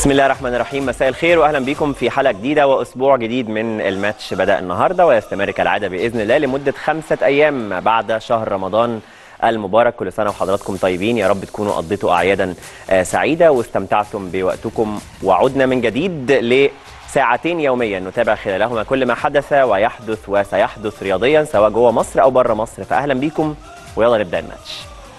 بسم الله الرحمن الرحيم مساء الخير واهلا بكم في حلقه جديده واسبوع جديد من الماتش بدا النهارده ويستمر كالعاده باذن الله لمده خمسه ايام بعد شهر رمضان المبارك كل سنه وحضراتكم طيبين يا رب تكونوا قضيتوا اعيادا آه، سعيده واستمتعتم بوقتكم وعدنا من جديد لساعتين يوميا نتابع خلالهما كل ما حدث ويحدث وسيحدث رياضيا سواء جوه مصر او بره مصر فاهلا بكم ويلا نبدا الماتش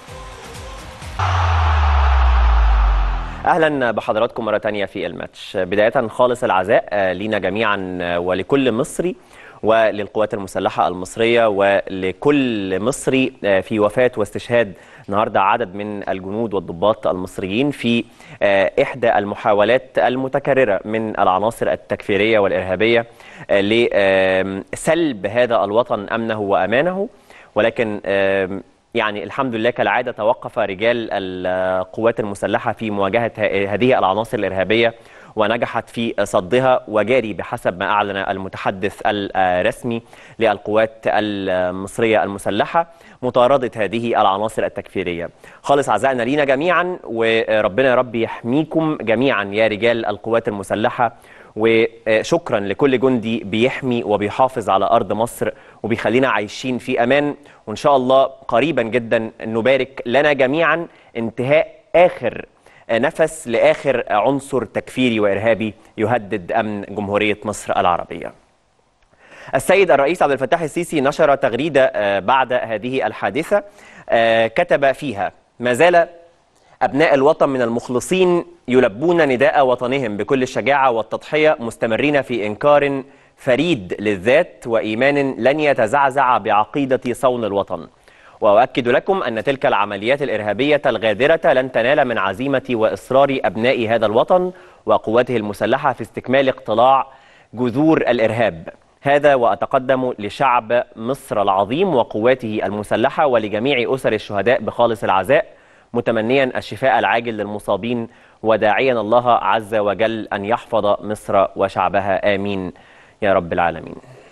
اهلا بحضراتكم مره تانية في الماتش بدايه خالص العزاء آه، لينا جميعا آه، ولكل مصري وللقوات المسلحه المصريه ولكل مصري آه، في وفاه واستشهاد النهارده عدد من الجنود والضباط المصريين في آه، احدى المحاولات المتكرره من العناصر التكفيريه والارهابيه آه، لسلب هذا الوطن امنه وامانه ولكن آم، يعني الحمد لله كالعاده توقف رجال القوات المسلحه في مواجهه ه- هذه العناصر الارهابيه ونجحت في صدها وجاري بحسب ما اعلن المتحدث الرسمي للقوات المصريه المسلحه مطارده هذه العناصر التكفيريه. خالص عزائنا لينا جميعا وربنا يا رب يحميكم جميعا يا رجال القوات المسلحه وشكرا لكل جندي بيحمي وبيحافظ على ارض مصر وبيخلينا عايشين في امان وان شاء الله قريبا جدا نبارك لنا جميعا انتهاء اخر نفس لاخر عنصر تكفيري وارهابي يهدد امن جمهوريه مصر العربيه. السيد الرئيس عبد الفتاح السيسي نشر تغريده آه، بعد هذه الحادثه آه، كتب فيها ما زال أبناء الوطن من المخلصين يلبون نداء وطنهم بكل الشجاعة والتضحية مستمرين في إنكار فريد للذات وإيمان لن يتزعزع بعقيدة صون الوطن وأؤكد لكم أن تلك العمليات الإرهابية الغادرة لن تنال من عزيمة وإصرار أبناء هذا الوطن وقوته المسلحة في استكمال اقتلاع جذور الإرهاب هذا وأتقدم لشعب مصر العظيم وقواته المسلحة ولجميع أسر الشهداء بخالص العزاء متمنيا الشفاء العاجل للمصابين وداعيا الله عز وجل أن يحفظ مصر وشعبها آمين يا رب العالمين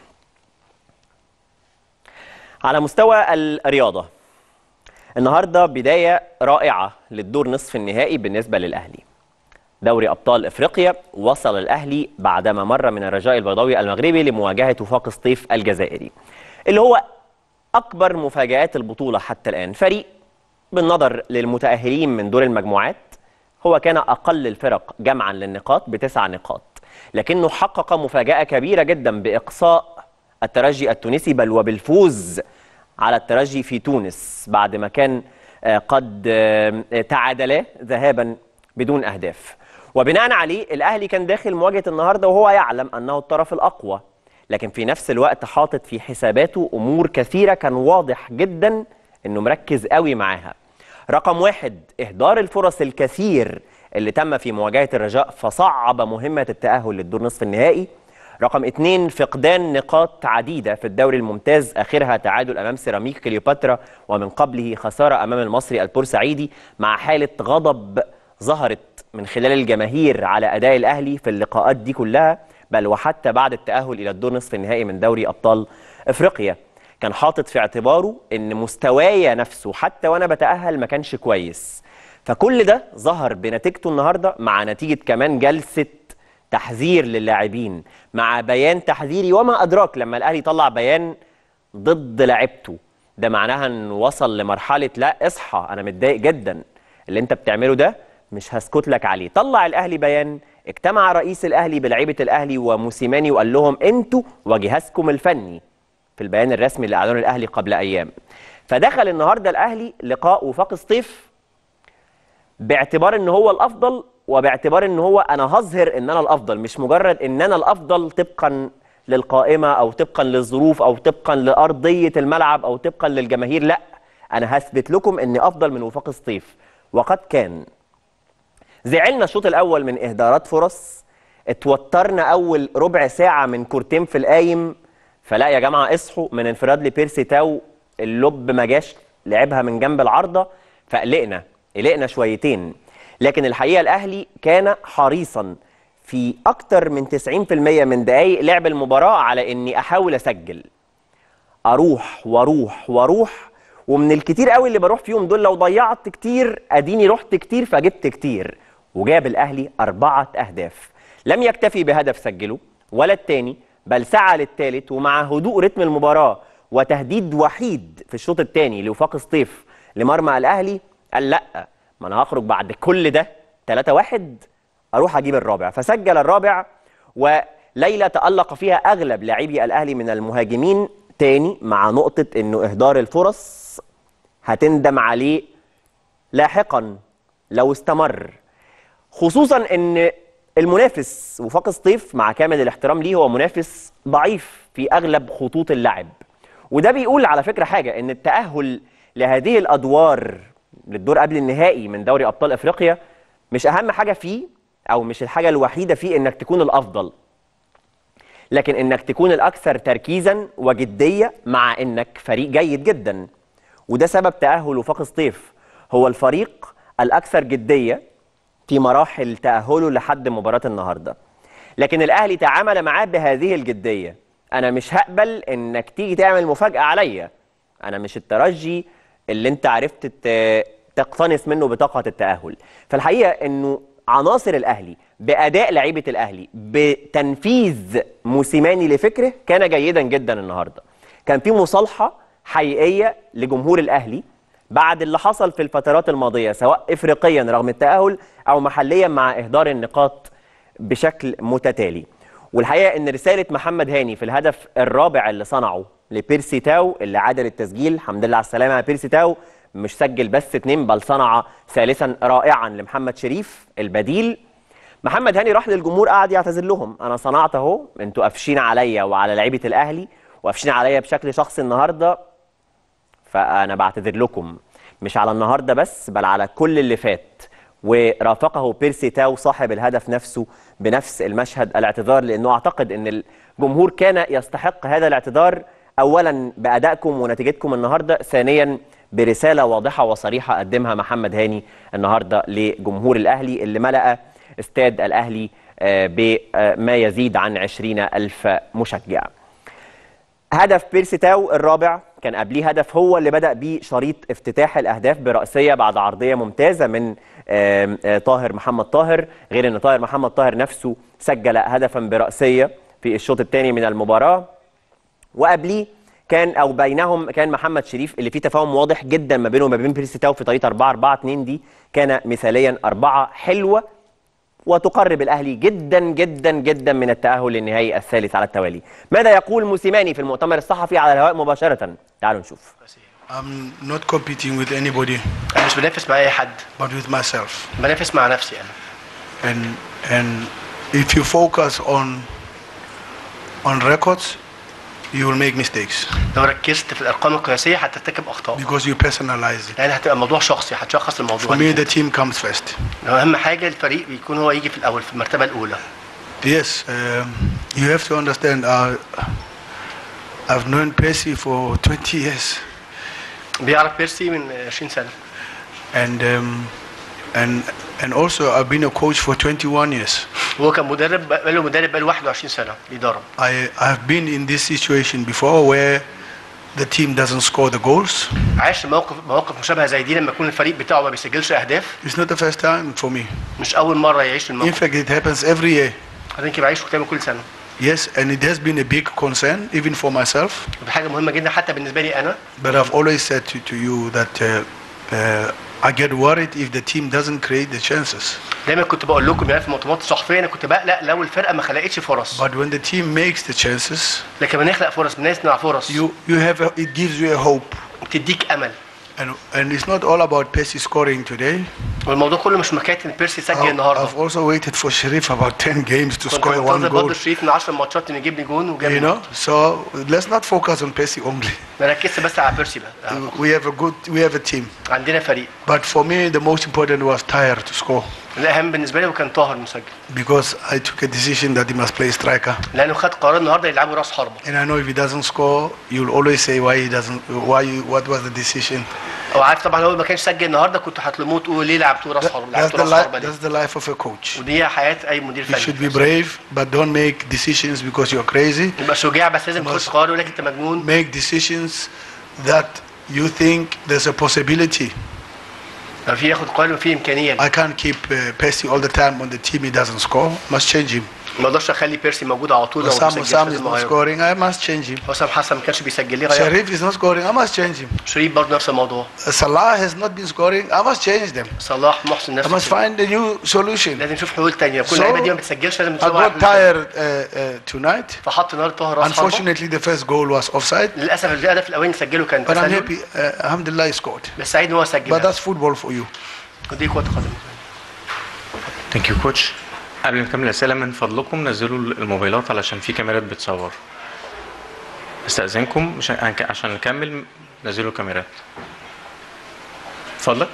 على مستوى الرياضة النهاردة بداية رائعة للدور نصف النهائي بالنسبة للأهلي دوري أبطال إفريقيا وصل الأهلي بعدما مر من الرجاء البيضاوي المغربي لمواجهة وفاق سطيف الجزائري اللي هو أكبر مفاجآت البطولة حتى الآن فريق بالنظر للمتأهلين من دور المجموعات هو كان أقل الفرق جمعا للنقاط بتسع نقاط لكنه حقق مفاجأة كبيرة جدا بإقصاء الترجي التونسي بل وبالفوز على الترجي في تونس بعد ما كان آه، قد آه، تعادلا ذهابا بدون أهداف وبناء عليه الأهلي كان داخل مواجهة النهاردة وهو يعلم أنه الطرف الأقوى لكن في نفس الوقت حاطط في حساباته أمور كثيرة كان واضح جدا أنه مركز قوي معاها رقم واحد إهدار الفرص الكثير اللي تم في مواجهة الرجاء فصعب مهمة التأهل للدور نصف النهائي رقم اتنين فقدان نقاط عديدة في الدوري الممتاز آخرها تعادل أمام سيراميك كليوباترا ومن قبله خسارة أمام المصري البورسعيدي مع حالة غضب ظهرت من خلال الجماهير على أداء الأهلي في اللقاءات دي كلها بل وحتى بعد التأهل إلى الدور نصف النهائي من دوري أبطال إفريقيا كان حاطط في اعتباره ان مستواي نفسه حتى وانا بتاهل ما كانش كويس فكل ده ظهر بنتيجته النهارده مع نتيجه كمان جلسه تحذير للاعبين مع بيان تحذيري وما ادراك لما الاهلي طلع بيان ضد لعيبته ده معناها ان وصل لمرحله لا اصحى انا متضايق جدا اللي انت بتعمله ده مش هسكت لك عليه طلع الاهلي بيان اجتمع رئيس الاهلي بلعيبه الاهلي وموسيماني وقال لهم انتوا وجهازكم الفني في البيان الرسمي اللي اعلنه الاهلي قبل ايام فدخل النهارده الاهلي لقاء وفاق سطيف باعتبار ان هو الافضل وباعتبار ان هو انا هظهر ان انا الافضل مش مجرد ان انا الافضل طبقا للقائمه او طبقا للظروف او طبقا لارضيه الملعب او طبقا للجماهير لا انا هثبت لكم اني افضل من وفاق سطيف وقد كان زعلنا الشوط الاول من اهدارات فرص اتوترنا اول ربع ساعه من كورتين في القايم فلا يا جماعه اصحوا من انفراد لبيرسي تاو اللب ما جاش لعبها من جنب العارضه فقلقنا قلقنا شويتين لكن الحقيقه الاهلي كان حريصا في اكتر من 90% من دقائق لعب المباراه على اني احاول اسجل اروح واروح واروح ومن الكتير قوي اللي بروح فيهم دول لو ضيعت كتير اديني رحت كتير فجبت كتير وجاب الاهلي اربعه اهداف لم يكتفي بهدف سجله ولا الثاني بل سعى للثالث ومع هدوء رتم المباراه وتهديد وحيد في الشوط الثاني لوفاق سطيف لمرمى الاهلي قال لا ما انا هخرج بعد كل ده 3 1 اروح اجيب الرابع فسجل الرابع وليلى تالق فيها اغلب لاعبي الاهلي من المهاجمين تاني مع نقطه انه اهدار الفرص هتندم عليه لاحقا لو استمر خصوصا ان المنافس وفاق سطيف مع كامل الاحترام ليه هو منافس ضعيف في اغلب خطوط اللعب وده بيقول على فكره حاجه ان التاهل لهذه الادوار للدور قبل النهائي من دوري ابطال افريقيا مش اهم حاجه فيه او مش الحاجه الوحيده فيه انك تكون الافضل لكن انك تكون الاكثر تركيزا وجديه مع انك فريق جيد جدا وده سبب تاهل وفاق سطيف هو الفريق الاكثر جديه في مراحل تاهله لحد مباراه النهارده لكن الاهلي تعامل معاه بهذه الجديه انا مش هقبل انك تيجي تعمل مفاجاه عليا انا مش الترجي اللي انت عرفت ت- تقتنص منه بطاقه التاهل فالحقيقه انه عناصر الاهلي باداء لعيبه الاهلي بتنفيذ موسيماني لفكره كان جيدا جدا النهارده كان في مصالحه حقيقيه لجمهور الاهلي بعد اللي حصل في الفترات الماضيه سواء افريقيا رغم التاهل او محليا مع اهدار النقاط بشكل متتالي والحقيقه ان رساله محمد هاني في الهدف الرابع اللي صنعه لبيرسي تاو اللي عاد للتسجيل الحمد لله على السلامه يا بيرسي تاو مش سجل بس اتنين بل صنع ثالثا رائعا لمحمد شريف البديل محمد هاني راح للجمهور قعد يعتذر لهم انا صنعت اهو انتوا قافشين عليا وعلى لعيبه الاهلي وقافشين عليا بشكل شخصي النهارده فانا بعتذر لكم مش على النهارده بس بل على كل اللي فات ورافقه بيرسي تاو صاحب الهدف نفسه بنفس المشهد الاعتذار لانه اعتقد ان الجمهور كان يستحق هذا الاعتذار اولا بادائكم ونتيجتكم النهارده ثانيا برساله واضحه وصريحه قدمها محمد هاني النهارده لجمهور الاهلي اللي ملأ استاد الاهلي آه، بما يزيد عن 20 ألف مشجع هدف بيرسي تاو الرابع كان قبليه هدف هو اللي بدأ بيه شريط افتتاح الأهداف برأسية بعد عرضية ممتازة من آم، آه، طاهر محمد طاهر غير أن طاهر محمد طاهر نفسه سجل هدفا برأسية في الشوط الثاني من المباراة وقبليه كان او بينهم كان محمد شريف اللي فيه تفاهم واضح جدا ما بينه وما بين بيرسي تاو في طريقه 4 4 2 دي كان مثاليا اربعه حلوه وتقرب الاهلي جدا جدا جدا من التاهل للنهائي الثالث على التوالي. ماذا يقول موسيماني في المؤتمر الصحفي على الهواء مباشره؟ تعالوا نشوف. I'm not competing with anybody, انا مش بنافس مع اي حد but with myself. بنافس مع نفسي انا And and if you focus on on records, you will make mistakes لو ركزت في الارقام القياسيه هترتكب اخطاء because you personalize it. لان هتبقى موضوع شخصي هتشخص For الموضوع me, ده. the team comes first. اهم حاجه الفريق بيكون هو يجي في الاول في المرتبه الاولى Yes, um, you have to understand. Uh, I've known Percy for 20 years, بيعرف بيرسي من 20 سنه and um, and and also I've been a coach for 21 years. وهو كان مدرب بقاله مدرب بقاله 21 سنه بيدرب I I've been in this situation before where the team doesn't score the goals. عاش موقف مواقف مشابهه زي دي لما يكون الفريق بتاعه ما بيسجلش اهداف It's not the first time for me. مش اول مره يعيش In الموقف fact, it happens every year. بعدين كده بعيشه تاني كل سنه Yes, and it has been a big concern even for myself. ودي حاجه مهمه جدا حتى بالنسبه لي انا But I've always said to, to you that uh, uh, I get worried if the team doesn't create the chances. دايما كنت بقول لكم يعني في المؤتمرات الصحفيه انا كنت بقلق لو الفرقه ما خلقتش فرص But when the team makes the chances, لكن بنخلق فرص بنصنع فرص you you have a, it gives you a hope. بتديك امل And and it's not all about Percy scoring today. والموضوع كله مش مكاية ان بيرسي يسجل I've, النهارده I've also waited for Sharif about 10 games to كنت score one منتظر برضه goal. شريف من 10 ماتشات انه يجيب لي جون وجاب You لي know, so let's not focus on Percy only. ما ركزت بس على بيرسي بقى We have a good, we have a team. عندنا فريق But for me, the most important was Tyre to score الاهم بالنسبه لي كان طاهر مسجل because I took a decision that he must play striker. لانه خد قرار النهارده يلعبوا راس حربه And I know if he doesn't score, you'll always say why he doesn't, why, you, what was the decision. هو عارف طبعا لو ما كانش سجل النهارده كنت هتلوموه تقول ليه لعبتوه راس حربه That's لعبتوه the, راس li- حربه ليه that's the life of a coach. ودي حياه اي مدير You فني should be brave, but don't make decisions because you're crazy. يبقى شجاع بس لازم تاخد ماشي. قرار يقول لك انت مجنون Make decisions that you think there's a possibility في ياخد قرار وفي امكانيه I can't keep uh, Percy all the time on the team. He doesn't score. Must change him. ما اقدرش اخلي بيرسي موجود على طول لو ما Osam بيسجلش Osam is لازم not اغيره scoring. I must change him. حسام حسن ما كانش بيسجل ليه غيره Sharif is not scoring. I must change him. شريف برضه نفس الموضوع Uh, Salah has not been scoring. I must change them. صلاح محسن I نفس must الشيء. find a new solution. لازم نشوف حلول تانية كل So, اللعيبه دي ما بتسجلش لازم I نشوف واحد got حلول تانية. tired uh, uh, tonight. فحط نار طاهر راس حربة. Unfortunately, the first goal was offside. للاسف الهدف الاولاني سجله كان But I'm تسلل happy. Uh, Alhamdulillah, he scored. بس سعيد ان هو But سجل that's football for you. دي كره قدم ثانك يو كوتش قبل ما نكمل الاسئله من فضلكم نزلوا الموبايلات علشان في كاميرات بتصور استاذنكم عشان عشان نكمل نزلوا الكاميرات اتفضلك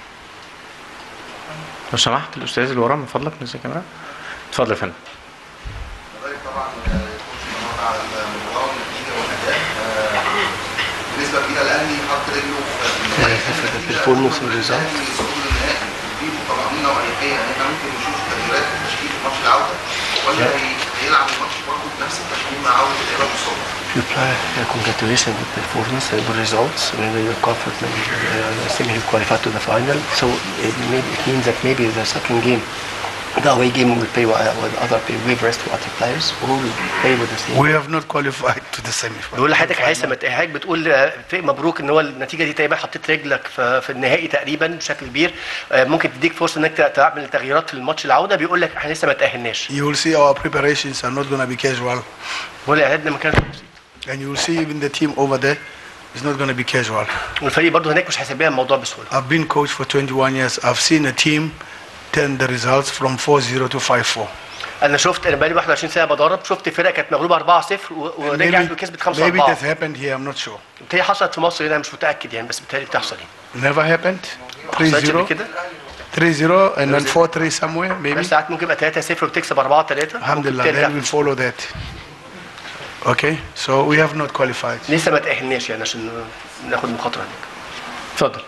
لو سمحت الاستاذ اللي وراه من فضلك نزل الكاميرا اتفضل يا فندم كذلك طبعا كوتش على المباراه الجديده والاداء آه، بالنسبه كده الاهلي حط رجله في في الفورموس والريزلت. دي طمأنينه واريحيه ان احنا ممكن نشوف تغييرات في تشكيل في ماتش العوده ولا هي- هيلعب الماتش برضه بنفس التشكيل مع عوده اللعيبه المصابه You play, uh, congratulations with the performance and good results. Maybe you're confident, uh, I think you qualified to the final. So it, maybe, it means that maybe the second game, the away game will play with, with other players, we rest with other players, or will play with the same. We have not qualified to the semi-final. بيقول لحضرتك هيثم حضرتك بتقول آه، في مبروك ان هو النتيجه دي تقريبا حطيت رجلك في, في النهائي تقريبا بشكل كبير آه، ممكن تديك فرصه انك ت- تعمل تغييرات في الماتش العوده بيقول لك احنا لسه ما تاهلناش You will see our preparations are not going to be casual. بيقول اعدادنا ما كانش بسيط And you will see even the team over there is not going to be casual. والفريق برضه هناك مش هيسيب الموضوع بسهوله I've been coach for 21 years. I've seen a team turn the results from 4-0 to 5-4. انا شفت انا بقالي 21 سنه بدرب شفت فرقه كانت مغلوبه 4-0 و- ورجعت وكسبت 5-4 maybe that happened here, I'm not sure. هي حصلت في مصر هنا مش متاكد يعني بس بالتالي بتحصل يعني Never happened. حصلتش قبل 3-0, كده 3-0 and then 4-3 somewhere, maybe. بس ساعات ممكن يبقى 3-0 وبتكسب 4-3 Alhamdulillah, then we'll follow that. Okay, so we have not qualified. لسه ما تاهلناش يعني عشان ناخد مخاطره هناك اتفضل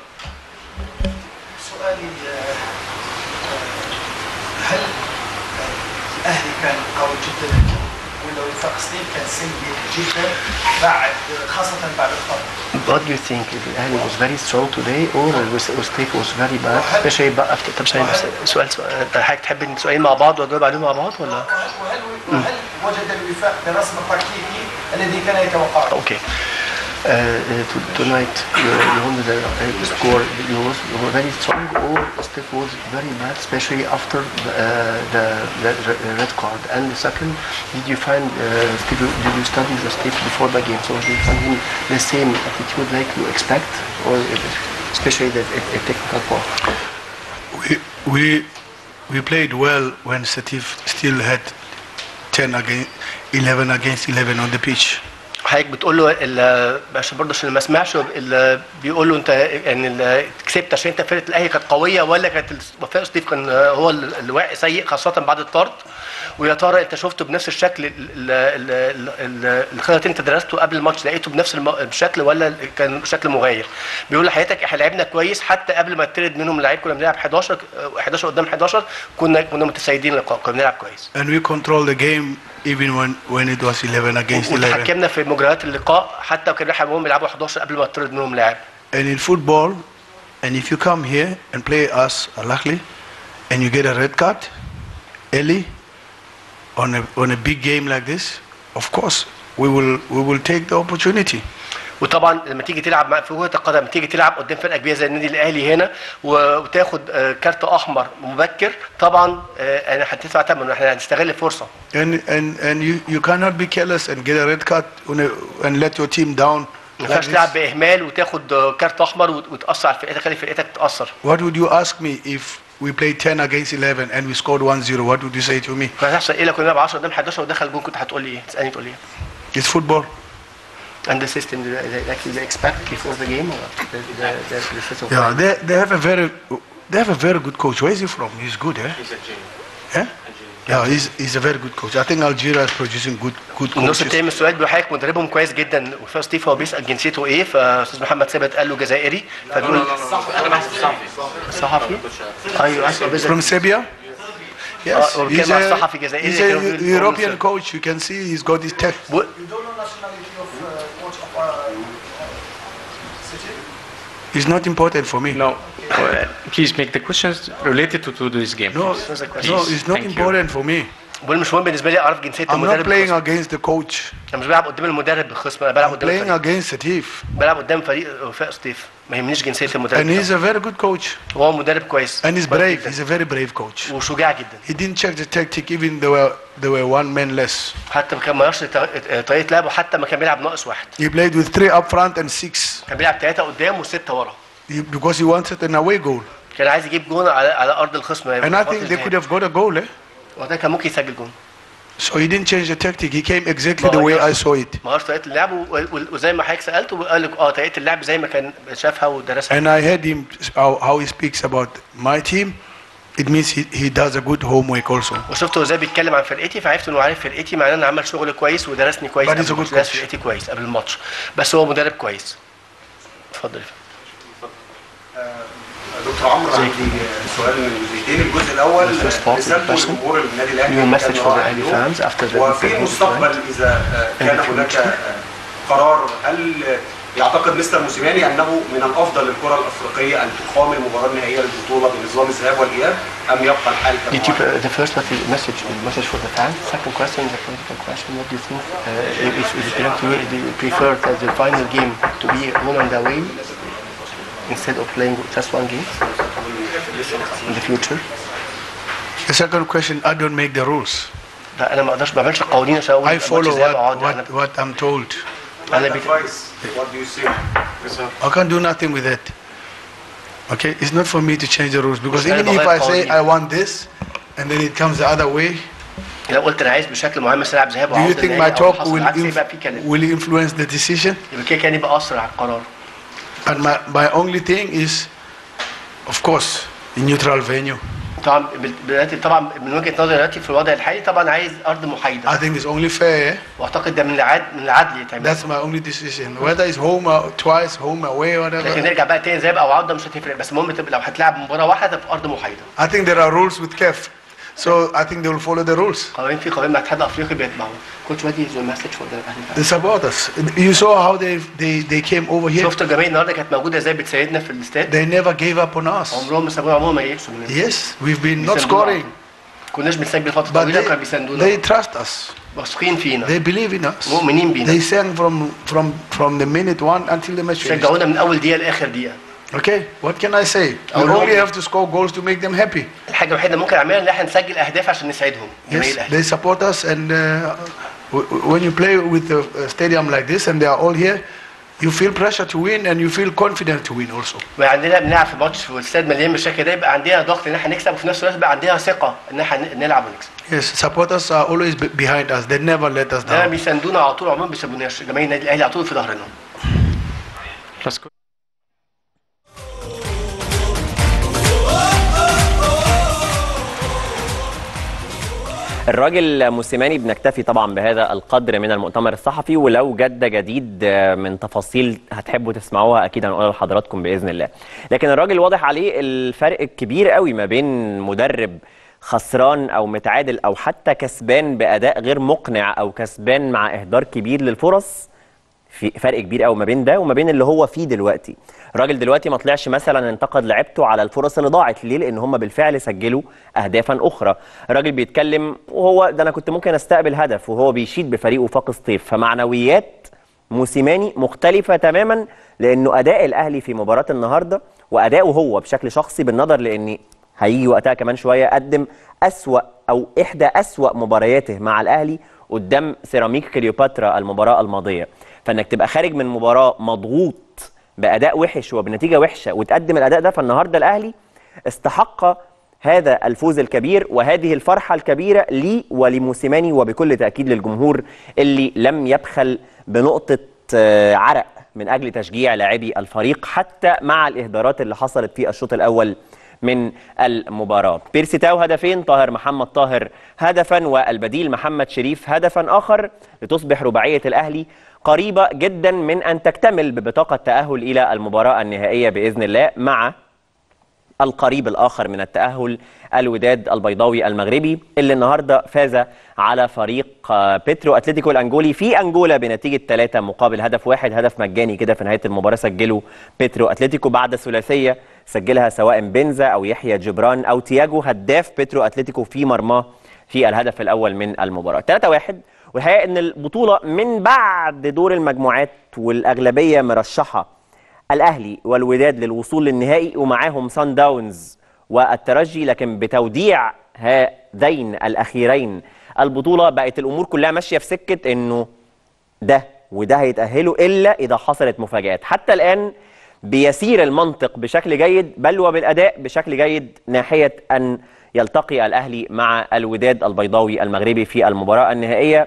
سؤالي هل الاهلي كان قوي جدا اليوم ولا وفاق سليم كان سلبي جدا بعد خاصه بعد الطرد What do you think? الأهلي was very strong today or Uzbek was very bad? especially بقى في طب ثانية بس سؤال سؤال حضرتك تحب إن سؤالين مع بعض وأجاوب عليهم مع بعض ولا؟ وهل وهل وجد الوفاق بالرسم التكتيكي الذي كان يتوقعه؟ Okay. Uh, uh, to- tonight you, you wanted the uh, score you was you were very strong or Steve was very bad especially after the, uh, the, the, the red card and the second did you find uh, Steve did you study the Steve before the game so did you find him the same attitude like you expect or especially the, the technical part We, we, we played well when Satif still had 10 against 11 against 11 on the pitch. حضرتك بتقول له ال- عشان برضه عشان ما اسمعش ال- بيقول له انت يعني ال- كسبت عشان انت فرقه الاهلي كانت قويه ولا كانت ال- وفاء ستيف كان هو ال- الواقع سيء خاصه بعد الطرد ويا ترى انت شفته بنفس الشكل ال- ال- ال- ال- الخطط انت درسته قبل الماتش لقيته بنفس الم- الشكل ولا كان شكل مغاير بيقول لحضرتك احنا لعبنا كويس حتى قبل ما يطرد منهم لعيب كنا بنلعب 11 11 قدام 11 كنا كنا متسيدين اللقاء كنا بنلعب كويس And we controlled the game even when, when it was 11 against 11. وتحكمنا في مجريات اللقاء حتى وكان احنا بنقوم بيلعبوا 11 قبل ما يطرد منهم لاعب And in football, and if you come here and play us Al-Ahly, and you get a red card early on a, on a big game like this, of course, we will, we will take the opportunity. وطبعا لما تيجي تلعب مع في كره القدم تيجي تلعب قدام فرقه كبيره زي النادي الاهلي هنا و- وتاخد آه، كارت احمر مبكر طبعا آه، انا هتدفع ثمن احنا هنستغل الفرصه And, and, and you, you cannot be careless and get a red card on a, and let your team down. ما like ينفعش تلعب this. باهمال وتاخد آه، كارت احمر وت- وتاثر على فرقتك تخلي فرقتك تتاثر What would you ask me if we played 10 against 11 and we scored 1-0? What would you say to me? فهتحصل ايه لو كنا بنلعب 10 قدام 11 ودخل جون كنت هتقول لي ايه؟ تسالني تقول لي ايه؟ It's football. And the system that you expect before the game or the, the, the, the system of Yeah, play? they, they have a very they have a very good coach. Where is he from? He's good, eh? Yeah? Yeah, he's, he's a very good coach. I think Algeria is producing good good النص coaches. التاني من السؤال بيقول حضرتك مدربهم كويس جدا وفاء ستيف هو بيسال جنسيته ايه فاستاذ محمد ثابت قال له جزائري فبيقول صحفي ايوه اسال From Serbia? Yes, هو he's بيتكلم مع a, الصحفي جزائري he's كانوا a بيقولوا European فرنسا. coach. You can see he's got his tech. بيقول- You don't know nationality of uh, coach of uh, city? It's not important for me. No, uh, please make the questions related to, to this game. No, please. no, it's not Thank you. important for me. بقول مش مهم بالنسبه لي اعرف جنسيه I'm المدرب not playing الخصم. against the coach. انا مش بلعب قدام المدرب بالخصم انا بلعب I'm قدام playing الفريق. against the thief. بلعب قدام فريق وفاء سطيف ما يهمنيش جنسيه المدرب And he's بتاعه. a very good coach. وهو مدرب كويس And he's كويس brave. جداً. He's a very brave coach. وشجاع جدا He didn't check the tactic even there were there were one man less. حتى ما كان ما يعرفش ط- طريقه لعبه حتى ما كان بيلعب ناقص واحد He played with three up front and six كان بيلعب ثلاثه قدام وسته ورا he, because he wanted an away goal. كان عايز يجيب جون على على ارض الخصم And I think they could have got a goal. Eh? وده كان ممكن يسجل جون So he didn't change the tactic. He came exactly the way I saw it. ما عرفش طريقه اللعب و- و- وزي ما حضرتك سالته وقال لك اه طريقه اللعب زي ما كان شافها ودرسها And I heard him how, how he speaks about my team. It means he, he does a good homework also. وشفته ازاي بيتكلم عن فرقتي فعرفت انه عارف فرقتي معناه انه عمل شغل كويس ودرسني كويس But قبل he's a good الماتش، درس coach. فرقتي كويس قبل الماتش بس هو مدرب كويس اتفضل يا فندم. دكتور عمرو عندي سؤال من جزئيتين الجزء الاول The first part of the رسالته question. لجمهور النادي الاهلي Your كان message for the رائع Ahli اليوم. fans after the وفي performance المستقبل اذا آه، كان In the هناك future. آه، قرار هل يعتقد مستر موسيماني انه من الافضل للكره الافريقيه ان تقام المباراه النهائيه للبطوله بنظام الذهاب والاياب ام يبقى الحال Did you, كما هو؟ uh, the first message, message, message for the fans. Second question, the political question. What do you think? Uh, if, if it belongs to you, do you prefer that the final game to be home and away instead of playing just one game in the future? The second question, I don't make the rules. لا انا ما اقدرش ما بعملش القوانين عشان اقول I ماتش follow ذهاب what, أو عودة. انا what, what I'm told. انا What بت... advice? What do you say? I can't do nothing with that. Okay, it's not for me to change the rules because Well, even but if that's I say all I want this and then it comes the other way, لو قلت انا عايز بشكل معين مثلا العب ذهاب do you وعوده think نهائي my او talk حصل will, العكس inf- يبقى في كلام will influence the decision? يبقى كده كان يبقى اسرع القرار And my, my only thing is, of course, a neutral venue. طبعا بال- دلوقتي طبعا من وجهه نظري دلوقتي في الوضع الحالي طبعا عايز ارض محايده I think it's only fair. واعتقد ده من العدل من العدل يتعمل That's my only decision. Whether it's home or twice, home away, لكن whatever. نرجع بقى تاني ذهاب او عوده مش هتفرق بس المهم تبقى لو هتلعب مباراه واحده في ارض محايده I think there are rules with CAF. So I think they will follow the rules. قوانين في قوانين مع الاتحاد الافريقي بيتبعوا كوتش وادي از مسج فور ذا The supporters. You saw how they, they, they came over here. شفت الجماهير النهارده كانت موجوده ازاي بتساعدنا في الاستاد They never gave up on us. عمرهم ما سابونا عمرهم ما يئسوا مننا Yes, we've been not بيساندونا. scoring, كناش بنسجل فتره but طويله they, كانوا بيساندونا they trust us. واثقين فينا They believe in us. مؤمنين بينا They sang from, from, from the minute one until the match finished. شجعونا من اول دقيقه لاخر دقيقه Okay, what can I say? We Our only own- have to score goals to make them happy. الحاجه الوحيده اللي ممكن نعملها ان احنا نسجل اهداف عشان نساعدهم جماهير Yes, الاهلي they support us, and uh, w- w- when you play with a, a stadium like this and they are all here, you feel pressure to win and you feel confident to win also. وعندنا بنلعب في ماتش في الاستاد مليان بالشكل ده يبقى عندنا ضغط ان احنا نكسب وفي نفس الوقت يبقى عندنا ثقه ان احنا نلعب ونكسب Yes, supporters are always be- behind us. They never let us ده down. بيساندونا على طول عمرهم ما بيسيبوناش جماهير النادي الاهلي على طول في ظهرنا Plus, coach. الراجل موسيماني بنكتفي طبعا بهذا القدر من المؤتمر الصحفي ولو جد جديد آه، من تفاصيل هتحبوا تسمعوها اكيد هنقولها لحضراتكم باذن الله لكن الراجل واضح عليه الفرق الكبير قوي ما بين مدرب خسران او متعادل او حتى كسبان باداء غير مقنع او كسبان مع اهدار كبير للفرص في فرق كبير قوي ما بين ده وما بين اللي هو فيه دلوقتي الراجل دلوقتي ما طلعش مثلا انتقد لعيبته على الفرص اللي ضاعت ليه لان هم بالفعل سجلوا اهدافا اخرى الراجل بيتكلم وهو ده انا كنت ممكن استقبل هدف وهو بيشيد بفريقه فاق سطيف فمعنويات موسيماني مختلفة تماما لأنه أداء الأهلي في مباراة النهاردة وأداؤه هو بشكل شخصي بالنظر لأن هيجي وقتها كمان شوية قدم أسوأ أو إحدى أسوأ مبارياته مع الأهلي قدام سيراميك كليوباترا المباراة الماضية فإنك تبقى خارج من مباراة مضغوط بأداء وحش وبنتيجة وحشة وتقدم الأداء ده فالنهاردة الأهلي استحق هذا الفوز الكبير وهذه الفرحة الكبيرة لي ولموسيماني وبكل تأكيد للجمهور اللي لم يبخل بنقطة آه، عرق من أجل تشجيع لاعبي الفريق حتى مع الإهدارات اللي حصلت في الشوط الأول من المباراة بيرسي تاو هدفين طاهر محمد طاهر هدفا والبديل محمد شريف هدفا آخر لتصبح رباعية الأهلي قريبة جدا من أن تكتمل ببطاقة تأهل إلى المباراة النهائية بإذن الله مع القريب الآخر من التأهل الوداد البيضاوي المغربي اللي النهاردة فاز على فريق آه، بيترو أتلتيكو الأنجولي في أنجولا بنتيجة 3 مقابل هدف واحد هدف مجاني كده في نهاية المباراة سجله بيترو أتلتيكو بعد ثلاثية سجلها سواء بنزا أو يحيى جبران أو تياجو هداف بيترو أتلتيكو في مرماه في الهدف الأول من المباراة 3-1 والحقيقة أن البطولة من بعد دور المجموعات والأغلبية مرشحة الاهلي والوداد للوصول للنهائي ومعاهم سان داونز والترجي لكن بتوديع هذين الاخيرين البطوله بقت الامور كلها ماشيه في سكه انه ده وده هيتاهلوا الا اذا حصلت مفاجات حتى الان بيسير المنطق بشكل جيد بل وبالاداء بشكل جيد ناحيه ان يلتقي الاهلي مع الوداد البيضاوي المغربي في المباراه النهائيه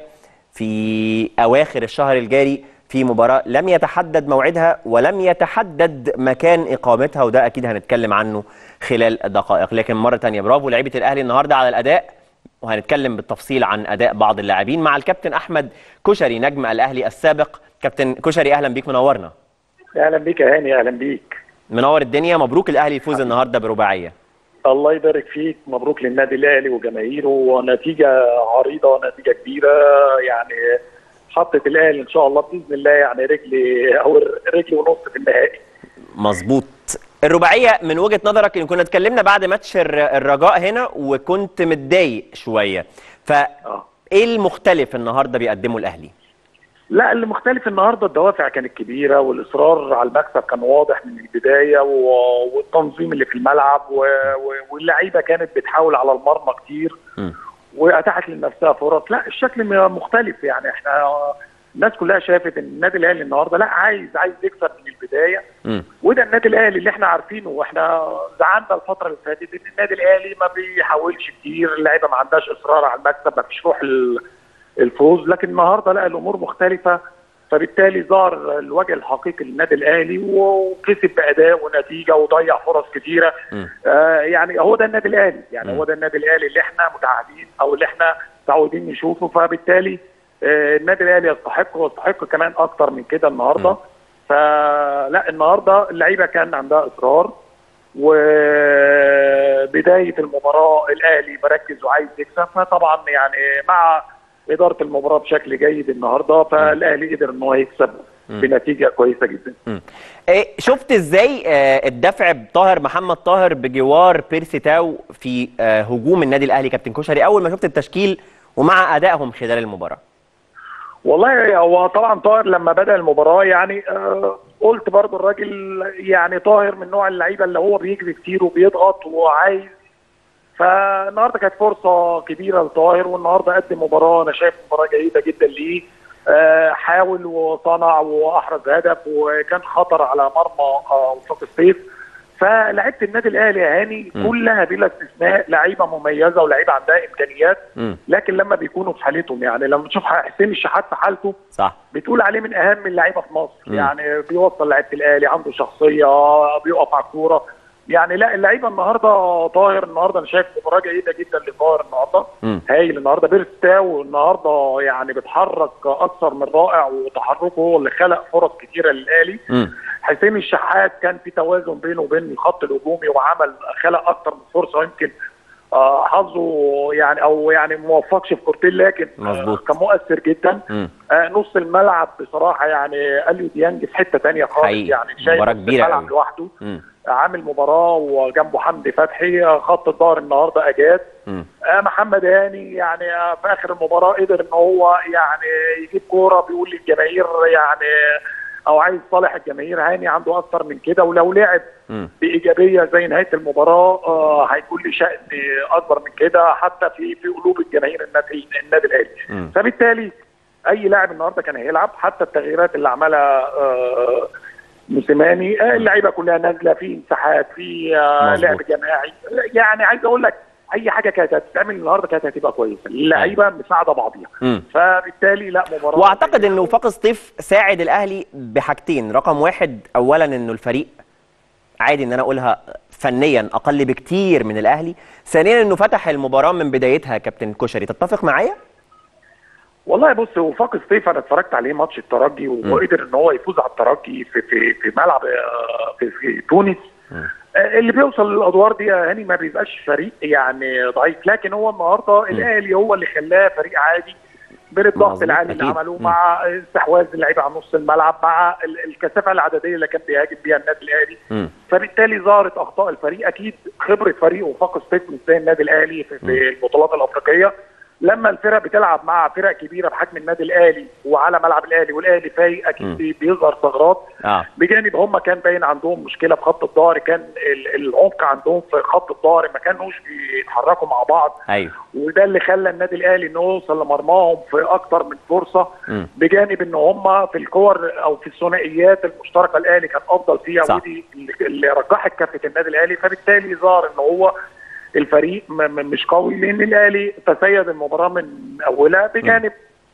في اواخر الشهر الجاري في مباراة لم يتحدد موعدها ولم يتحدد مكان إقامتها وده أكيد هنتكلم عنه خلال دقائق لكن مرة تانية برافو لعيبة الأهلي النهاردة على الأداء وهنتكلم بالتفصيل عن أداء بعض اللاعبين مع الكابتن أحمد كشري نجم الأهلي السابق كابتن كشري أهلا بيك منورنا اهلا بيك يا هاني اهلا بيك منور الدنيا مبروك الأهلي يفوز النهاردة برباعية الله يبارك فيك مبروك للنادي الاهلي وجماهيره ونتيجه عريضه نتيجه كبيره يعني حطت الاهلي ان شاء الله باذن الله يعني رجلي او رجلي ونص في النهائي مظبوط الرباعية من وجهة نظرك إن كنا اتكلمنا بعد ماتش الر- الرجاء هنا وكنت متضايق شوية فإيه المختلف النهاردة بيقدمه الأهلي؟ لا اللي مختلف النهارده الدوافع كانت كبيره والاصرار على المكسب كان واضح من البدايه و- والتنظيم اللي في الملعب و- و- واللعيبه كانت بتحاول على المرمى كتير واتاحت لنفسها فرص لا الشكل م- مختلف يعني احنا الناس كلها شافت ان النادي الاهلي النهارده لا عايز عايز يكسب من البدايه وده النادي الاهلي اللي احنا عارفينه واحنا زعلنا الفتره اللي فاتت ان النادي الاهلي ما بيحاولش كتير اللعيبه ما عندهاش اصرار على المكسب ما فيش روح ال- الفوز لكن النهارده لا الامور مختلفه فبالتالي ظهر الوجه الحقيقي للنادي الاهلي وكسب باداء ونتيجه وضيع فرص كتيره آه يعني هو ده النادي الاهلي يعني هو ده النادي الاهلي اللي احنا متعودين او اللي احنا متعودين نشوفه فبالتالي آه النادي الاهلي يستحق ويستحق كمان اكتر من كده النهارده فلا النهارده اللعيبه كان عندها اصرار وبدايه المباراه الاهلي مركز وعايز يكسب فطبعا يعني مع اداره المباراه بشكل جيد النهارده فالاهلي قدر ان هو يكسب بنتيجه كويسه جدا إيه شفت ازاي آه، الدفع بطاهر محمد طاهر بجوار بيرسي تاو في آه، هجوم النادي الاهلي كابتن كشري اول ما شفت التشكيل ومع ادائهم خلال المباراه والله هو طبعا طاهر لما بدا المباراه يعني آه قلت برضو الراجل يعني طاهر من نوع اللعيبه اللي هو بيجري كتير وبيضغط وعايز فالنهارده كانت فرصه كبيره لطاهر والنهارده قدم مباراه انا شايف مباراه جيده جدا ليه آه حاول وصنع واحرز هدف وكان خطر على مرمى آه وفاق الصيف فلعيبه النادي الاهلي يا هاني مم. كلها بلا استثناء لعيبه مميزه ولعيبه عندها امكانيات لكن لما بيكونوا في حالتهم يعني لما تشوف حسين الشحات في حالته صح بتقول عليه من اهم اللعيبه في مصر مم. يعني بيوصل لعيبه الاهلي عنده شخصيه بيقف على الكوره يعني لا اللعيبه النهارده طاهر النهارده انا شايف مباراه جيده جدا لطاهر النهارده مم. هايل النهارده بيرستاو النهارده يعني بيتحرك اكثر من رائع وتحركه هو اللي خلق فرص كتيره للاهلي حسين الشحات كان في توازن بينه وبين الخط الهجومي وعمل خلق اكتر من فرصه يمكن آه، حظه يعني او يعني ما وفقش في كورتين لكن مظبوط. كان مؤثر جدا مم. آه، نص الملعب بصراحه يعني اليو ديانج في حته تانية خالص حقيقي. يعني شايف مباراة نص كبيرة الملعب أوي. لوحده مم. عامل مباراه وجنبه حمدي فتحي آه، خط الظهر النهارده اجاد مم. آه، محمد هاني يعني آه، في اخر المباراه قدر ان هو يعني يجيب كوره بيقول للجماهير يعني او عايز صالح الجماهير هاني عنده اكتر من كده ولو لعب مم. بايجابيه زي نهايه المباراه آه هيكون له شأن اكبر من كده حتى في في قلوب الجماهير النادي النادي الاهلي مم. فبالتالي اي لاعب النهارده كان هيلعب حتى التغييرات اللي عملها آه موسيماني آه اللعيبه كلها نازله في مساحات في آه مظبوط. لعب جماعي يعني عايز اقول لك اي حاجه كانت هتتعمل النهارده كانت هتبقى كويسه اللعيبه مساعده بعضيها مم. فبالتالي لا مباراه واعتقد ان وفاق الصيف ساعد الاهلي بحاجتين رقم واحد اولا انه الفريق عادي ان انا اقولها فنيا اقل بكتير من الاهلي ثانيا انه فتح المباراه من بدايتها كابتن كشري تتفق معايا والله بص وفاق الصيف انا اتفرجت عليه ماتش الترجي وقدر ان هو يفوز على الترجي في في في ملعب آه، في, في تونس آه، اللي بيوصل للادوار دي يا هاني ما بيبقاش فريق يعني ضعيف لكن هو النهارده الاهلي هو اللي خلاه فريق عادي بالضغط مظبوط، العالي اللي أكيد. عمله مم. مع استحواذ اللعيبه على نص الملعب مع ال- الكثافه العدديه اللي كان بيهاجم بيها النادي الاهلي مم. فبالتالي ظهرت اخطاء الفريق اكيد خبره فريق وفاق ستيفن زي النادي الاهلي في, في البطولات الافريقيه لما الفرق بتلعب مع فرق كبيره بحجم النادي الاهلي وعلى ملعب الاهلي والاهلي فايق اكيد بي- بيظهر ثغرات اه بجانب هم كان باين عندهم مشكله في خط الظهر كان ال- العمق عندهم في خط الظهر ما كانوش بيتحركوا مع بعض ايوه وده اللي خلى النادي الاهلي انه يوصل لمرماهم في اكتر من فرصه مم. بجانب ان هم في الكور او في الثنائيات المشتركه الاهلي كان افضل فيها صح. ودي اللي رجحت كفه النادي الاهلي فبالتالي ظهر ان هو الفريق م- م- مش قوي لان الاهلي تسيد المباراه من اولها بجانب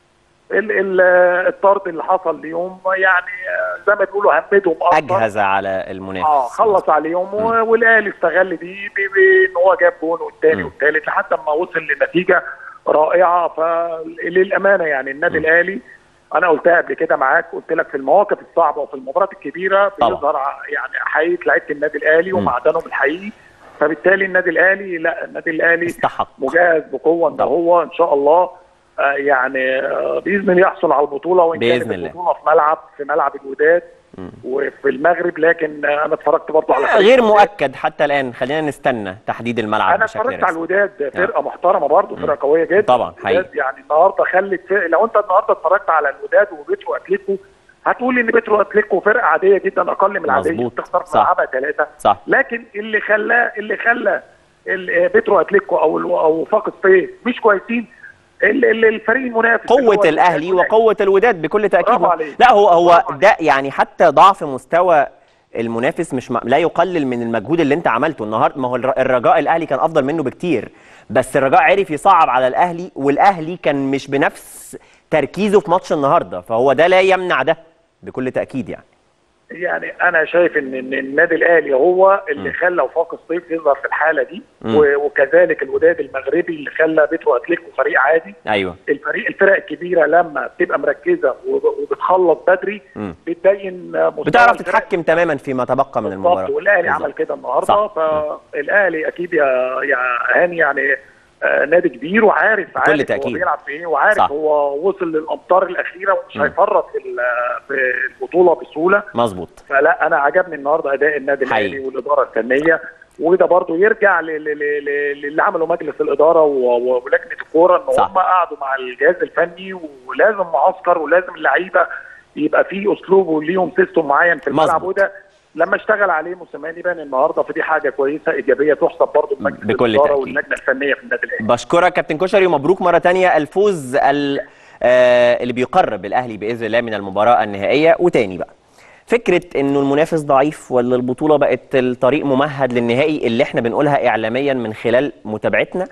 ال- ال- الطرد اللي حصل اليوم يعني آه، زي ما بيقولوا همدهم اكتر اجهز على المنافس اه خلص عليهم و- والاهلي استغل دي ب- بان هو جاب جون والثاني مم. والثالث لحد ما وصل لنتيجه رائعه فللامانه يعني النادي الاهلي انا قلتها قبل كده معاك قلت لك في المواقف الصعبه وفي المباريات الكبيره طبعا. بيظهر ع- يعني حقيقه لعيبه النادي الاهلي ومعدنهم الحقيقي فبالتالي النادي الاهلي لا النادي الاهلي استحق مجهز بقوه ان طبعا. هو ان شاء الله آه، يعني آه، باذن الله يحصل على البطوله وان بإذن كانت الله. البطوله في ملعب في ملعب الوداد وفي المغرب لكن آه، انا اتفرجت برضه على فريق غير الوداد. مؤكد حتى الان خلينا نستنى تحديد الملعب انا بشكل اتفرجت على رسمي الوداد فرقه محترمه برضه فرقه قويه جدا طبعا، حقيقي. الوداد يعني النهارده خلت فرق لو انت النهارده اتفرجت على الوداد وبيترو اتليكو هتقول ان بيترو اتليكو فرقه عاديه جدا اقل من العاديه مظبوط. بتخسر في صح. ملعبها ثلاثه صح. لكن اللي خلاه اللي خلى ال- بيترو اتليكو او ال- او فاق سبيس مش كويسين ال- ال- الفريق المنافس اللي قوة هو الأهلي الوداد. وقوة الوداد بكل تأكيد برافو عليك. لا هو هو برافو عليك. ده يعني حتى ضعف مستوى المنافس مش م... لا يقلل من المجهود اللي انت عملته النهارده ما هو الر- الرجاء الاهلي كان افضل منه بكتير بس الرجاء عرف يصعب على الاهلي والاهلي كان مش بنفس تركيزه في ماتش النهارده فهو ده لا يمنع ده بكل تاكيد يعني يعني انا شايف ان ان النادي الاهلي هو اللي خلى وفاق الصيف يظهر في الحاله دي مم. و- وكذلك الوداد المغربي اللي خلى بيترو اتليكو فريق عادي ايوه الفريق الفرق الكبيره لما بتبقى مركزه وب- وبتخلص بدري مم. بتبين مستوى بتعرف الفرق تتحكم تماما فيما تبقى من بالظبط المباراه والاهلي بالظبط. عمل كده النهارده صح. فالاهلي اكيد يا يا هاني يعني آه، نادي كبير وعارف بكل عارف تأكيد. هو بيلعب في ايه وعارف صح. هو وصل للامتار الاخيره ومش مم. هيفرط في ال- في البطوله بسهوله مظبوط فلا انا عجبني النهارده اداء النادي حقيقي. الاهلي والاداره الفنيه وده برضو يرجع ل- ل- ل- ل- للي عمله مجلس الاداره و- و- ولجنه الكوره ان صح. هم قعدوا مع الجهاز الفني ولازم معسكر ولازم اللعيبه يبقى في اسلوب وليهم سيستم معين في الملعب مظبوط. وده لما اشتغل عليه موسيماني بان النهارده فدي حاجه كويسه ايجابيه تحسب برضو لمجلس بكل الاداره تأكيد. واللجنه الفنيه في النادي الاهلي بشكرك كابتن كشري ومبروك مره تانية الفوز ال- آه، اللي بيقرب الاهلي باذن الله من المباراه النهائيه وتاني بقى فكره انه المنافس ضعيف ولا البطوله بقت الطريق ممهد للنهائي اللي احنا بنقولها اعلاميا من خلال متابعتنا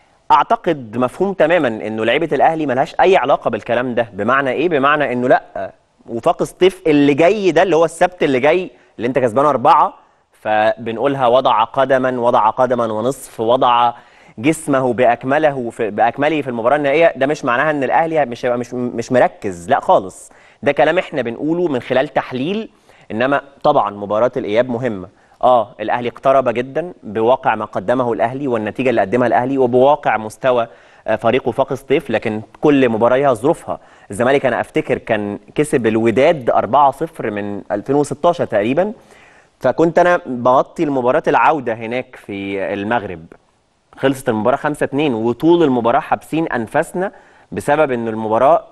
اعتقد مفهوم تماما انه لعيبه الاهلي ملهاش اي علاقه بالكلام ده بمعنى ايه بمعنى انه لا وفاق سطيف اللي جاي ده اللي هو السبت اللي جاي اللي انت كسبان اربعه فبنقولها وضع قدما وضع قدما ونصف وضع جسمه باكمله في باكمله في المباراه النهائيه ده مش معناها ان الاهلي مش هيبقى مش مش مركز لا خالص ده كلام احنا بنقوله من خلال تحليل انما طبعا مباراه الاياب مهمه اه الاهلي اقترب جدا بواقع ما قدمه الاهلي والنتيجه اللي قدمها الاهلي وبواقع مستوى آه، فريق وفاق سطيف لكن كل مباراه ليها ظروفها الزمالك انا افتكر كان كسب الوداد 4-0 من 2016 تقريبا فكنت انا بغطي المباراه العوده هناك في المغرب خلصت المباراه 5 2 وطول المباراه حابسين انفاسنا بسبب ان المباراه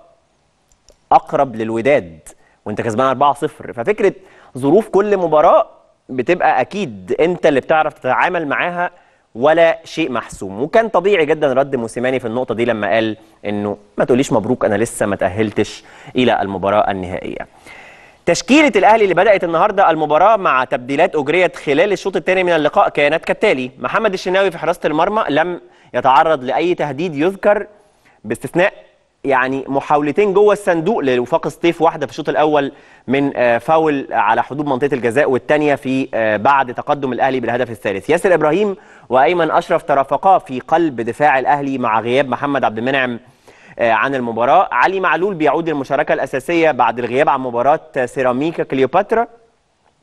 اقرب للوداد وانت كسبان 4-0 ففكره ظروف كل مباراه بتبقى اكيد انت اللي بتعرف تتعامل معاها ولا شيء محسوم وكان طبيعي جدا رد موسيماني في النقطه دي لما قال انه ما تقوليش مبروك انا لسه ما تاهلتش الى المباراه النهائيه تشكيلة الأهلي اللي بدأت النهاردة المباراة مع تبديلات أجريت خلال الشوط الثاني من اللقاء كانت كالتالي محمد الشناوي في حراسة المرمى لم يتعرض لأي تهديد يذكر باستثناء يعني محاولتين جوه الصندوق لوفاق سطيف واحدة في الشوط الأول من آه، فاول على حدود منطقة الجزاء والثانية في آه، بعد تقدم الأهلي بالهدف الثالث ياسر إبراهيم وأيمن أشرف ترافقا في قلب دفاع الأهلي مع غياب محمد عبد المنعم آه، عن المباراة علي معلول بيعود للمشاركة الأساسية بعد الغياب عن مباراة آه، سيراميكا كليوباترا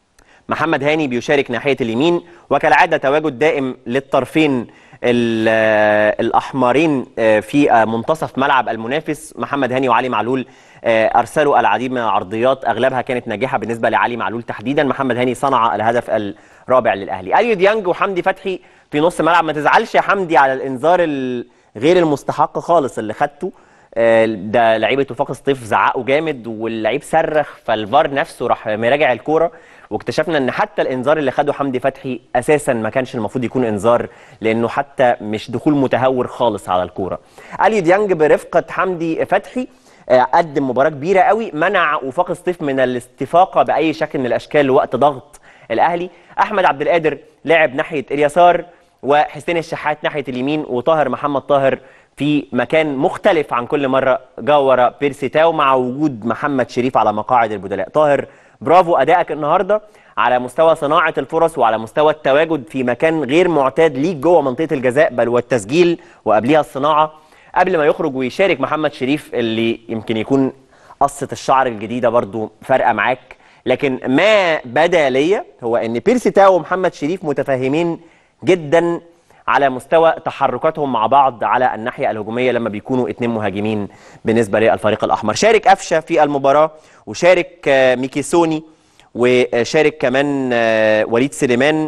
محمد هاني بيشارك ناحيه اليمين وكالعاده تواجد دائم للطرفين ال- آه، الاحمرين آه، في آه، منتصف ملعب المنافس محمد هاني وعلي معلول آه، ارسلوا العديد من العرضيات اغلبها كانت ناجحه بالنسبه لعلي معلول تحديدا محمد هاني صنع الهدف الرابع للاهلي اليو ديانج وحمدي فتحي في نص ملعب ما تزعلش يا حمدي على الانذار ال- غير المستحق خالص اللي خدته آه، ده لعيبه وفاق سطيف زعقوا جامد واللعيب صرخ فالفار نفسه راح مراجع الكوره واكتشفنا ان حتى الانذار اللي خده حمدي فتحي اساسا ما كانش المفروض يكون انذار لانه حتى مش دخول متهور خالص على الكوره اليو ديانج برفقه حمدي فتحي آه، قدم مباراه كبيره قوي منع وفاق سطيف من الاستفاقه باي شكل من الاشكال لوقت ضغط الاهلي احمد عبد القادر لعب ناحيه اليسار وحسين الشحات ناحيه اليمين وطاهر محمد طاهر في مكان مختلف عن كل مره جاور بيرسي تاو مع وجود محمد شريف على مقاعد البدلاء طاهر برافو ادائك النهارده على مستوى صناعه الفرص وعلى مستوى التواجد في مكان غير معتاد ليك جوه منطقه الجزاء بل والتسجيل وقبليها الصناعه قبل ما يخرج ويشارك محمد شريف اللي يمكن يكون قصه الشعر الجديده برضو فارقه معاك لكن ما بدا ليا هو ان بيرسي تاو ومحمد شريف متفاهمين جدا على مستوى تحركاتهم مع بعض على الناحيه الهجوميه لما بيكونوا اتنين مهاجمين بالنسبه للفريق الاحمر شارك قفشه في المباراه وشارك آه، ميكيسوني وشارك كمان آه، وليد سليمان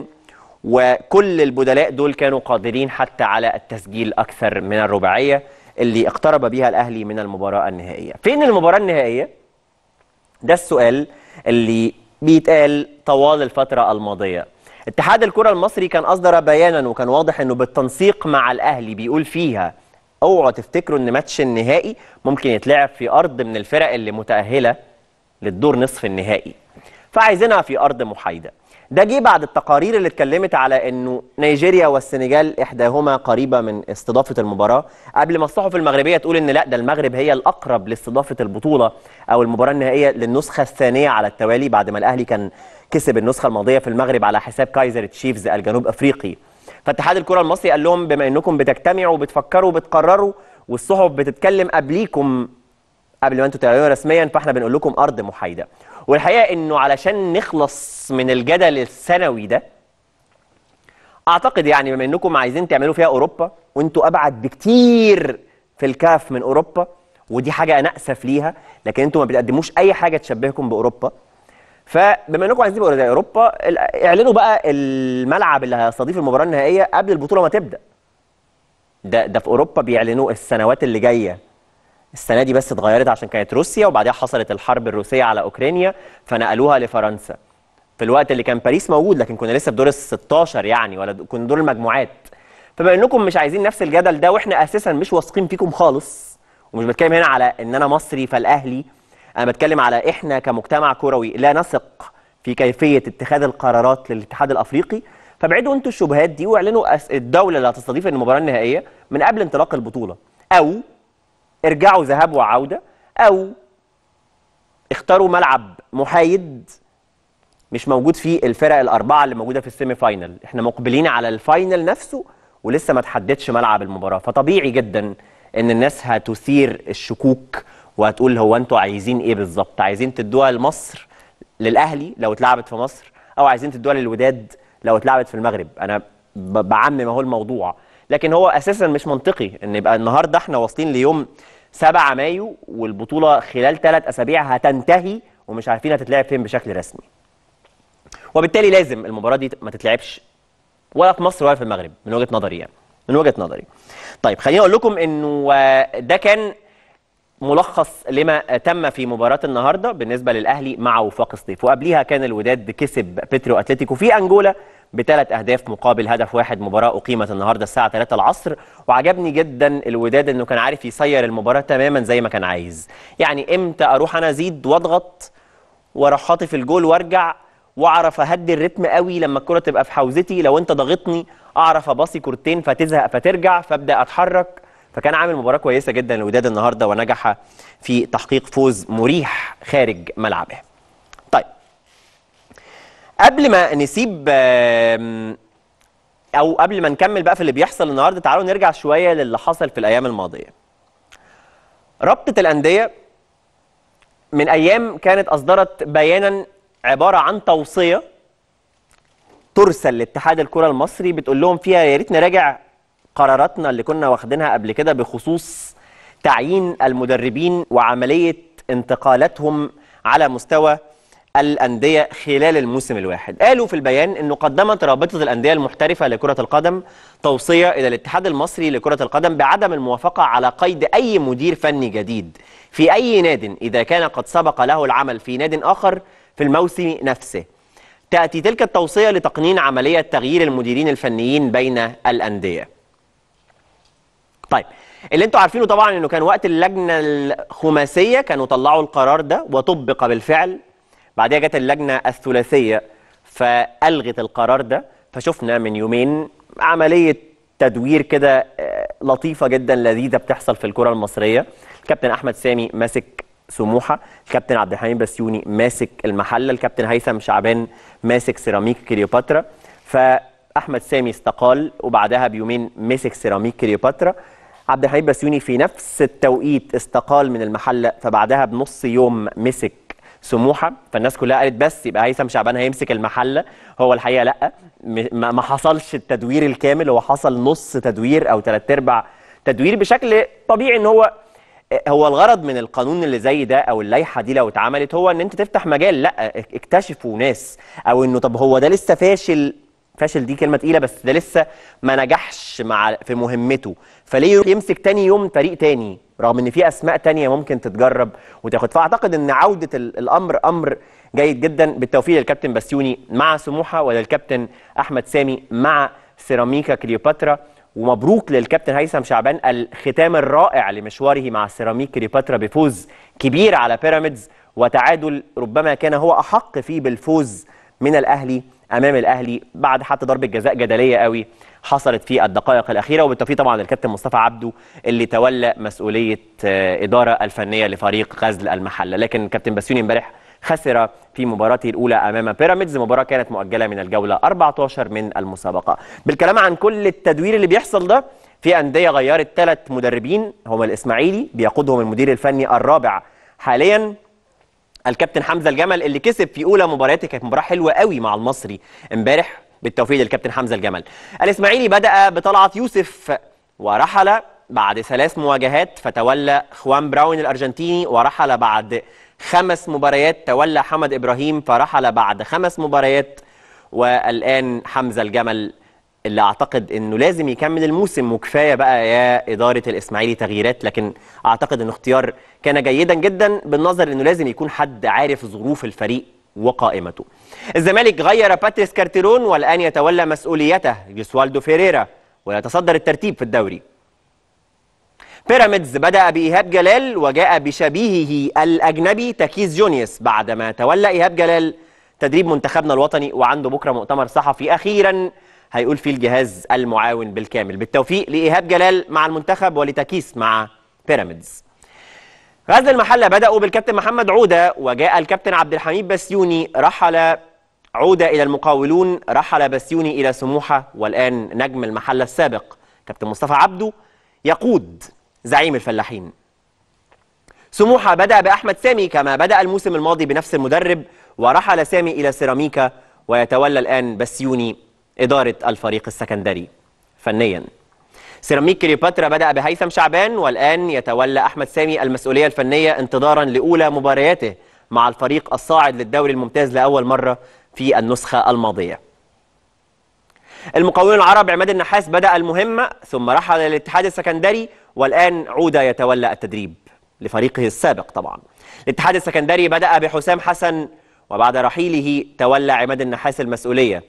وكل البدلاء دول كانوا قادرين حتى على التسجيل اكثر من الرباعيه اللي اقترب بها الاهلي من المباراه النهائيه فين المباراه النهائيه ده السؤال اللي بيتقال طوال الفترة الماضية اتحاد الكرة المصري كان أصدر بيانا وكان واضح أنه بالتنسيق مع الأهلي بيقول فيها اوعوا تفتكروا ان ماتش النهائي ممكن يتلعب في ارض من الفرق اللي متاهله للدور نصف النهائي فعايزينها في ارض محايده ده جه بعد التقارير اللي اتكلمت على انه نيجيريا والسنغال احداهما قريبه من استضافه المباراه قبل ما الصحف المغربيه تقول ان لا ده المغرب هي الاقرب لاستضافه البطوله او المباراه النهائيه للنسخه الثانيه على التوالي بعد ما الاهلي كان كسب النسخه الماضيه في المغرب على حساب كايزر تشيفز الجنوب افريقي فاتحاد الكره المصري قال لهم بما انكم بتجتمعوا وبتفكروا وبتقرروا والصحف بتتكلم قبليكم قبل ما انتوا تعلنوا رسميا فاحنا بنقول لكم ارض محايده والحقيقه انه علشان نخلص من الجدل السنوي ده اعتقد يعني بما انكم عايزين تعملوا فيها اوروبا وانتوا ابعد بكتير في الكاف من اوروبا ودي حاجه انا اسف ليها لكن انتوا ما بتقدموش اي حاجه تشبهكم باوروبا فبما انكم عايزين تبقوا زي اوروبا ال- اعلنوا بقى الملعب اللي هيستضيف المباراه النهائيه قبل البطوله ما تبدا ده ده في اوروبا بيعلنوه السنوات اللي جايه السنه دي بس اتغيرت عشان كانت روسيا وبعدها حصلت الحرب الروسيه على اوكرانيا فنقلوها لفرنسا في الوقت اللي كان باريس موجود لكن كنا لسه في دور ال 16 يعني ولا كنا دور المجموعات فبما انكم مش عايزين نفس الجدل ده واحنا اساسا مش واثقين فيكم خالص ومش بتكلم هنا على ان انا مصري فالاهلي انا بتكلم على احنا كمجتمع كروي لا نثق في كيفيه اتخاذ القرارات للاتحاد الافريقي فابعدوا انتوا الشبهات دي واعلنوا أس- الدوله اللي هتستضيف المباراه النهائيه من قبل انطلاق البطوله او ارجعوا ذهاب وعوده او اختاروا ملعب محايد مش موجود فيه الفرق الاربعه اللي موجوده في السيمي فاينل احنا مقبلين على الفاينل نفسه ولسه ما تحددش ملعب المباراه فطبيعي جدا ان الناس هتثير الشكوك وهتقول هو انتوا عايزين ايه بالظبط عايزين تدوها لمصر للاهلي لو اتلعبت في مصر او عايزين تدوها للوداد لو اتلعبت في المغرب انا ب- بعمم اهو الموضوع لكن هو اساسا مش منطقي ان يبقى النهارده احنا واصلين ليوم 7 مايو والبطوله خلال ثلاث اسابيع هتنتهي ومش عارفين هتتلعب فين بشكل رسمي وبالتالي لازم المباراه دي ما تتلعبش ولا في مصر ولا في المغرب من وجهه نظري يعني من وجهه نظري طيب خليني اقول لكم انه آه، ده كان ملخص لما تم في مباراة النهاردة بالنسبة للأهلي مع وفاق سطيف وقبليها كان الوداد كسب بيترو أتلتيكو في أنجولا بثلاث أهداف مقابل هدف واحد مباراة أقيمت النهاردة الساعة 3 العصر وعجبني جدا الوداد أنه كان عارف يسير المباراة تماما زي ما كان عايز يعني إمتى أروح أنا أزيد وأضغط واروح خاطف الجول وارجع واعرف اهدي الريتم قوي لما الكره تبقى في حوزتي لو انت ضاغطني اعرف اباصي كورتين فتزهق فترجع فابدا اتحرك فكان عامل مباراه كويسه جدا الوداد النهارده ونجح في تحقيق فوز مريح خارج ملعبه. طيب قبل ما نسيب آم، او قبل ما نكمل بقى في اللي بيحصل النهارده تعالوا نرجع شويه للي حصل في الايام الماضيه. رابطه الانديه من ايام كانت اصدرت بيانا عباره عن توصيه ترسل لاتحاد الكره المصري بتقول لهم فيها يا ريت نراجع قراراتنا اللي كنا واخدينها قبل كده بخصوص تعيين المدربين وعمليه انتقالاتهم على مستوى الأندية خلال الموسم الواحد قالوا في البيان أنه قدمت رابطة الأندية المحترفة لكرة القدم توصية إلى الاتحاد المصري لكرة القدم بعدم الموافقة على قيد أي مدير فني جديد في أي ناد إذا كان قد سبق له العمل في ناد آخر في الموسم نفسه تأتي تلك التوصية لتقنين عملية تغيير المديرين الفنيين بين الأندية طيب اللي انتوا عارفينه طبعا انه كان وقت اللجنه الخماسيه كانوا طلعوا القرار ده وطبق بالفعل بعدها جت اللجنه الثلاثيه فالغت القرار ده فشفنا من يومين عمليه تدوير كده آه، لطيفه جدا لذيذه بتحصل في الكره المصريه الكابتن احمد سامي ماسك سموحه الكابتن عبد الحليم بسيوني ماسك المحله الكابتن هيثم شعبان ماسك سيراميك كليوباترا فاحمد سامي استقال وبعدها بيومين مسك سيراميك كليوباترا عبد الحليم بسيوني في نفس التوقيت استقال من المحله فبعدها بنص يوم مسك سموحه فالناس كلها قالت بس يبقى هيثم شعبان هيمسك المحله هو الحقيقه لا م- ما ما حصلش التدوير الكامل هو حصل نص تدوير او ثلاث ارباع تدوير بشكل طبيعي ان هو هو الغرض من القانون اللي زي ده او اللائحه دي لو اتعملت هو ان انت تفتح مجال لا اكتشفوا ناس او انه طب هو ده لسه فاشل فاشل دي كلمه تقيله بس ده لسه ما نجحش مع في مهمته فليه يمسك تاني يوم فريق تاني رغم ان في اسماء تانية ممكن تتجرب وتاخد فاعتقد ان عوده ال- الامر امر جيد جدا بالتوفيق للكابتن بسيوني مع سموحه وللكابتن احمد سامي مع سيراميكا كليوباترا ومبروك للكابتن هيثم شعبان الختام الرائع لمشواره مع سيراميك كليوباترا بفوز كبير على بيراميدز وتعادل ربما كان هو احق فيه بالفوز من الاهلي امام الاهلي بعد حتى ضربه جزاء جدليه قوي حصلت في الدقائق الاخيره وبالتوفيق طبعا للكابتن مصطفى عبده اللي تولى مسؤوليه آه، اداره الفنيه لفريق غزل المحله لكن الكابتن بسيوني امبارح خسر في مباراته الاولى امام بيراميدز مباراه كانت مؤجله من الجوله 14 من المسابقه بالكلام عن كل التدوير اللي بيحصل ده في انديه غيرت ثلاث مدربين هما الاسماعيلي بيقودهم المدير الفني الرابع حاليا الكابتن حمزه الجمل اللي كسب في اولى مبارياته كانت مباراه حلوه قوي مع المصري امبارح بالتوفيق للكابتن حمزه الجمل الاسماعيلي بدا بطلعت يوسف ورحل بعد ثلاث مواجهات فتولى خوان براون الارجنتيني ورحل بعد خمس مباريات تولى حمد ابراهيم فرحل بعد خمس مباريات والان حمزه الجمل اللي اعتقد انه لازم يكمل الموسم وكفايه بقى يا اداره الاسماعيلي تغييرات لكن اعتقد انه اختيار كان جيدا جدا بالنظر انه لازم يكون حد عارف ظروف الفريق وقائمته. الزمالك غير باتريس كارتيرون والان يتولى مسؤوليته جيسوالدو فيريرا ويتصدر الترتيب في الدوري. بيراميدز بدأ بإيهاب جلال وجاء بشبيهه الأجنبي تكيس جونيوس بعدما تولى إيهاب جلال تدريب منتخبنا الوطني وعنده بكرة مؤتمر صحفي أخيرا هيقول فيه الجهاز المعاون بالكامل بالتوفيق لإيهاب جلال مع المنتخب ولتكيس مع بيراميدز غزل المحلة بدأوا بالكابتن محمد عودة وجاء الكابتن عبد الحميد بسيوني رحل عودة إلى المقاولون رحل بسيوني إلى سموحة والآن نجم المحلة السابق كابتن مصطفى عبده يقود زعيم الفلاحين سموحة بدأ بأحمد سامي كما بدأ الموسم الماضي بنفس المدرب ورحل سامي إلى سيراميكا ويتولى الآن بسيوني إدارة الفريق السكندري فنيا سيراميك كليوباترا بدأ بهيثم شعبان والآن يتولى أحمد سامي المسؤولية الفنية انتظارا لأولى مبارياته مع الفريق الصاعد للدوري الممتاز لأول مرة في النسخة الماضية المقاولون العرب عماد النحاس بدأ المهمة ثم رحل للاتحاد السكندري والآن عودة يتولى التدريب لفريقه السابق طبعا الاتحاد السكندري بدأ بحسام حسن وبعد رحيله تولى عماد النحاس المسؤولية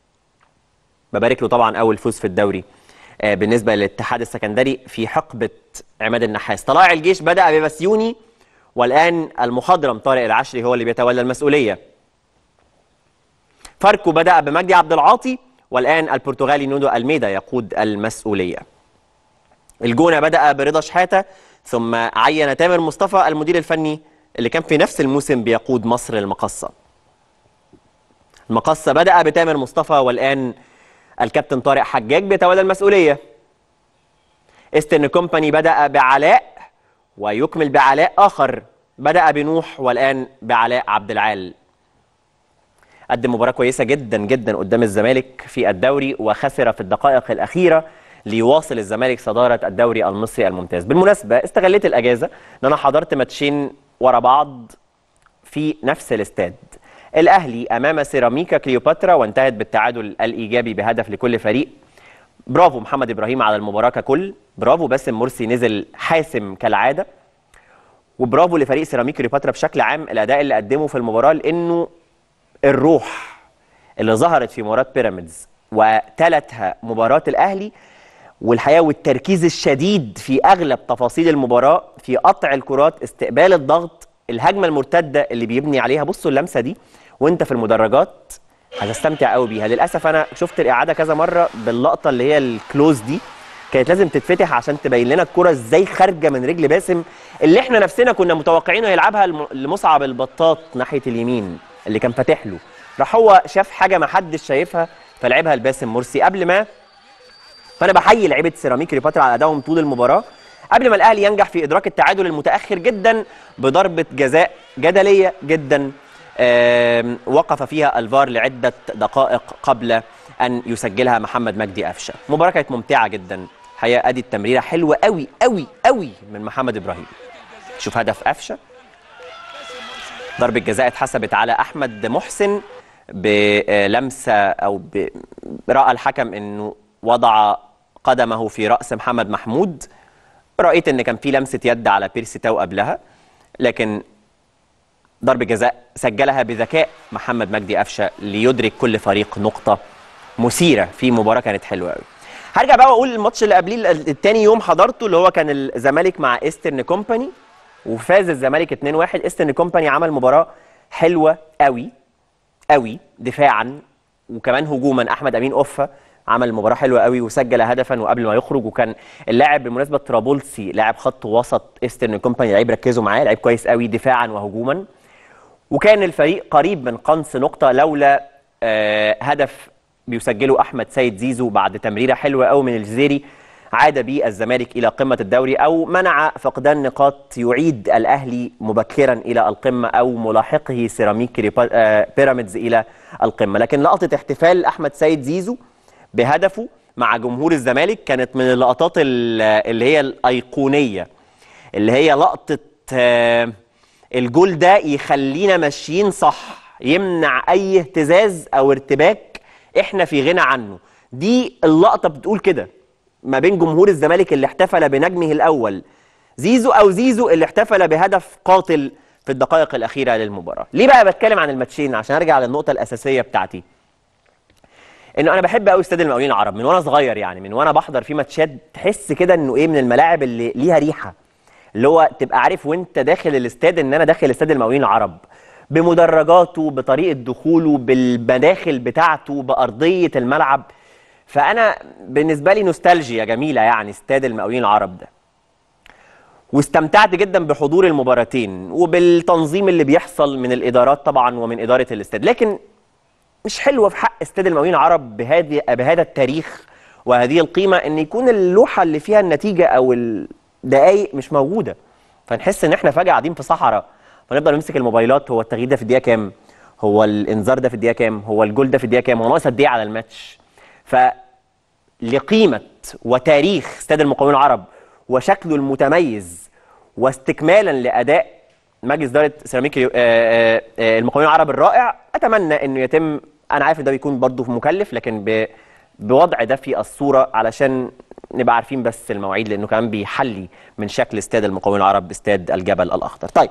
ببارك له طبعا أول فوز في الدوري آه، بالنسبة للاتحاد السكندري في حقبة عماد النحاس طلائع الجيش بدأ ببسيوني والآن المخضرم طارق العشري هو اللي بيتولى المسؤولية فاركو بدأ بمجدي عبد العاطي والآن البرتغالي نونو ألميدا يقود المسؤولية الجونة بدأ برضا شحاتة ثم عين تامر مصطفى المدير الفني اللي كان في نفس الموسم بيقود مصر المقصة المقصة بدأ بتامر مصطفى والآن الكابتن طارق حجاج بيتولى المسؤولية استن كومباني بدأ بعلاء ويكمل بعلاء آخر بدأ بنوح والآن بعلاء عبد العال قدم مباراه كويسه جدا جدا قدام الزمالك في الدوري وخسر في الدقائق الاخيره ليواصل الزمالك صداره الدوري المصري الممتاز بالمناسبه استغليت الاجازه ان انا حضرت ماتشين ورا بعض في نفس الاستاد الاهلي امام سيراميكا كليوباترا وانتهت بالتعادل الايجابي بهدف لكل فريق برافو محمد ابراهيم على المباراه ككل برافو باسم مرسي نزل حاسم كالعاده وبرافو لفريق سيراميكا كليوباترا بشكل عام الاداء اللي قدمه في المباراه لانه الروح اللي ظهرت في مباراه بيراميدز وتلتها مباراه الاهلي والحقيقه والتركيز الشديد في اغلب تفاصيل المباراه في قطع الكرات استقبال الضغط الهجمه المرتده اللي بيبني عليها بصوا اللمسه دي وانت في المدرجات هتستمتع قوي بيها للاسف انا شفت الاعاده كذا مره باللقطه اللي هي الكلوز دي كانت لازم تتفتح عشان تبين لنا الكره ازاي خارجه من رجل باسم اللي احنا نفسنا كنا متوقعينه يلعبها الم- لمصعب البطاط ناحيه اليمين اللي كان فاتح له راح هو شاف حاجه ما حدش شايفها فلعبها لباسم مرسي قبل ما فانا بحيي لعيبه سيراميك كليوباترا على ادائهم طول المباراه قبل ما الاهلي ينجح في ادراك التعادل المتاخر جدا بضربه جزاء جدليه جدا آم، وقف فيها الفار لعده دقائق قبل ان يسجلها محمد مجدي قفشه مباراه كانت ممتعه جدا الحقيقه ادي التمريره حلوه قوي قوي قوي من محمد ابراهيم شوف هدف قفشه ضربة جزاء اتحسبت على أحمد محسن بلمسة أو ب- رأى الحكم أنه وضع قدمه في رأس محمد محمود رأيت أن كان في لمسة يد على بيرسي تاو قبلها لكن ضربة جزاء سجلها بذكاء محمد مجدي قفشة ليدرك كل فريق نقطة مثيرة في مباراة كانت حلوة قوي هرجع بقى واقول الماتش اللي قبليه التاني يوم حضرته اللي هو كان الزمالك مع ايسترن كومباني وفاز الزمالك 2-1 ايسترن كومباني عمل مباراه حلوه قوي قوي دفاعا وكمان هجوما احمد امين اوفا عمل مباراه حلوه قوي وسجل هدفا وقبل ما يخرج وكان اللاعب بالمناسبه ترابولسي لاعب خط وسط ايسترن كومباني لعيب ركزوا معاه لعيب كويس قوي دفاعا وهجوما وكان الفريق قريب من قنص نقطه لولا آه هدف بيسجله احمد سيد زيزو بعد تمريره حلوه قوي من الجزيري عاد بيه الزمالك الى قمه الدوري او منع فقدان نقاط يعيد الاهلي مبكرا الى القمه او ملاحقه سيراميك كريبا- آه، بيراميدز الى القمه لكن لقطه احتفال احمد سيد زيزو بهدفه مع جمهور الزمالك كانت من اللقطات ال- اللي هي الايقونيه اللي هي لقطه آه، الجول ده يخلينا ماشيين صح يمنع اي اهتزاز او ارتباك احنا في غنى عنه دي اللقطه بتقول كده ما بين جمهور الزمالك اللي احتفل بنجمه الاول زيزو او زيزو اللي احتفل بهدف قاتل في الدقائق الاخيره للمباراه ليه بقى بتكلم عن الماتشين عشان ارجع للنقطه الاساسيه بتاعتي انه انا بحب قوي استاد المقاولين العرب من وانا صغير يعني من وانا بحضر فيه ماتشات تحس كده انه ايه من الملاعب اللي ليها ريحه اللي هو تبقى عارف وانت داخل الاستاد ان انا داخل استاد المقاولين العرب بمدرجاته بطريقه دخوله بالمداخل بتاعته بارضيه الملعب فانا بالنسبه لي نوستالجيا جميله يعني استاد المقاولين العرب ده واستمتعت جدا بحضور المباراتين وبالتنظيم اللي بيحصل من الادارات طبعا ومن اداره الاستاد لكن مش حلوه في حق استاد المقاولين العرب بهذه بهذا التاريخ وهذه القيمه ان يكون اللوحه اللي فيها النتيجه او الدقائق مش موجوده فنحس ان احنا فجاه قاعدين في صحراء فنفضل نمسك الموبايلات هو التغيير ده في الدقيقه كام هو الانذار ده في الدقيقه كام هو الجول ده في الدقيقه كام هو ناقص قد ايه على الماتش ف لقيمه وتاريخ استاد المقاولين العرب وشكله المتميز واستكمالا لاداء مجلس اداره سيراميك اليو- آه، آه، آه، المقاولين العرب الرائع اتمنى انه يتم انا عارف ان ده بيكون برضه مكلف لكن ب... بوضع ده في الصوره علشان نبقى عارفين بس المواعيد لانه كمان بيحلي من شكل استاد المقاولين العرب باستاد الجبل الاخضر طيب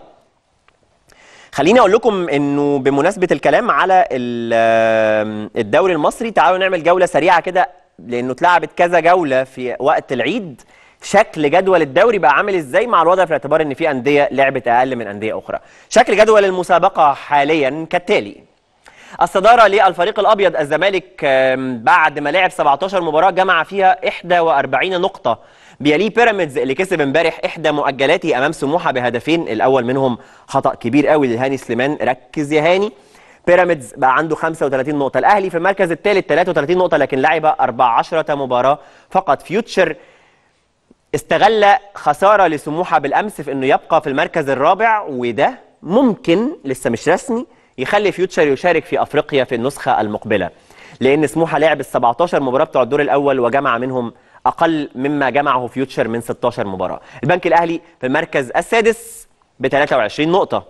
خليني اقول لكم انه بمناسبه الكلام على ال- الدوري المصري تعالوا نعمل جوله سريعه كده لانه اتلعبت كذا جوله في وقت العيد شكل جدول الدوري بقى عامل ازاي مع الوضع في الاعتبار ان في انديه لعبت اقل من انديه اخرى شكل جدول المسابقه حاليا كالتالي الصدارة للفريق الأبيض الزمالك آم، بعد ما لعب 17 مباراة جمع فيها 41 نقطة بيليه بيراميدز اللي كسب امبارح إحدى مؤجلاته أمام سموحة بهدفين الأول منهم خطأ كبير قوي لهاني سليمان ركز يا هاني بيراميدز بقى عنده 35 نقطة الأهلي في المركز الثالث 33 نقطة لكن لعب 14 مباراة فقط فيوتشر استغل خسارة لسموحة بالأمس في أنه يبقى في المركز الرابع وده ممكن لسه مش رسمي يخلي فيوتشر يشارك في افريقيا في النسخه المقبله لان سموحه لعب ال 17 مباراه بتوع الدور الاول وجمع منهم اقل مما جمعه فيوتشر من 16 مباراه البنك الاهلي في المركز السادس ب 23 نقطه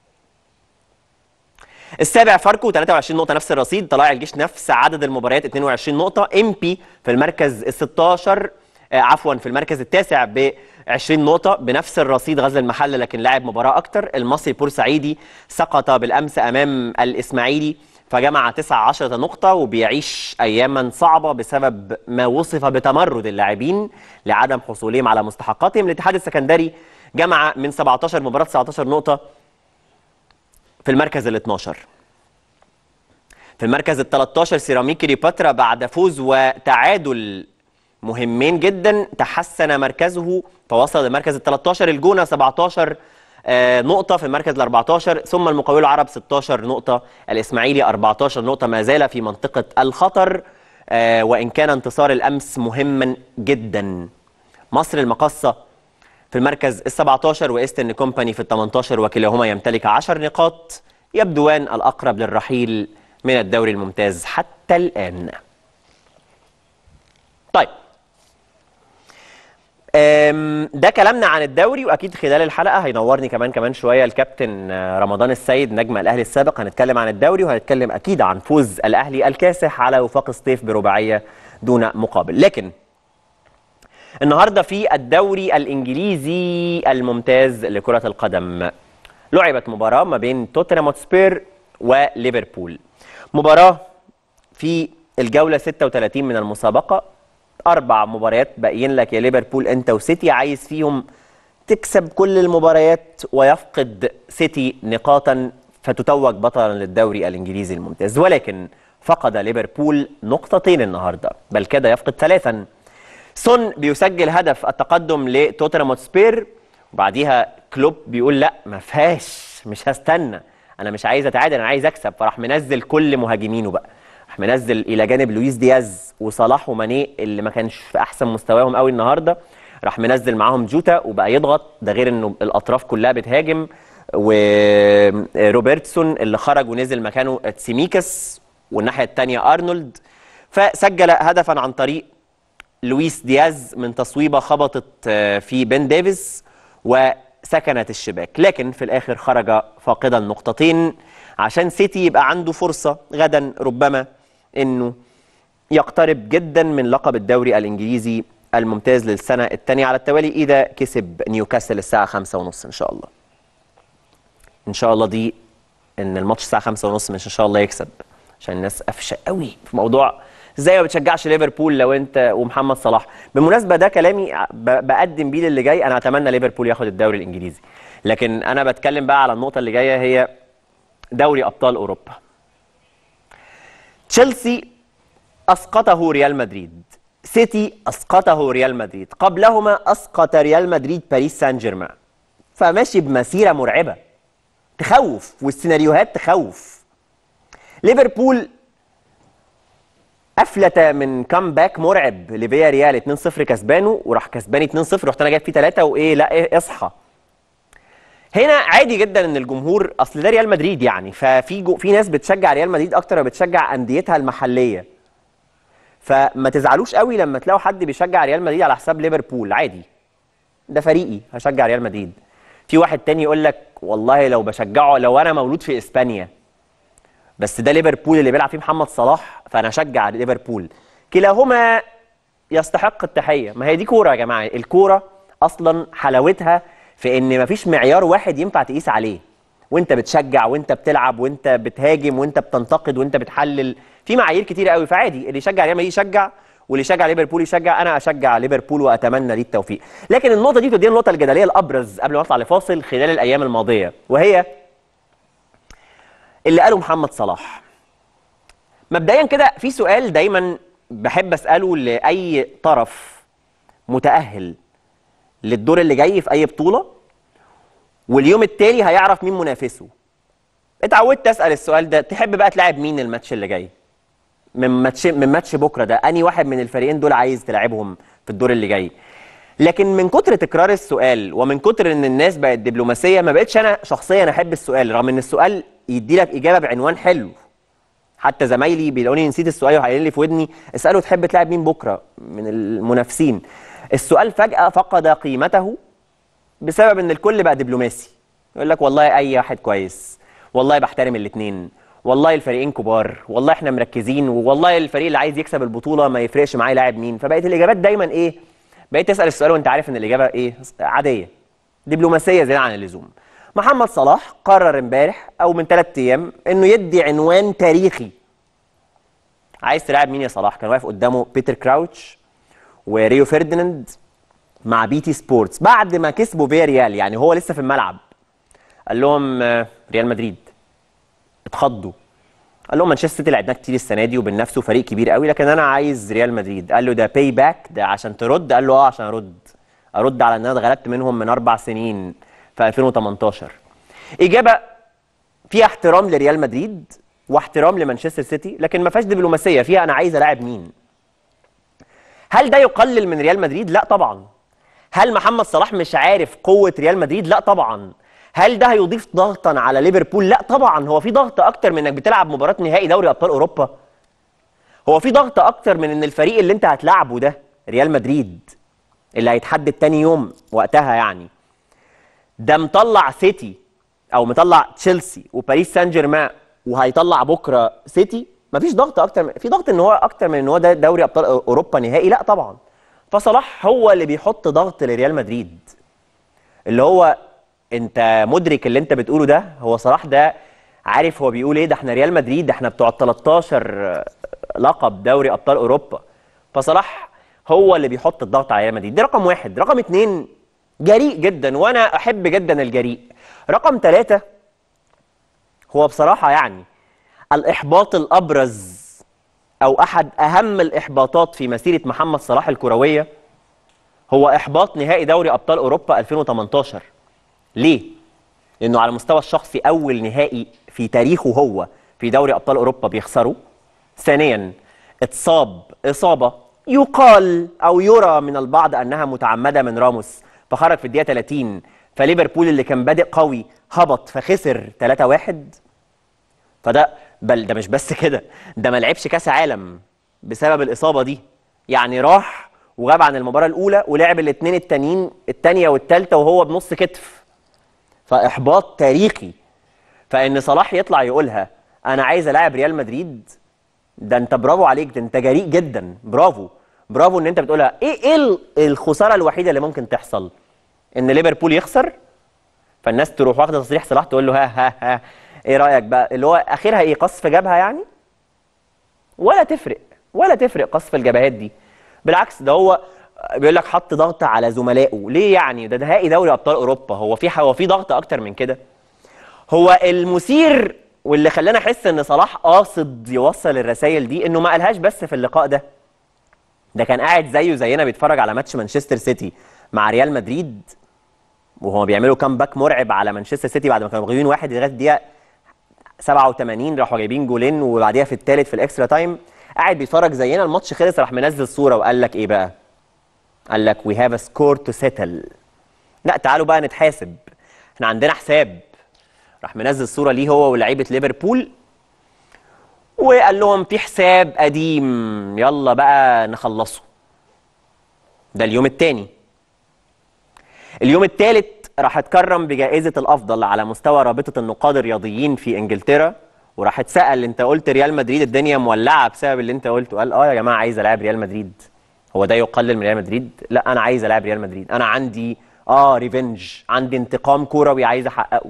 السابع فاركو 23 نقطة نفس الرصيد طلائع الجيش نفس عدد المباريات 22 نقطة امبي في المركز ال 16 آه عفوا في المركز التاسع ب 20 نقطة بنفس الرصيد غزل المحلة لكن لعب مباراة أكتر المصري بورسعيدي سقط بالأمس أمام الإسماعيلي فجمع 19 نقطة وبيعيش أياما صعبة بسبب ما وصف بتمرد اللاعبين لعدم حصولهم على مستحقاتهم الاتحاد السكندري جمع من 17 مباراة 19 نقطة في المركز ال 12 في المركز ال 13 سيراميكي كليوباترا بعد فوز وتعادل مهمين جدا تحسن مركزه فوصل للمركز ال 13 الجونه 17 آه، نقطة في المركز ال 14 ثم المقاول العرب 16 نقطة الإسماعيلي 14 نقطة ما زال في منطقة الخطر آه، وإن كان انتصار الأمس مهما جدا مصر المقصة في المركز ال 17 وإيسترن كومباني في ال 18 وكلاهما يمتلك 10 نقاط يبدوان الأقرب للرحيل من الدوري الممتاز حتى الآن طيب أم، ده كلامنا عن الدوري واكيد خلال الحلقه هينورني كمان كمان شويه الكابتن آه، رمضان السيد نجم الاهلي السابق هنتكلم عن الدوري وهنتكلم اكيد عن فوز الاهلي الكاسح على وفاق سطيف برباعيه دون مقابل لكن النهارده في الدوري الانجليزي الممتاز لكره القدم لعبت مباراه ما بين توتنهام هوتسبير وليفربول مباراه في الجوله 36 من المسابقه اربع مباريات باقيين لك يا ليفربول انت وسيتي عايز فيهم تكسب كل المباريات ويفقد سيتي نقاطا فتتوج بطلا للدوري الانجليزي الممتاز ولكن فقد ليفربول نقطتين النهارده بل كاد يفقد ثلاثا سون بيسجل هدف التقدم لتوتنهام هوتسبير وبعديها كلوب بيقول لا ما فيهاش مش هستنى انا مش عايز اتعادل انا عايز اكسب فراح منزل كل مهاجمينه بقى راح منزل الى جانب لويس دياز وصلاح وماني اللي ما كانش في احسن مستواهم قوي النهارده راح منزل معاهم جوتا وبقى يضغط ده غير انه الاطراف كلها بتهاجم وروبرتسون اللي خرج ونزل مكانه تسيميكس والناحيه الثانيه ارنولد فسجل هدفا عن طريق لويس دياز من تصويبه خبطت آه، في بن ديفيس وسكنت الشباك لكن في الاخر خرج فاقدا نقطتين عشان سيتي يبقى عنده فرصه غدا ربما انه يقترب جدا من لقب الدوري الانجليزي الممتاز للسنه الثانيه على التوالي اذا كسب نيوكاسل الساعه خمسة ونص ان شاء الله ان شاء الله دي ان الماتش الساعه خمسة ونص مش ان شاء الله يكسب عشان الناس قفشه قوي في موضوع ازاي ما بتشجعش ليفربول لو انت ومحمد صلاح بالمناسبه ده كلامي ب- بقدم بيه للي جاي انا اتمنى ليفربول ياخد الدوري الانجليزي لكن انا بتكلم بقى على النقطه اللي جايه هي دوري ابطال اوروبا تشيلسي اسقطه ريال مدريد سيتي اسقطه ريال مدريد قبلهما اسقط ريال مدريد باريس سان جيرمان فماشي بمسيره مرعبه تخوف والسيناريوهات تخوف ليفربول افلت من كامباك مرعب لفيا ريال 2-0 كسبانه وراح كسبان 2-0 رحت انا جايب فيه 3 وايه لا إيه اصحى هنا عادي جدا ان الجمهور اصل ده ريال مدريد يعني ففي جو في ناس بتشجع ريال مدريد اكتر ما بتشجع انديتها المحليه فما تزعلوش قوي لما تلاقوا حد بيشجع ريال مدريد على حساب ليفربول عادي ده فريقي هشجع ريال مدريد في واحد تاني يقول لك والله لو بشجعه لو انا مولود في اسبانيا بس ده ليفربول اللي بيلعب فيه محمد صلاح فانا اشجع ليفربول كلاهما يستحق التحيه ما هي دي كوره يا جماعه الكوره اصلا حلاوتها في ان مفيش معيار واحد ينفع تقيس عليه وانت بتشجع وانت بتلعب وانت بتهاجم وانت بتنتقد وانت بتحلل في معايير كتير قوي فعادي اللي يشجع ريال مدريد يشجع واللي يشجع ليفربول يشجع انا اشجع ليفربول واتمنى ليه التوفيق لكن النقطه دي بتدينا النقطه الجدليه الابرز قبل ما نطلع لفاصل خلال الايام الماضيه وهي اللي قاله محمد صلاح مبدئيا كده في سؤال دايما بحب اساله لاي طرف متاهل للدور اللي جاي في اي بطوله واليوم التالي هيعرف مين منافسه اتعودت اسال السؤال ده تحب بقى تلعب مين الماتش اللي جاي من ماتش من ماتش بكره ده اني واحد من الفريقين دول عايز تلعبهم في الدور اللي جاي لكن من كتر تكرار السؤال ومن كتر ان الناس بقت دبلوماسيه ما بقتش انا شخصيا احب السؤال رغم ان السؤال يدي لك اجابه بعنوان حلو حتى زمايلي بيلاقوني نسيت السؤال وهيقولوا لي في ودني اساله تحب تلعب مين بكره من المنافسين السؤال فجاه فقد قيمته بسبب ان الكل بقى دبلوماسي يقول لك والله اي واحد كويس والله بحترم الاثنين والله الفريقين كبار والله احنا مركزين والله الفريق اللي عايز يكسب البطوله ما يفرقش معاه لاعب مين فبقت الاجابات دايما ايه بقيت تسال السؤال وانت عارف ان الاجابه ايه عاديه دبلوماسيه زياده عن اللزوم محمد صلاح قرر امبارح او من ثلاث ايام انه يدي عنوان تاريخي عايز تلاعب مين يا صلاح كان واقف قدامه بيتر كراوتش وريو فرديناند مع بي تي سبورتس بعد ما كسبوا فيا ريال يعني هو لسه في الملعب قال لهم آه، ريال مدريد اتخضوا قال لهم مانشستر سيتي لعبناه كتير السنه دي وبنفسه فريق كبير قوي لكن انا عايز ريال مدريد قال له ده باي باك ده عشان ترد قال له اه عشان ارد ارد على ان انا اتغلبت منهم من اربع سنين في 2018 اجابه فيها احترام لريال مدريد واحترام لمانشستر سيتي لكن ما فيهاش دبلوماسيه فيها انا عايز الاعب مين هل ده يقلل من ريال مدريد لا طبعا هل محمد صلاح مش عارف قوه ريال مدريد لا طبعا هل ده هيضيف ضغطا على ليفربول لا طبعا هو في ضغط اكتر من انك بتلعب مباراه نهائي دوري ابطال اوروبا هو في ضغط اكتر من ان الفريق اللي انت هتلعبه ده ريال مدريد اللي هيتحدد تاني يوم وقتها يعني ده مطلع سيتي او مطلع تشيلسي وباريس سان جيرمان وهيطلع بكره سيتي مفيش ضغط اكتر من في ضغط ان هو اكتر من ان هو ده دوري ابطال اوروبا نهائي لا طبعا فصلاح هو اللي بيحط ضغط لريال مدريد اللي هو انت مدرك اللي انت بتقوله ده هو صلاح ده عارف هو بيقول ايه ده احنا ريال مدريد ده احنا بتوع ال 13 لقب دوري ابطال اوروبا فصلاح هو اللي بيحط الضغط على ريال مدريد دي رقم واحد رقم اتنين جريء جدا وانا احب جدا الجريء رقم ثلاثة هو بصراحة يعني الإحباط الأبرز أو أحد أهم الإحباطات في مسيرة محمد صلاح الكروية هو إحباط نهائي دوري أبطال أوروبا 2018 ليه؟ لأنه على المستوى الشخصي أول نهائي في تاريخه هو في دوري أبطال أوروبا بيخسره ثانيا اتصاب إصابة يقال أو يرى من البعض أنها متعمدة من راموس فخرج في الدقيقة 30 فليفربول اللي كان بادئ قوي هبط فخسر 3-1 فده بل ده مش بس كده ده ما لعبش كاس عالم بسبب الاصابه دي يعني راح وغاب عن المباراه الاولى ولعب الاثنين التانيين الثانيه والثالثه وهو بنص كتف فاحباط تاريخي فان صلاح يطلع يقولها انا عايز الاعب ريال مدريد ده انت برافو عليك ده انت جريء جدا برافو برافو ان انت بتقولها ايه ايه ال- الخساره الوحيده اللي ممكن تحصل ان ليفربول يخسر فالناس تروح واخده تصريح صلاح تقول له ها ها ها ايه رايك بقى اللي هو اخرها ايه قصف جبهه يعني ولا تفرق ولا تفرق قصف الجبهات دي بالعكس ده هو بيقول لك حط ضغط على زملائه ليه يعني ده نهائي دوري ابطال اوروبا هو في هو في ضغط اكتر من كده هو المثير واللي خلانا احس ان صلاح قاصد يوصل الرسائل دي انه ما قالهاش بس في اللقاء ده ده كان قاعد زيه زينا بيتفرج على ماتش مانشستر سيتي مع ريال مدريد وهما بيعملوا كامباك مرعب على مانشستر سيتي بعد ما كانوا مغلوبين واحد لغايه الدقيقه 87 راحوا جايبين جولين وبعديها في الثالث في الاكسترا تايم قاعد بيتفرج زينا الماتش خلص راح منزل صوره وقال لك ايه بقى؟ قال لك وي هاف ا سكور تو سيتل لا تعالوا بقى نتحاسب احنا عندنا حساب راح منزل صوره ليه هو ولاعيبه ليفربول وقال لهم في حساب قديم يلا بقى نخلصه ده اليوم الثاني اليوم الثالث راح اتكرم بجائزة الأفضل على مستوى رابطة النقاد الرياضيين في إنجلترا وراح اتسأل أنت قلت ريال مدريد الدنيا مولعة بسبب اللي أنت قلته قال أه يا جماعة عايز ألعب ريال مدريد هو ده يقلل من ريال مدريد؟ لا أنا عايز ألعب ريال مدريد أنا عندي أه ريفنج عندي انتقام كروي عايز أحققه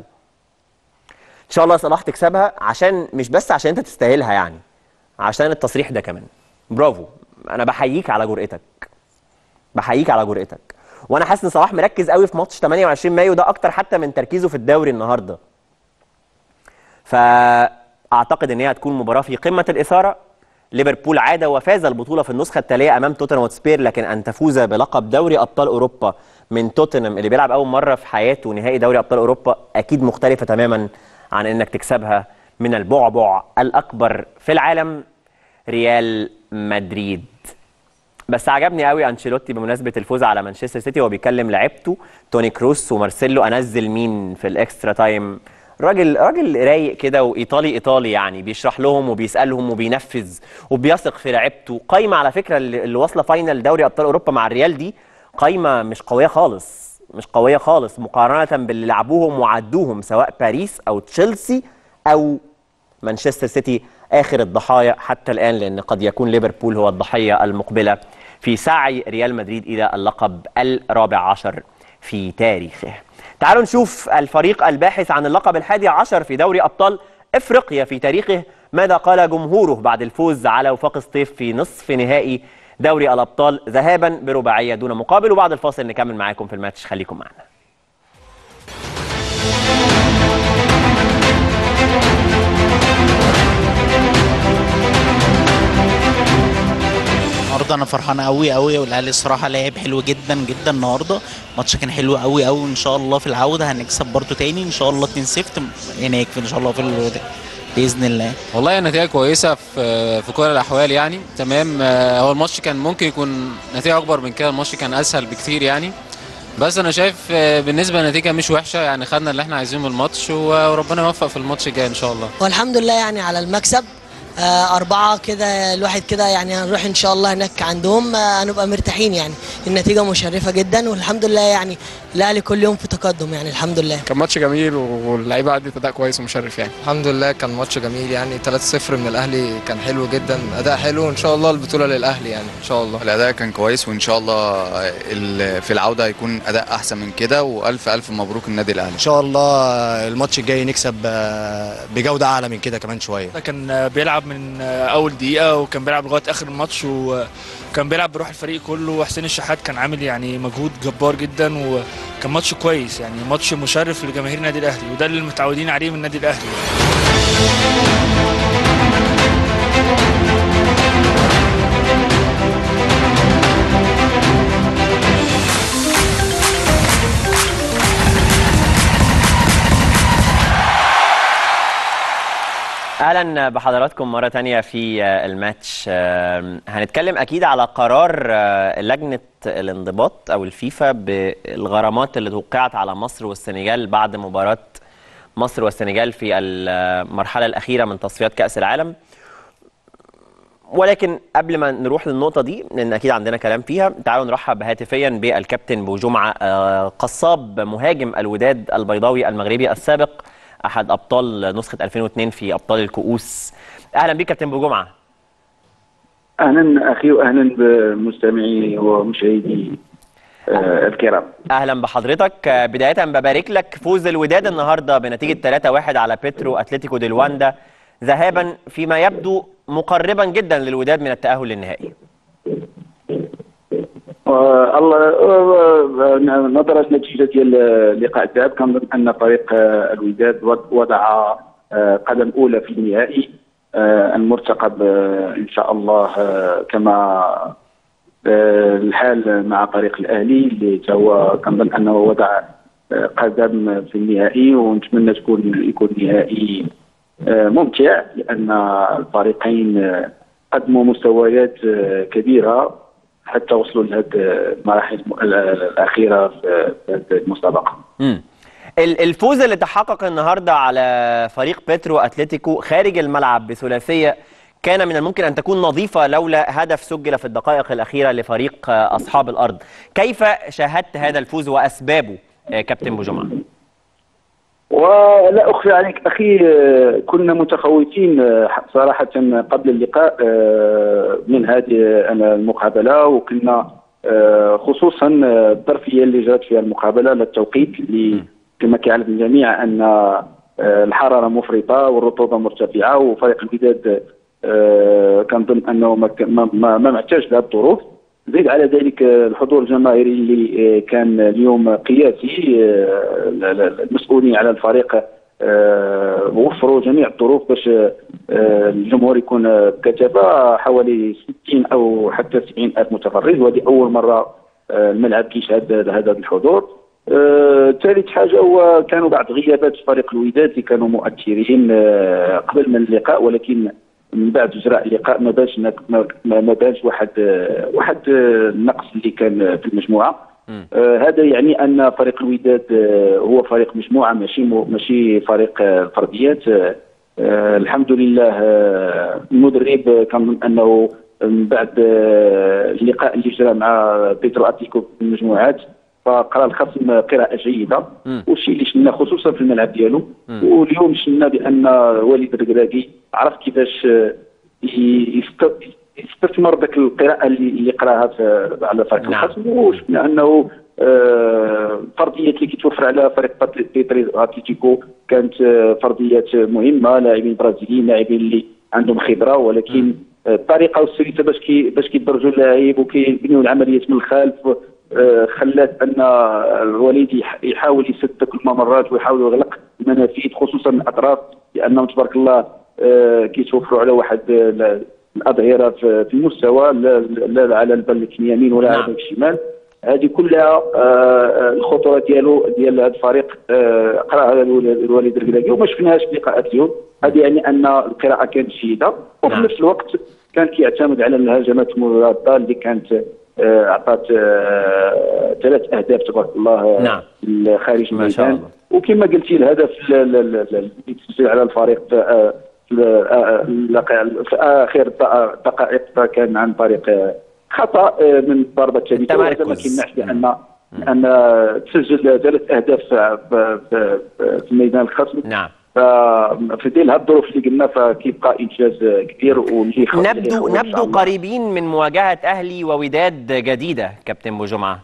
إن شاء الله صلاح تكسبها عشان مش بس عشان أنت تستاهلها يعني عشان التصريح ده كمان برافو أنا بحييك على جرأتك بحييك على جرأتك وانا حاسس ان صلاح مركز قوي في ماتش 28 مايو ده اكتر حتى من تركيزه في الدوري النهارده فاعتقد ان هي هتكون مباراه في قمه الاثاره ليفربول عاد وفاز البطوله في النسخه التاليه امام توتنهام وتسبير لكن ان تفوز بلقب دوري ابطال اوروبا من توتنهام اللي بيلعب اول مره في حياته نهائي دوري ابطال اوروبا اكيد مختلفه تماما عن انك تكسبها من البعبع الاكبر في العالم ريال مدريد بس عجبني قوي انشيلوتي بمناسبه الفوز على مانشستر سيتي وهو بيكلم لعيبته توني كروس ومارسيلو انزل مين في الاكسترا تايم راجل راجل رايق كده وايطالي ايطالي يعني بيشرح لهم وبيسالهم وبينفذ وبيثق في لعيبته قايمه على فكره اللي اللي واصله فاينل دوري ابطال اوروبا مع الريال دي قايمه مش قويه خالص مش قويه خالص مقارنه باللي لعبوهم وعدوهم سواء باريس او تشيلسي او مانشستر سيتي اخر الضحايا حتى الان لان قد يكون ليفربول هو الضحيه المقبله في سعي ريال مدريد الى اللقب الرابع عشر في تاريخه. تعالوا نشوف الفريق الباحث عن اللقب الحادي عشر في دوري ابطال افريقيا في تاريخه ماذا قال جمهوره بعد الفوز على وفاق سطيف في نصف نهائي دوري الابطال ذهابا برباعيه دون مقابل وبعد الفاصل نكمل معاكم في الماتش خليكم معنا. النهارده انا فرحان قوي قوي والاهلي الصراحه لعب حلو جدا جدا النهارده الماتش كان حلو قوي قوي وان شاء الله في العوده هنكسب برضو تاني ان شاء الله 2-0 هناك ان شاء الله في الوداع باذن الله والله النتيجة كويسة في في كل الأحوال يعني تمام آه، هو الماتش كان ممكن يكون نتيجة أكبر من كده الماتش كان أسهل بكتير يعني بس أنا شايف آه، بالنسبة للنتيجة مش وحشة يعني خدنا اللي احنا عايزينه من الماتش و- وربنا يوفق في الماتش الجاي إن شاء الله والحمد لله يعني على المكسب آه، أربعة كده الواحد كده يعني هنروح إن شاء الله هناك عندهم آه، هنبقى مرتاحين يعني النتيجة مشرفة جدا والحمد لله يعني الأهلي كل يوم في تقدم يعني الحمد لله كان ماتش جميل واللعيبه عدت اداء كويس ومشرف يعني الحمد لله كان ماتش جميل يعني 3-0 من الاهلي كان حلو جدا اداء حلو وان شاء الله البطوله للاهلي يعني ان شاء الله الاداء كان كويس وان شاء الله ال- في العوده هيكون اداء احسن من كده والف الف مبروك النادي الاهلي ان شاء الله الماتش الجاي نكسب آه، بجوده اعلى من كده كمان شويه كان بيلعب من اول دقيقه وكان بيلعب لغايه اخر الماتش وكان بيلعب بروح الفريق كله وحسين الشحات كان عامل يعني مجهود جبار جدا وكان ماتش كويس يعني ماتش مشرف لجماهير النادي الاهلي وده اللي متعودين عليه من النادي الاهلي اهلا بحضراتكم مره تانية في آه، الماتش آه، هنتكلم اكيد على قرار آه، لجنه الانضباط او الفيفا بالغرامات اللي توقعت على مصر والسنغال بعد مباراه مصر والسنغال في المرحله الاخيره من تصفيات كاس العالم ولكن قبل ما نروح للنقطة دي لأن أكيد عندنا كلام فيها تعالوا نرحب هاتفيا بالكابتن بوجمعة آه، قصاب مهاجم الوداد البيضاوي المغربي السابق أحد أبطال نسخة 2002 في أبطال الكؤوس أهلا بك كابتن بوجمعة اهلا اخي واهلا بمستمعي ومشاهدي آه، الكرام أهلا بحضرتك آه، بداية ببارك لك فوز الوداد النهاردة بنتيجة 3-1 على بيترو أتلتيكو دي لواندا ذهابا فيما يبدو مقربا جدا للوداد من التأهل للنهائي آه، الله آه، آه، نظرا لنتيجه ديال لقاء الذهاب كنظن ان فريق آه، الوداد وض- وضع آه، قدم اولى في النهائي آه، المرتقب آه، ان شاء الله آه، كما آه، الحال مع فريق الاهلي اللي هو كنظن انه وضع آه، قدم في النهائي ونتمنى تكون يكون نهائي آه، ممتع لان الفريقين آه، قدموا مستويات آه، كبيره حتى وصلوا لهذه المراحل الم- ال- الاخيره في في هذه المسابقه. مم. ال- الفوز اللي تحقق النهارده على فريق بيترو اتلتيكو خارج الملعب بثلاثيه كان من الممكن ان تكون نظيفه لولا هدف سجل في الدقائق الاخيره لفريق آه، اصحاب الارض. كيف شاهدت هذا الفوز واسبابه آه، كابتن بوجمعه؟ ولا اخفي عليك اخي آه، كنا متخوفين آه، صراحه قبل اللقاء آه، من هذه المقابله وكنا آه، خصوصا آه، الظرفيه اللي جرت فيها المقابله للتوقيت اللي كما كيعلم الجميع ان آه، الحراره مفرطه والرطوبه مرتفعه وفريق الوداد آه، كنظن انه ما ك- ما- ما ما معتاج لهذه الظروف زيد على ذلك آه، الحضور الجماهيري اللي آه، كان اليوم قياسي آه، ال- ال- المسؤولين على الفريق آه، وفروا جميع الظروف باش آه، الجمهور يكون آه، بكثافه حوالي 60 او حتى 70 الف متفرج وهذه اول مره آه، الملعب كيشهد هذا الحضور آه، ثالث حاجه هو كانوا بعض غيابات فريق الوداد اللي كانوا مؤثرين آه، قبل من اللقاء ولكن من بعد اجراء اللقاء ما بانش ما ما ما بانش واحد آه، واحد آه، النقص اللي كان في المجموعه آه، هذا يعني ان فريق الوداد آه، هو فريق مجموعه ماشي مو- ماشي فريق آه، فرديات آه، آه، الحمد لله آه، المدرب آه، كنظن انه من بعد آه، اللقاء اللي جرى مع بيترو اتليكو في المجموعات فقرا الخصم قراءه جيده والشيء اللي شفنا خصوصا في الملعب ديالو واليوم شفنا بان وليد الركراكي عرف كيفاش آه، ي- يست- يستثمر ذاك القراءه اللي اللي قراها في- على فريق نعم. الخصم وشفنا انه آه، فرضيات اللي كيتوفر على فريق باتري- بيتري اتليتيكو كانت آه، فرضيات مهمه لاعبين برازيليين لاعبين اللي عندهم خبره ولكن آه، الطريقه والسلسله باش كي باش كيدرجوا اللاعب وكيبنيو العمليات من الخلف آه، خلات ان الوليد يح- يحاول يسد ذوك الممرات ويحاول يغلق المنافذ خصوصا من الاطراف لانهم تبارك الله آه، كيتوفروا على واحد آه، لا- الاظهره في في المستوى لا, لا على البلك اليمين ولا على البلك الشمال هذه كلها آه، آه، الخطوره ديالو ديال هذا الفريق آه، قراها الوليد الوليد الركراكي وما شفناهاش في لقاءات اليوم هذه يعني ان القراءه كانت جيده وفي نفس الوقت كان كيعتمد على الهجمات المضاده اللي كانت آه، اعطت آه، ثلاث اهداف تبارك الله آه، نعم. خارج ما شاء الميدان وكما قلتي الهدف ال- ال- ال- ال- اللي تسجل على الفريق في آه، في آه، اللقاء- في اخر الدق- الدقائق فكان عن طريق آه، خطا آه، من الضربه الثالثه وهذا ما التمركز. كيمنعش بان ان تسجل ثلاث اهداف في- في في- في ميدان الخصم نعم ففي ظل هذه الظروف اللي قلنا فكيبقى انجاز كبير واللي يخ- اللي نبدو يخرج إن شاء نبدو الله. قريبين من مواجهه اهلي ووداد جديده كابتن بوجمعه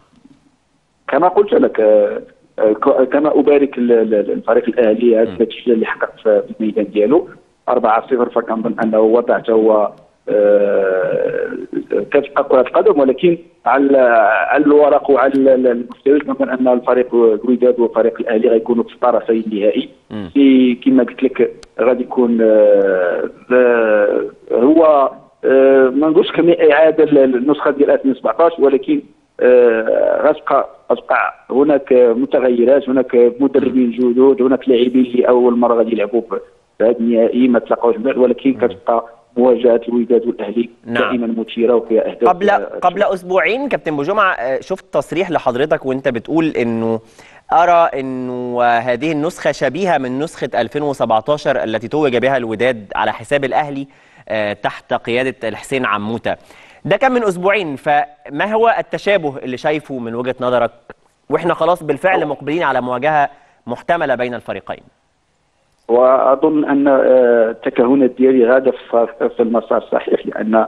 كما قلت لك آه، آه، ك- كما ابارك ال- ال- الفريق الاهلي هذه النتيجه اللي حقق في في الميدان ديالو 4-0 فكنظن انه وضع هو آه، كتبقى كره القدم ولكن على على الورق وعلى ال- ال- المستوى كنظن ان الفريق الوداد وفريق الاهلي غيكونوا في طرفي النهائي في كما قلت لك غادي يكون آه، آه، هو آه، ما نقولش كما اعاده النسخه ديال 2017 ولكن آه، غتبقى غتبقى هناك متغيرات هناك مدربين جدد هناك لاعبين اللي اول مره غادي يلعبوا في في هذا النهائي ما تلاقاوش من بعد ولكن كتبقى مواجهه الوداد والاهلي نعم. دائما مثيره وفيها اهداف قبل آه، قبل اسبوعين كابتن بوجمعه آه، شفت تصريح لحضرتك وانت بتقول انه ارى انه آه، هذه النسخه شبيهه من نسخه 2017 التي توج بها الوداد على حساب الاهلي آه، تحت قياده الحسين عموته ده كان من اسبوعين فما هو التشابه اللي شايفه من وجهه نظرك واحنا خلاص بالفعل مقبلين على مواجهه محتمله بين الفريقين واظن ان آه، التكهنات ديالي غاده في في المسار الصحيح لان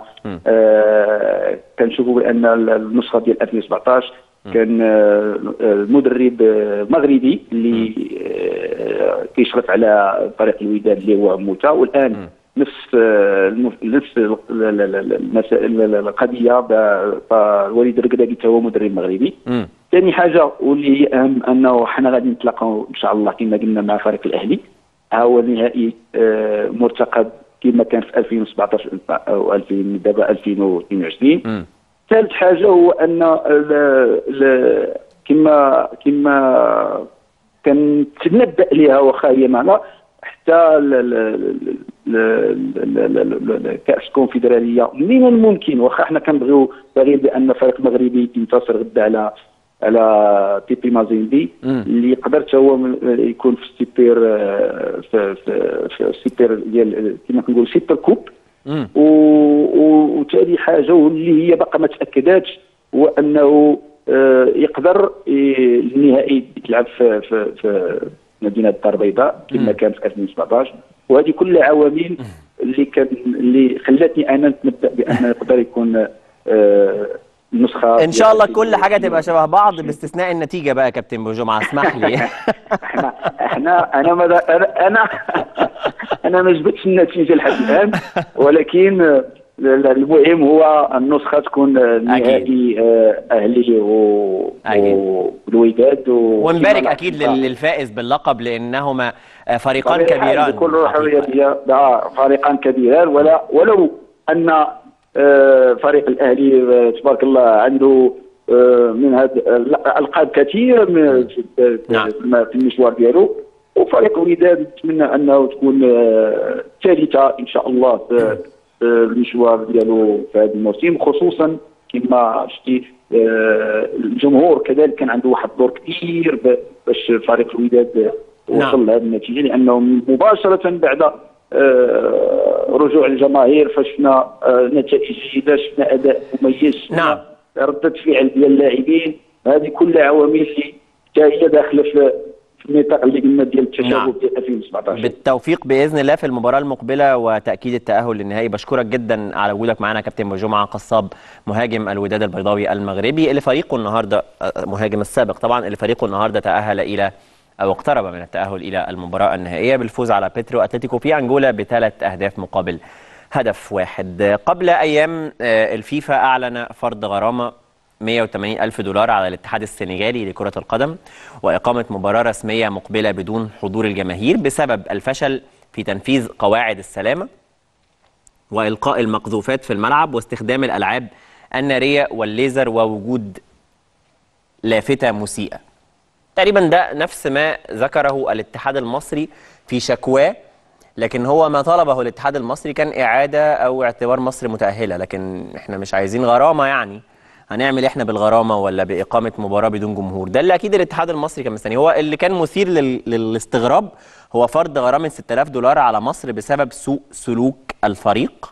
آه، كنشوفوا بان النسخه ديال 2017 كان آه، المدرب آه، مغربي اللي آه، كيشرف على فريق الوداد اللي هو موتا والان نفس آه، المف- نفس ال- ال- ال- المسائل القضيه ب- فالوليد الركراكي حتى هو مدرب مغربي ثاني حاجه واللي هي اهم انه حنا غادي نتلاقاو ان شاء الله كما قلنا مع فريق الاهلي ها هو النهائي آه، مرتقب كما كان في 2017 او 2000 دابا 2022 ثالث حاجه هو ان ال- ال- كما كما كنتنبأ لها واخا هي معنا حتى ال- ال- ال- ال- ال- ال- ال- كاس الكونفدراليه من الممكن واخا حنا كنبغيو باغيين بان فريق مغربي ينتصر غدا على على تيبي مازيمبي اللي يقدر حتى هو من- يكون في السيبير آه، في في في السيبير ديال كما كنقول سيبر كوب و- و- وثاني حاجه واللي هي باقا ما تاكداتش هو انه آه، يقدر ي- النهائي يتلعب في في في مدينه الدار البيضاء كما كان في 2017 وهذه كلها عوامل اللي كان اللي خلتني انا نتنبا بان يقدر يكون آه، النسخه ان شاء الله كل حاجه تبقى شبه بعض باستثناء النتيجه بقى يا كابتن بوجمعه اسمح لي احنا انا ما انا انا انا ما جبتش النتيجه لحد الان ولكن آه، المهم هو النسخه تكون آه، نهائي آه، اهلي و- و- والوداد و- ونبارك كما اكيد نعرف. لل- للفائز باللقب لانهما آه، فريقان طبيعي الحال كبيران بكل روحانيه آه، فريقان كبيران ولا ولو ان آه، فريق الاهلي آه، تبارك الله عنده آه، من هذا الالقاب كثيره من في في- في الم- في المشوار ديالو وفريق الوداد نتمنى انه تكون آه، ثالثه ان شاء الله في في المشوار ديالو في هذا الموسم خصوصا كما شتي آه، الجمهور كذلك كان عنده واحد الدور كبير ب- باش فريق الوداد وصل لهذه النتيجه لانه مباشره بعد آه، رجوع الجماهير فشفنا آه، نتائج جيده شفنا اداء مميز شفنا نعم. رده فعل ديال اللاعبين هذه كلها عوامل اللي حتى هي داخله في في النطاق اللي قلنا ديال التشابه نعم. ديال 2017 بالتوفيق باذن الله في المباراه المقبله وتاكيد التاهل للنهائي بشكرك جدا على وجودك معنا كابتن جمعه قصاب مهاجم الوداد البيضاوي المغربي اللي فريقه النهارده آه، مهاجم السابق طبعا اللي فريقه النهارده تاهل الى او اقترب من التاهل الى المباراه النهائيه بالفوز على بيترو اتلتيكو في انجولا بثلاث اهداف مقابل هدف واحد قبل ايام آه، الفيفا اعلن فرض غرامه 180 ألف دولار على الاتحاد السنغالي لكرة القدم وإقامة مباراة رسمية مقبلة بدون حضور الجماهير بسبب الفشل في تنفيذ قواعد السلامة وإلقاء المقذوفات في الملعب واستخدام الألعاب النارية والليزر ووجود لافتة مسيئة تقريبا ده نفس ما ذكره الاتحاد المصري في شكواه لكن هو ما طلبه الاتحاد المصري كان إعادة أو اعتبار مصر متأهلة لكن احنا مش عايزين غرامة يعني هنعمل احنا بالغرامة ولا بإقامة مباراة بدون جمهور ده اللي أكيد الاتحاد المصري كان مستني هو اللي كان مثير لل... للاستغراب هو فرض غرامة 6000 دولار على مصر بسبب سوء سلوك الفريق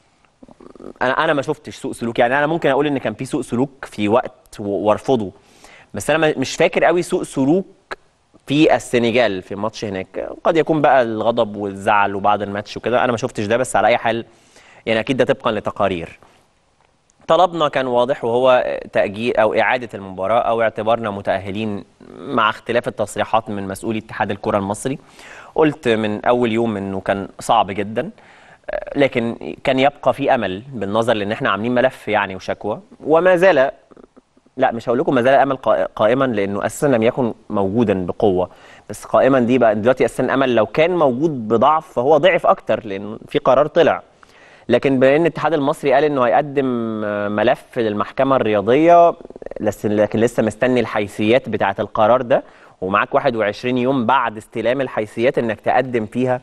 انا انا ما شفتش سوء سلوك يعني انا ممكن اقول ان كان في سوء سلوك في وقت و- وارفضه بس انا ما- مش فاكر قوي سوء سلوك في السنغال في ماتش هناك قد يكون بقى الغضب والزعل وبعد الماتش وكده انا ما شفتش ده بس على اي حال يعني اكيد ده طبقا لتقارير طلبنا كان واضح وهو تأجيل أو إعادة المباراة أو اعتبارنا متأهلين مع اختلاف التصريحات من مسؤولي اتحاد الكرة المصري قلت من أول يوم إنه كان صعب جدا آه، لكن كان يبقى في أمل بالنظر لأن احنا عاملين ملف يعني وشكوى وما زال لا مش هقول لكم ما زال الامل قا- قائما لانه اساسا لم يكن موجودا بقوه بس قائما دي بقى دلوقتي اساسا الامل لو كان موجود بضعف فهو ضعف اكتر لانه في قرار طلع لكن بما ان الاتحاد المصري قال انه هيقدم آه، ملف للمحكمه الرياضيه لس- لكن لسه مستني الحيثيات بتاعه القرار ده ومعاك 21 يوم بعد استلام الحيثيات انك تقدم فيها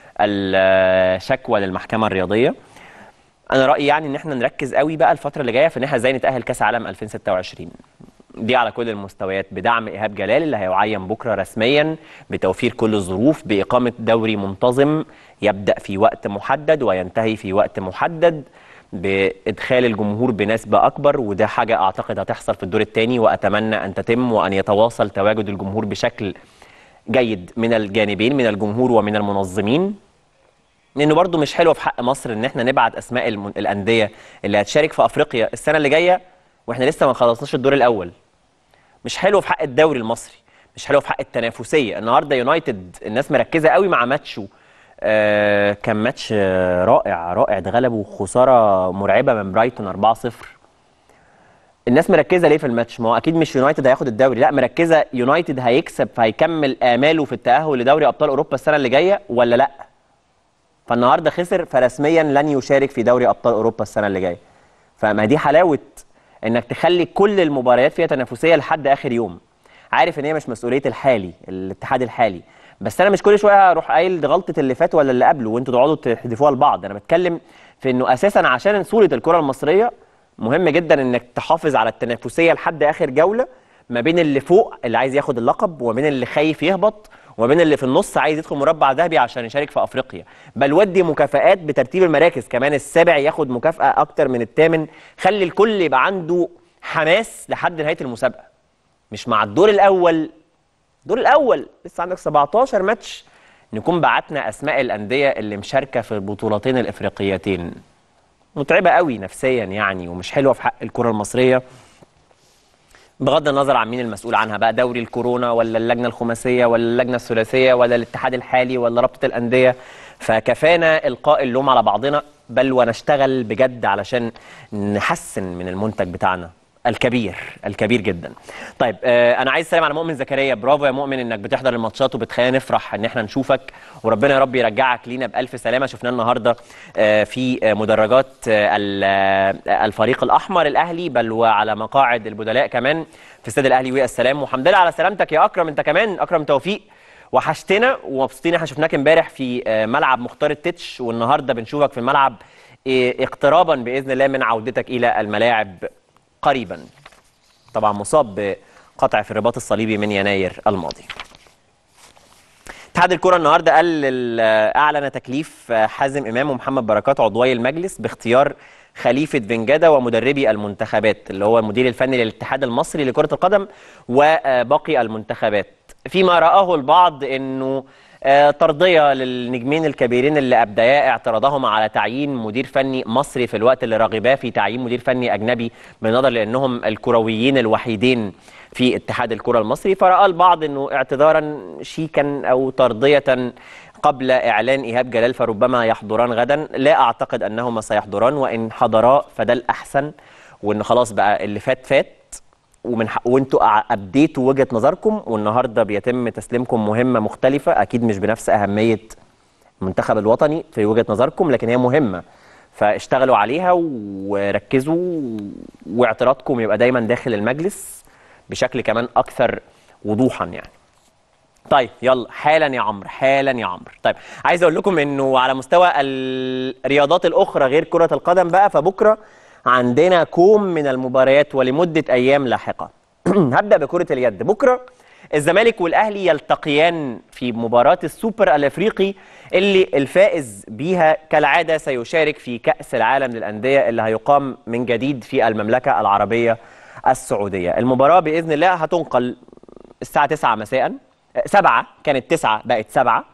الشكوى للمحكمه الرياضيه انا رايي يعني ان احنا نركز قوي بقى الفتره اللي جايه في ان احنا ازاي نتاهل كاس عالم 2026 دي على كل المستويات بدعم ايهاب جلال اللي هيعين بكره رسميا بتوفير كل الظروف باقامه دوري منتظم يبدا في وقت محدد وينتهي في وقت محدد بادخال الجمهور بنسبه اكبر وده حاجه اعتقد هتحصل في الدور الثاني واتمنى ان تتم وان يتواصل تواجد الجمهور بشكل جيد من الجانبين من الجمهور ومن المنظمين لانه برضو مش حلوه في حق مصر ان احنا نبعت اسماء الم- الانديه اللي هتشارك في افريقيا السنه اللي جايه واحنا لسه ما خلصناش الدور الاول مش حلو في حق الدوري المصري مش حلو في حق التنافسيه النهارده يونايتد الناس مركزه قوي مع ماتشه آه كان ماتش آه رائع رائع ده غلبوا خساره مرعبه من برايتون 4-0 الناس مركزه ليه في الماتش ما هو اكيد مش يونايتد هياخد الدوري لا مركزه يونايتد هيكسب فهيكمل اماله في التاهل لدوري ابطال اوروبا السنه اللي جايه ولا لا فالنهارده خسر فرسميا لن يشارك في دوري ابطال اوروبا السنه اللي جايه فما دي حلاوه انك تخلي كل المباريات فيها تنافسيه لحد اخر يوم عارف ان هي مش مسؤوليه الحالي الاتحاد الحالي بس انا مش كل شويه اروح قايل دي غلطه اللي فات ولا اللي قبله وانتوا تقعدوا تحدفوها لبعض انا بتكلم في انه اساسا عشان صوره الكره المصريه مهم جدا انك تحافظ على التنافسيه لحد اخر جوله ما بين اللي فوق اللي عايز ياخد اللقب وما بين اللي خايف يهبط وما بين اللي في النص عايز يدخل مربع ذهبي عشان يشارك في افريقيا بل ودي مكافآت بترتيب المراكز كمان السابع ياخد مكافأة اكتر من الثامن خلي الكل يبقى عنده حماس لحد نهاية المسابقة مش مع الدور الاول الدور الاول لسه عندك 17 ماتش نكون بعتنا اسماء الانديه اللي مشاركه في البطولتين الافريقيتين متعبه قوي نفسيا يعني ومش حلوه في حق الكره المصريه بغض النظر عن مين المسؤول عنها بقى دوري الكورونا ولا اللجنه الخماسيه ولا اللجنه الثلاثيه ولا الاتحاد الحالي ولا رابطه الانديه فكفانا القاء اللوم على بعضنا بل ونشتغل بجد علشان نحسن من المنتج بتاعنا الكبير الكبير جدا طيب آه انا عايز اسلم على مؤمن زكريا برافو يا مؤمن انك بتحضر الماتشات وبتخلينا نفرح ان احنا نشوفك وربنا يا رب يرجعك لينا بالف سلامه شفناه النهارده آه في آه مدرجات آه ال- آه، الفريق الاحمر الاهلي بل وعلى مقاعد البدلاء كمان في استاد الاهلي والسلام وحمد لله على سلامتك يا اكرم انت كمان اكرم توفيق وحشتنا ومبسوطين احنا شفناك امبارح في آه، ملعب مختار التتش والنهارده بنشوفك في الملعب آه، اقترابا باذن الله من عودتك الى الملاعب قريبا طبعا مصاب بقطع في الرباط الصليبي من يناير الماضي اتحاد الكرة النهارده قال اعلن تكليف حازم امام ومحمد بركات عضوي المجلس باختيار خليفه فنجادا ومدربي المنتخبات اللي هو المدير الفني للاتحاد المصري لكره القدم وباقي المنتخبات فيما راه البعض انه آه، ترضيه للنجمين الكبيرين اللي ابديا اعتراضهم على تعيين مدير فني مصري في الوقت اللي رغبا في تعيين مدير فني اجنبي بالنظر لانهم الكرويين الوحيدين في اتحاد الكره المصري فراى البعض انه اعتذارا شيكا او ترضيه قبل اعلان ايهاب جلال فربما يحضران غدا لا اعتقد انهما سيحضران وان حضرا فده الاحسن وان خلاص بقى اللي فات فات ومن حق وانتوا أع- ابديتوا وجهه نظركم والنهارده بيتم تسليمكم مهمه مختلفه اكيد مش بنفس اهميه المنتخب الوطني في وجهه نظركم لكن هي مهمه فاشتغلوا عليها وركزوا واعتراضكم يبقى دايما داخل المجلس بشكل كمان اكثر وضوحا يعني طيب يلا حالا يا عمرو حالا يا عمرو طيب عايز اقول لكم انه على مستوى الرياضات الاخرى غير كره القدم بقى فبكره عندنا كوم من المباريات ولمده ايام لاحقه هبدا بكره اليد بكره الزمالك والاهلي يلتقيان في مباراه السوبر الافريقي اللي الفائز بيها كالعاده سيشارك في كاس العالم للانديه اللي هيقام من جديد في المملكه العربيه السعوديه المباراه باذن الله هتنقل الساعه 9 مساء سبعة كانت تسعة بقت سبعة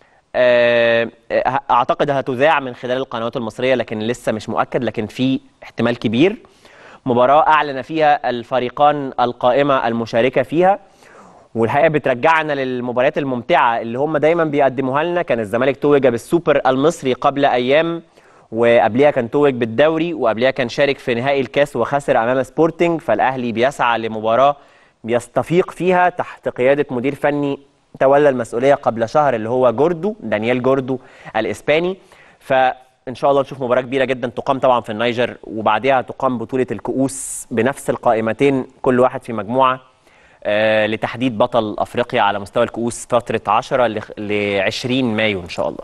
آه، آه، اعتقد هتذاع من خلال القنوات المصريه لكن لسه مش مؤكد لكن في احتمال كبير مباراه اعلن فيها الفريقان القائمه المشاركه فيها والحقيقه بترجعنا للمباريات الممتعه اللي هم دايما بيقدموها لنا كان الزمالك توج بالسوبر المصري قبل ايام وقبليها كان توج بالدوري وقبليها كان شارك في نهائي الكاس وخسر امام سبورتنج فالاهلي بيسعى لمباراه بيستفيق فيها تحت قياده مدير فني تولى المسؤوليه قبل شهر اللي هو جوردو دانيال جوردو الاسباني فان شاء الله نشوف مباراه كبيره جدا تقام طبعا في النيجر وبعدها تقام بطوله الكؤوس بنفس القائمتين كل واحد في مجموعه آه لتحديد بطل افريقيا على مستوى الكؤوس فتره 10 ل 20 مايو ان شاء الله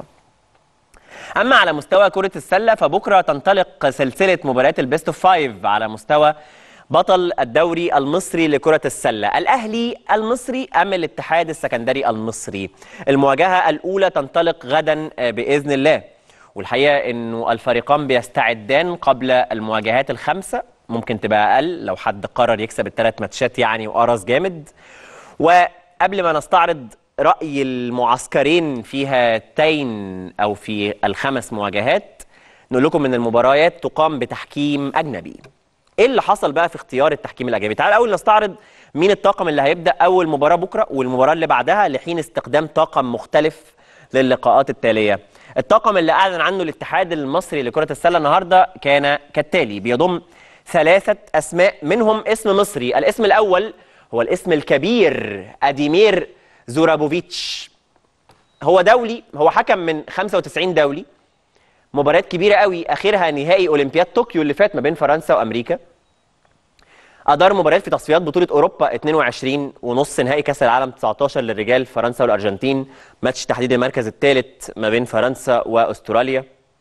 اما على مستوى كره السله فبكره تنطلق سلسله مباريات البيست اوف فايف على مستوى بطل الدوري المصري لكرة السلة الأهلي المصري أم الاتحاد السكندري المصري المواجهة الأولى تنطلق غدا آه، بإذن الله والحقيقة أنه الفريقان بيستعدان قبل المواجهات الخمسة ممكن تبقى أقل لو حد قرر يكسب الثلاث ماتشات يعني وقرص جامد وقبل ما نستعرض رأي المعسكرين في هاتين أو في الخمس مواجهات نقول لكم ان المباريات تقام بتحكيم اجنبي ايه اللي حصل بقى في اختيار التحكيم الاجنبي تعال اول نستعرض مين الطاقم اللي هيبدا اول مباراه بكره والمباراه اللي بعدها لحين استخدام طاقم مختلف للقاءات التاليه الطاقم اللي اعلن عنه الاتحاد المصري لكره السله النهارده كان كالتالي بيضم ثلاثه اسماء منهم اسم مصري الاسم الاول هو الاسم الكبير اديمير زورابوفيتش هو دولي هو حكم من 95 دولي مباريات كبيره قوي اخرها نهائي اولمبياد طوكيو اللي فات ما بين فرنسا وامريكا ادار مباريات في تصفيات بطوله اوروبا 22 ونص نهائي كاس العالم 19 للرجال فرنسا والارجنتين ماتش تحديد المركز الثالث ما بين فرنسا واستراليا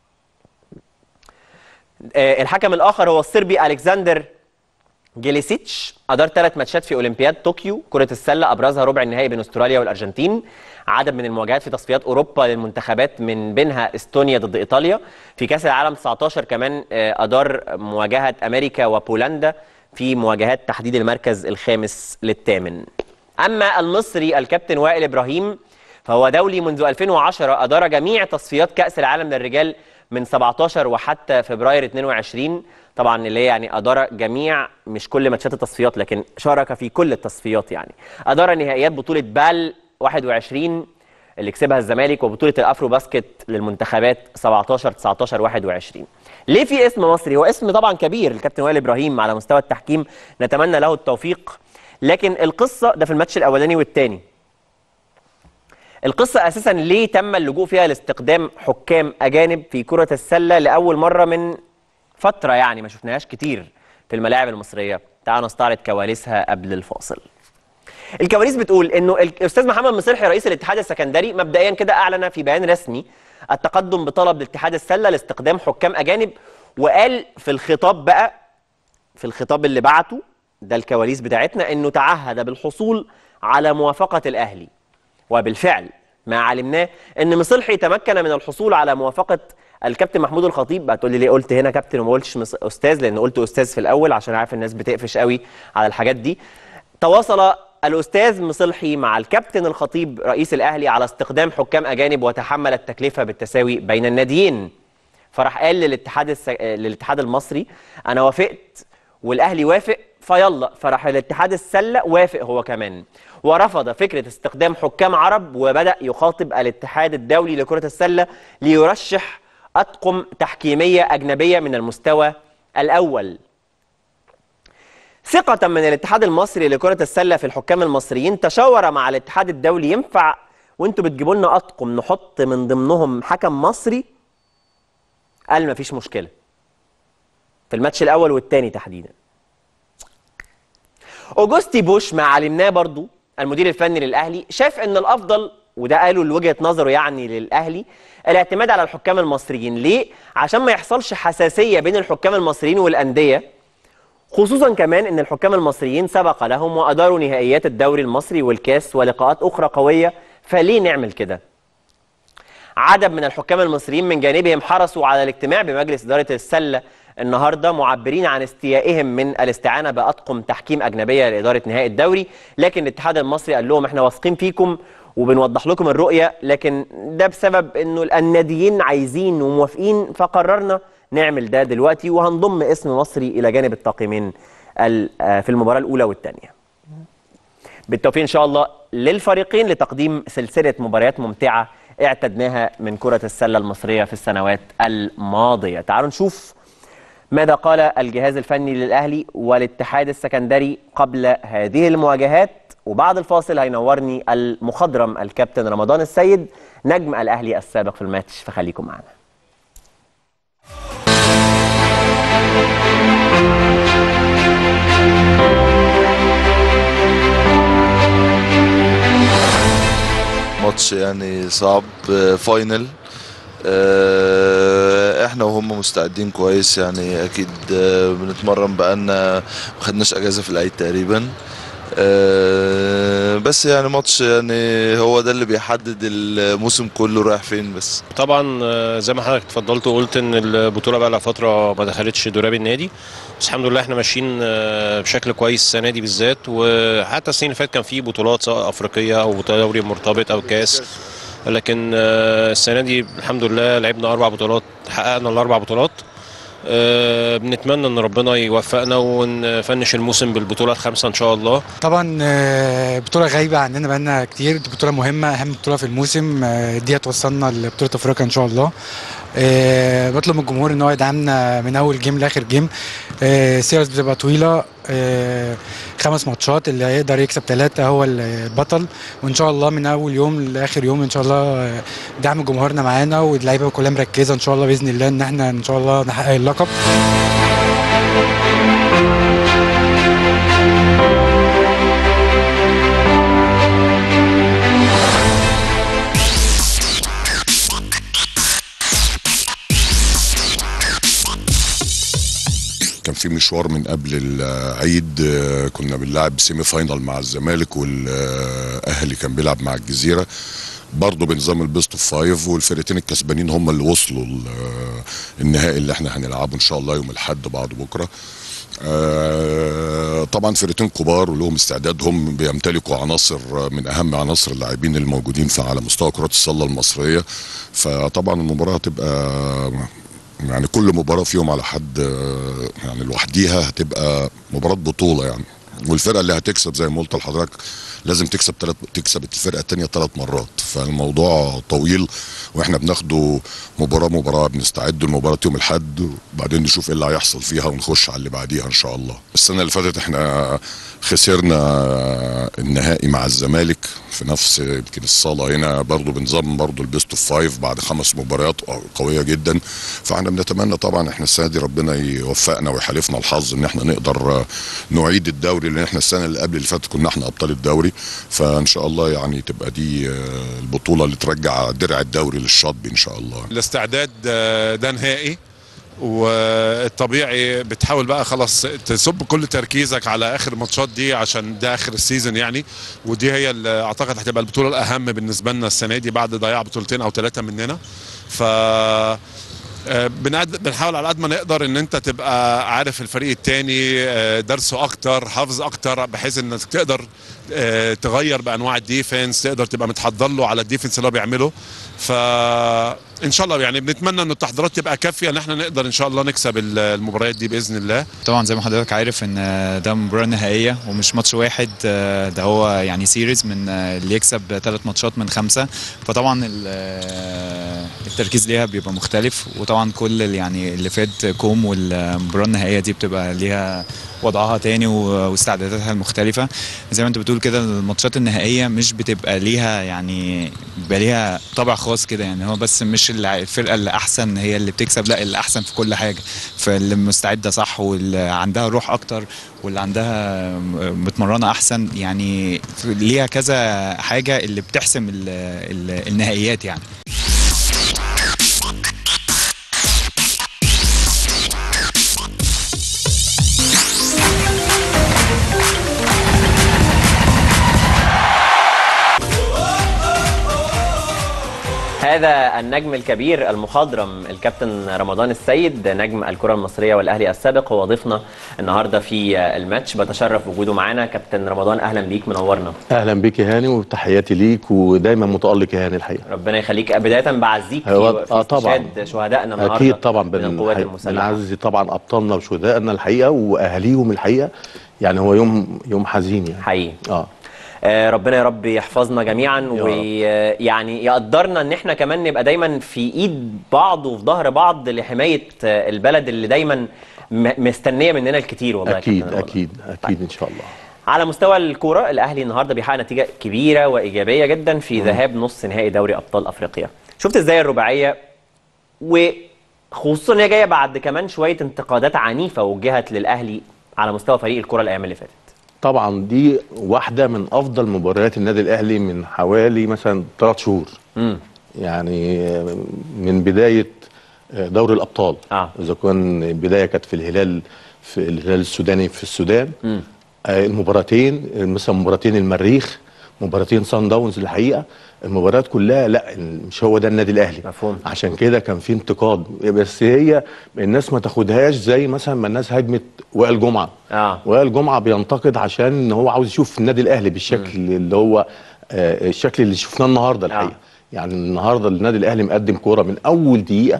آه، الحكم الاخر هو الصربي الكسندر جيليسيتش ادار ثلاث ماتشات في اولمبياد طوكيو كره السله ابرزها ربع النهائي بين استراليا والارجنتين عدد من المواجهات في تصفيات اوروبا للمنتخبات من بينها استونيا ضد ايطاليا في كاس العالم 19 كمان آه، ادار مواجهه امريكا وبولندا في مواجهات تحديد المركز الخامس للثامن اما المصري الكابتن وائل ابراهيم فهو دولي منذ 2010 ادار جميع تصفيات كاس العالم للرجال من 17 وحتى فبراير 22 طبعا اللي هي يعني ادار جميع مش كل ماتشات التصفيات لكن شارك في كل التصفيات يعني ادار نهائيات بطوله بال 21 اللي كسبها الزمالك وبطوله الافرو باسكت للمنتخبات 17 19 21 ليه في اسم مصري هو اسم طبعا كبير الكابتن وائل ابراهيم على مستوى التحكيم نتمنى له التوفيق لكن القصه ده في الماتش الاولاني والثاني القصة أساسا ليه تم اللجوء فيها لاستخدام حكام أجانب في كرة السلة لأول مرة من فترة يعني ما شفناهاش كتير في الملاعب المصرية تعالوا نستعرض كواليسها قبل الفاصل الكواليس بتقول انه الاستاذ محمد مصلحي رئيس الاتحاد السكندري مبدئيا كده اعلن في بيان رسمي التقدم بطلب لاتحاد السله لاستخدام حكام اجانب وقال في الخطاب بقى في الخطاب اللي بعته ده الكواليس بتاعتنا انه تعهد بالحصول على موافقه الاهلي وبالفعل ما علمناه ان مصلحي تمكن من الحصول على موافقه الكابتن محمود الخطيب بقى تقول لي ليه قلت هنا كابتن وما قلتش مس- استاذ لان قلت استاذ في الاول عشان عارف الناس بتقفش قوي على الحاجات دي تواصل الاستاذ مصلحي مع الكابتن الخطيب رئيس الاهلي على استخدام حكام اجانب وتحمل التكلفه بالتساوي بين الناديين فراح قال للاتحاد الس... للاتحاد المصري انا وافقت والاهلي وافق فيلا فراح الاتحاد السله وافق هو كمان ورفض فكره استخدام حكام عرب وبدا يخاطب الاتحاد الدولي لكره السله ليرشح اطقم تحكيميه اجنبيه من المستوى الاول ثقة من الاتحاد المصري لكرة السلة في الحكام المصريين تشاور مع الاتحاد الدولي ينفع وانتوا بتجيبوا لنا اطقم نحط من ضمنهم حكم مصري قال مفيش مشكلة في الماتش الاول والثاني تحديدا اوجوستي بوش ما علمناه برضو المدير الفني للاهلي شاف ان الافضل وده قالوا لوجهه نظره يعني للاهلي الاعتماد على الحكام المصريين ليه عشان ما يحصلش حساسيه بين الحكام المصريين والانديه خصوصا كمان ان الحكام المصريين سبق لهم واداروا نهائيات الدوري المصري والكاس ولقاءات اخرى قويه فليه نعمل كده عدد من الحكام المصريين من جانبهم حرصوا على الاجتماع بمجلس اداره السله النهارده معبرين عن استيائهم من الاستعانه باطقم تحكيم اجنبيه لاداره نهائي الدوري لكن الاتحاد المصري قال لهم احنا واثقين فيكم وبنوضح لكم الرؤيه لكن ده بسبب انه الناديين عايزين وموافقين فقررنا نعمل ده دلوقتي وهنضم اسم مصري الى جانب الطاقمين ال- آه، في المباراه الاولى والثانيه بالتوفيق ان شاء الله للفريقين لتقديم سلسله مباريات ممتعه اعتدناها من كره السله المصريه في السنوات الماضيه تعالوا نشوف ماذا قال الجهاز الفني للاهلي والاتحاد السكندري قبل هذه المواجهات وبعد الفاصل هينورني المخضرم الكابتن رمضان السيد نجم الاهلي السابق في الماتش فخليكم معنا ماتش يعني صعب آه، فاينل آه، احنا وهم مستعدين كويس يعني اكيد آه، بنتمرن بقالنا ما خدناش اجازه في العيد تقريبا آه، بس يعني ماتش يعني هو ده اللي بيحدد الموسم كله رايح فين بس طبعا آه، زي ما حضرتك اتفضلت وقلت ان البطوله بقى لها فتره ما دخلتش دولاب النادي بس الحمد لله احنا ماشيين آه، بشكل كويس السنه دي بالذات وحتى السنين اللي فاتت كان في بطولات سواء افريقيه او دوري مرتبط او كاس لكن آه، السنه دي الحمد لله لعبنا اربع بطولات حققنا الاربع بطولات آه، بنتمنى ان ربنا يوفقنا ونفنش الموسم بالبطوله الخامسه ان شاء الله طبعا آه، بطولة غايبة عننا بقالنا كتير دي بطولة مهمة أهم بطولة في الموسم آه، دي هتوصلنا لبطولة أفريقيا إن شاء الله آه، بطلب من الجمهور إن هو يدعمنا من أول جيم لآخر جيم آه، السيريز بتبقى طويلة آه، خمس ماتشات اللي هيقدر يكسب ثلاثة هو البطل وإن شاء الله من أول يوم لآخر يوم إن شاء الله آه، دعم جمهورنا معانا واللعيبة كلها مركزة إن شاء الله بإذن الله إن إحنا إن شاء الله نحقق اللقب كان في مشوار من قبل العيد آه، كنا بنلعب سيمي فاينال مع الزمالك والاهلي كان بيلعب مع الجزيره برضه بنظام البيست اوف فايف والفرقتين الكسبانين هم اللي وصلوا ال- آه، النهائي اللي احنا هنلعبه ان شاء الله يوم الاحد بعد بكره آه، طبعا فرقتين كبار ولهم استعدادهم بيمتلكوا عناصر من اهم عناصر اللاعبين الموجودين في على مستوى كره السله المصريه فطبعا المباراه هتبقى يعني كل مباراه فيهم على حد آه، يعني لوحديها هتبقى مباراه بطوله يعني والفرقه اللي هتكسب زي ما قلت لحضرتك لازم تكسب تلت تكسب الفرقه الثانيه ثلاث مرات فالموضوع طويل واحنا بناخده مباراه مباراه بنستعد لمباراه يوم الاحد وبعدين نشوف ايه اللي هيحصل فيها ونخش على اللي بعديها ان شاء الله السنه اللي فاتت احنا خسرنا النهائي مع الزمالك في نفس يمكن الصاله هنا برضو بنظام برضو البيست اوف فايف بعد خمس مباريات قويه جدا فاحنا بنتمنى طبعا احنا السنه دي ربنا يوفقنا ويحالفنا الحظ ان احنا نقدر نعيد الدوري الدوري لان احنا السنه اللي قبل اللي فاتت كنا احنا ابطال الدوري فان شاء الله يعني تبقى دي آه، البطوله اللي ترجع درع الدوري للشطب ان شاء الله الاستعداد آه، ده نهائي والطبيعي بتحاول بقى خلاص تصب كل تركيزك على اخر الماتشات دي عشان ده اخر السيزون يعني ودي هي اللي اعتقد هتبقى البطوله الاهم بالنسبه لنا السنه دي بعد ضياع بطولتين او ثلاثه مننا ف آه، بنقد- بنحاول على قد ما نقدر ان انت تبقى عارف الفريق التاني آه، درسه اكتر حافظ اكتر بحيث انك تقدر آه، تغير بانواع الديفنس تقدر تبقى متحضر له على الديفنس اللي هو بيعمله فان شاء الله يعني بنتمنى ان التحضيرات تبقى كافيه ان احنا نقدر ان شاء الله نكسب ال- المباريات دي باذن الله طبعا زي ما حضرتك عارف ان ده مباراه نهائيه ومش ماتش واحد آه، ده هو يعني سيريز من آه، اللي يكسب ثلاث ماتشات من خمسه فطبعا ال- آه، التركيز ليها بيبقى مختلف وطبعا كل اللي يعني اللي فات كوم والمباراه النهائيه دي بتبقى ليها وضعها تاني و- واستعداداتها المختلفه زي ما انت بتقول كده الماتشات النهائيه مش بتبقى ليها يعني بيبقى ليها طابع خاص كده يعني هو بس مش الع- الفرقه اللي احسن هي اللي بتكسب لا اللي احسن في كل حاجه فاللي مستعده صح واللي عندها روح اكتر واللي عندها م- متمرنه احسن يعني ليها كذا حاجه اللي بتحسم ال ال النهائيات يعني هذا النجم الكبير المخضرم الكابتن رمضان السيد نجم الكرة المصرية والأهلي السابق هو ضيفنا النهاردة في الماتش بتشرف وجوده معنا كابتن رمضان أهلا بيك منورنا اهلا بيك يا هاني وتحياتي ليك ودايما متالق يا هاني الحقيقه ربنا يخليك بداية بعزيك هو- في آه طبعا. استشهاد شهدائنا النهاردة اكيد طبعا من بن- القوات حي- المسلحة بنعزز طبعا ابطالنا وشهدائنا الحقيقه واهاليهم الحقيقه يعني هو يوم يوم حزين يعني حقيقي اه آه، ربنا يا رب يحفظنا جميعا ويعني يقدرنا ان احنا كمان نبقى دايما في ايد بعض وفي ظهر بعض لحمايه آه، البلد اللي دايما م- مستنيه مننا الكتير والله يا اكيد كابتن رمضان. اكيد اكيد ان شاء الله على مستوى الكوره الاهلي النهارده بيحقق نتيجه كبيره وايجابيه جدا في ذهاب نص نهائي دوري ابطال افريقيا شفت ازاي الرباعيه وخصوصا ان هي جايه بعد كمان شويه انتقادات عنيفه وجهت للاهلي على مستوى فريق الكره الايام اللي فاتت طبعا دي واحده من افضل مباريات النادي الاهلي من حوالي مثلا ثلاث شهور امم يعني من بدايه دوري الابطال آه. اذا كان البدايه كانت في الهلال في الهلال السوداني في السودان مم. آه، المباراتين مثلا مباراتين المريخ مباراتين سان داونز الحقيقه المباريات كلها لا مش هو ده النادي الاهلي مفهوم عشان كده كان في انتقاد بس هي الناس ما تاخدهاش زي مثلا ما الناس هاجمت وائل جمعه اه وائل جمعه بينتقد عشان ان هو عاوز يشوف النادي الاهلي بالشكل اللي هو آه الشكل اللي شفناه النهارده الحقيقه آه. يعني النهارده النادي الاهلي مقدم كوره من اول دقيقه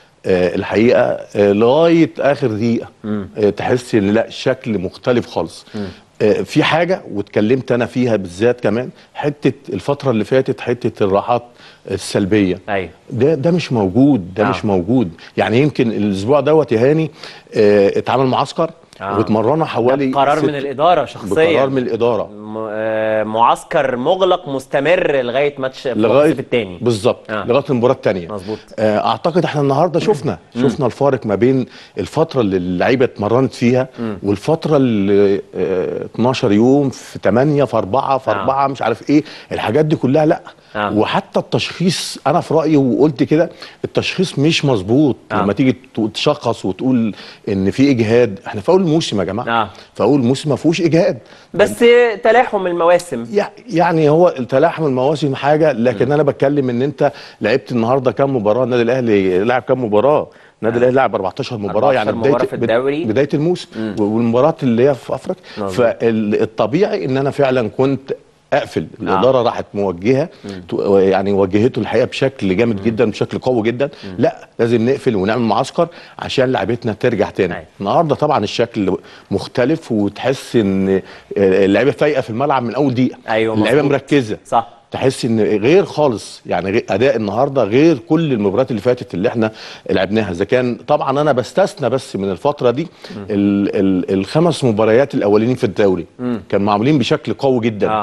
آه الحقيقه آه لغايه اخر دقيقه آه تحس ان لا الشكل مختلف خالص آه في حاجه واتكلمت انا فيها بالذات كمان حته الفتره اللي فاتت حته الراحات السلبيه ايوه ده ده مش موجود ده آه. آه. مش موجود يعني يمكن الاسبوع دوت يا هاني آه اتعمل معسكر آه. آه. واتمرنا حوالي قرار ست- من الاداره شخصيا بقرار من الاداره م- آه، معسكر مغلق مستمر لغايه ماتش لغايه الثاني بالظبط آه. آه. لغايه المباراه الثانيه مظبوط آه اعتقد احنا النهارده شفنا شفنا الفارق ما بين الفتره اللي اللعيبه اتمرنت فيها مم. والفتره اللي آه 12 يوم في 8 في 4 في 4 مش عارف ايه الحاجات دي كلها لا آه. وحتى التشخيص انا في رايي وقلت كده التشخيص مش مظبوط آه. لما تيجي ت- تشخص وتقول ان في اجهاد احنا في اول موسم يا جماعه آه. في اول موسم ما فيهوش اجهاد بس تلاحم المواسم يعني هو تلاحم المواسم حاجه لكن انا بتكلم ان انت لعبت النهارده كام مباراه النادي الاهلي لعب كام مباراه النادي الاهلي لعب 14 مباراه 14 يعني مباراة في الدوري. بدايه الموسم والمباراه اللي هي في افريقيا مظبوط. فالطبيعي ان انا فعلا كنت اقفل الاداره راحت موجهه تو- يعني وجهته الحقيقه بشكل جامد جدا بشكل قوي جدا لا لازم نقفل ونعمل معسكر عشان لعبتنا ترجع تاني النهارده طبعا الشكل مختلف وتحس ان اللعيبه فايقه في الملعب من اول دقيقه ايوه اللعيبه مظبوط. مركزه صح تحس ان غير خالص يعني غير اداء النهارده غير كل المباريات اللي فاتت اللي احنا لعبناها اذا كان طبعا انا بستثنى بس من الفتره دي ال ال الخمس مباريات الاولين في الدوري مم. كان معمولين بشكل قوي جدا آه.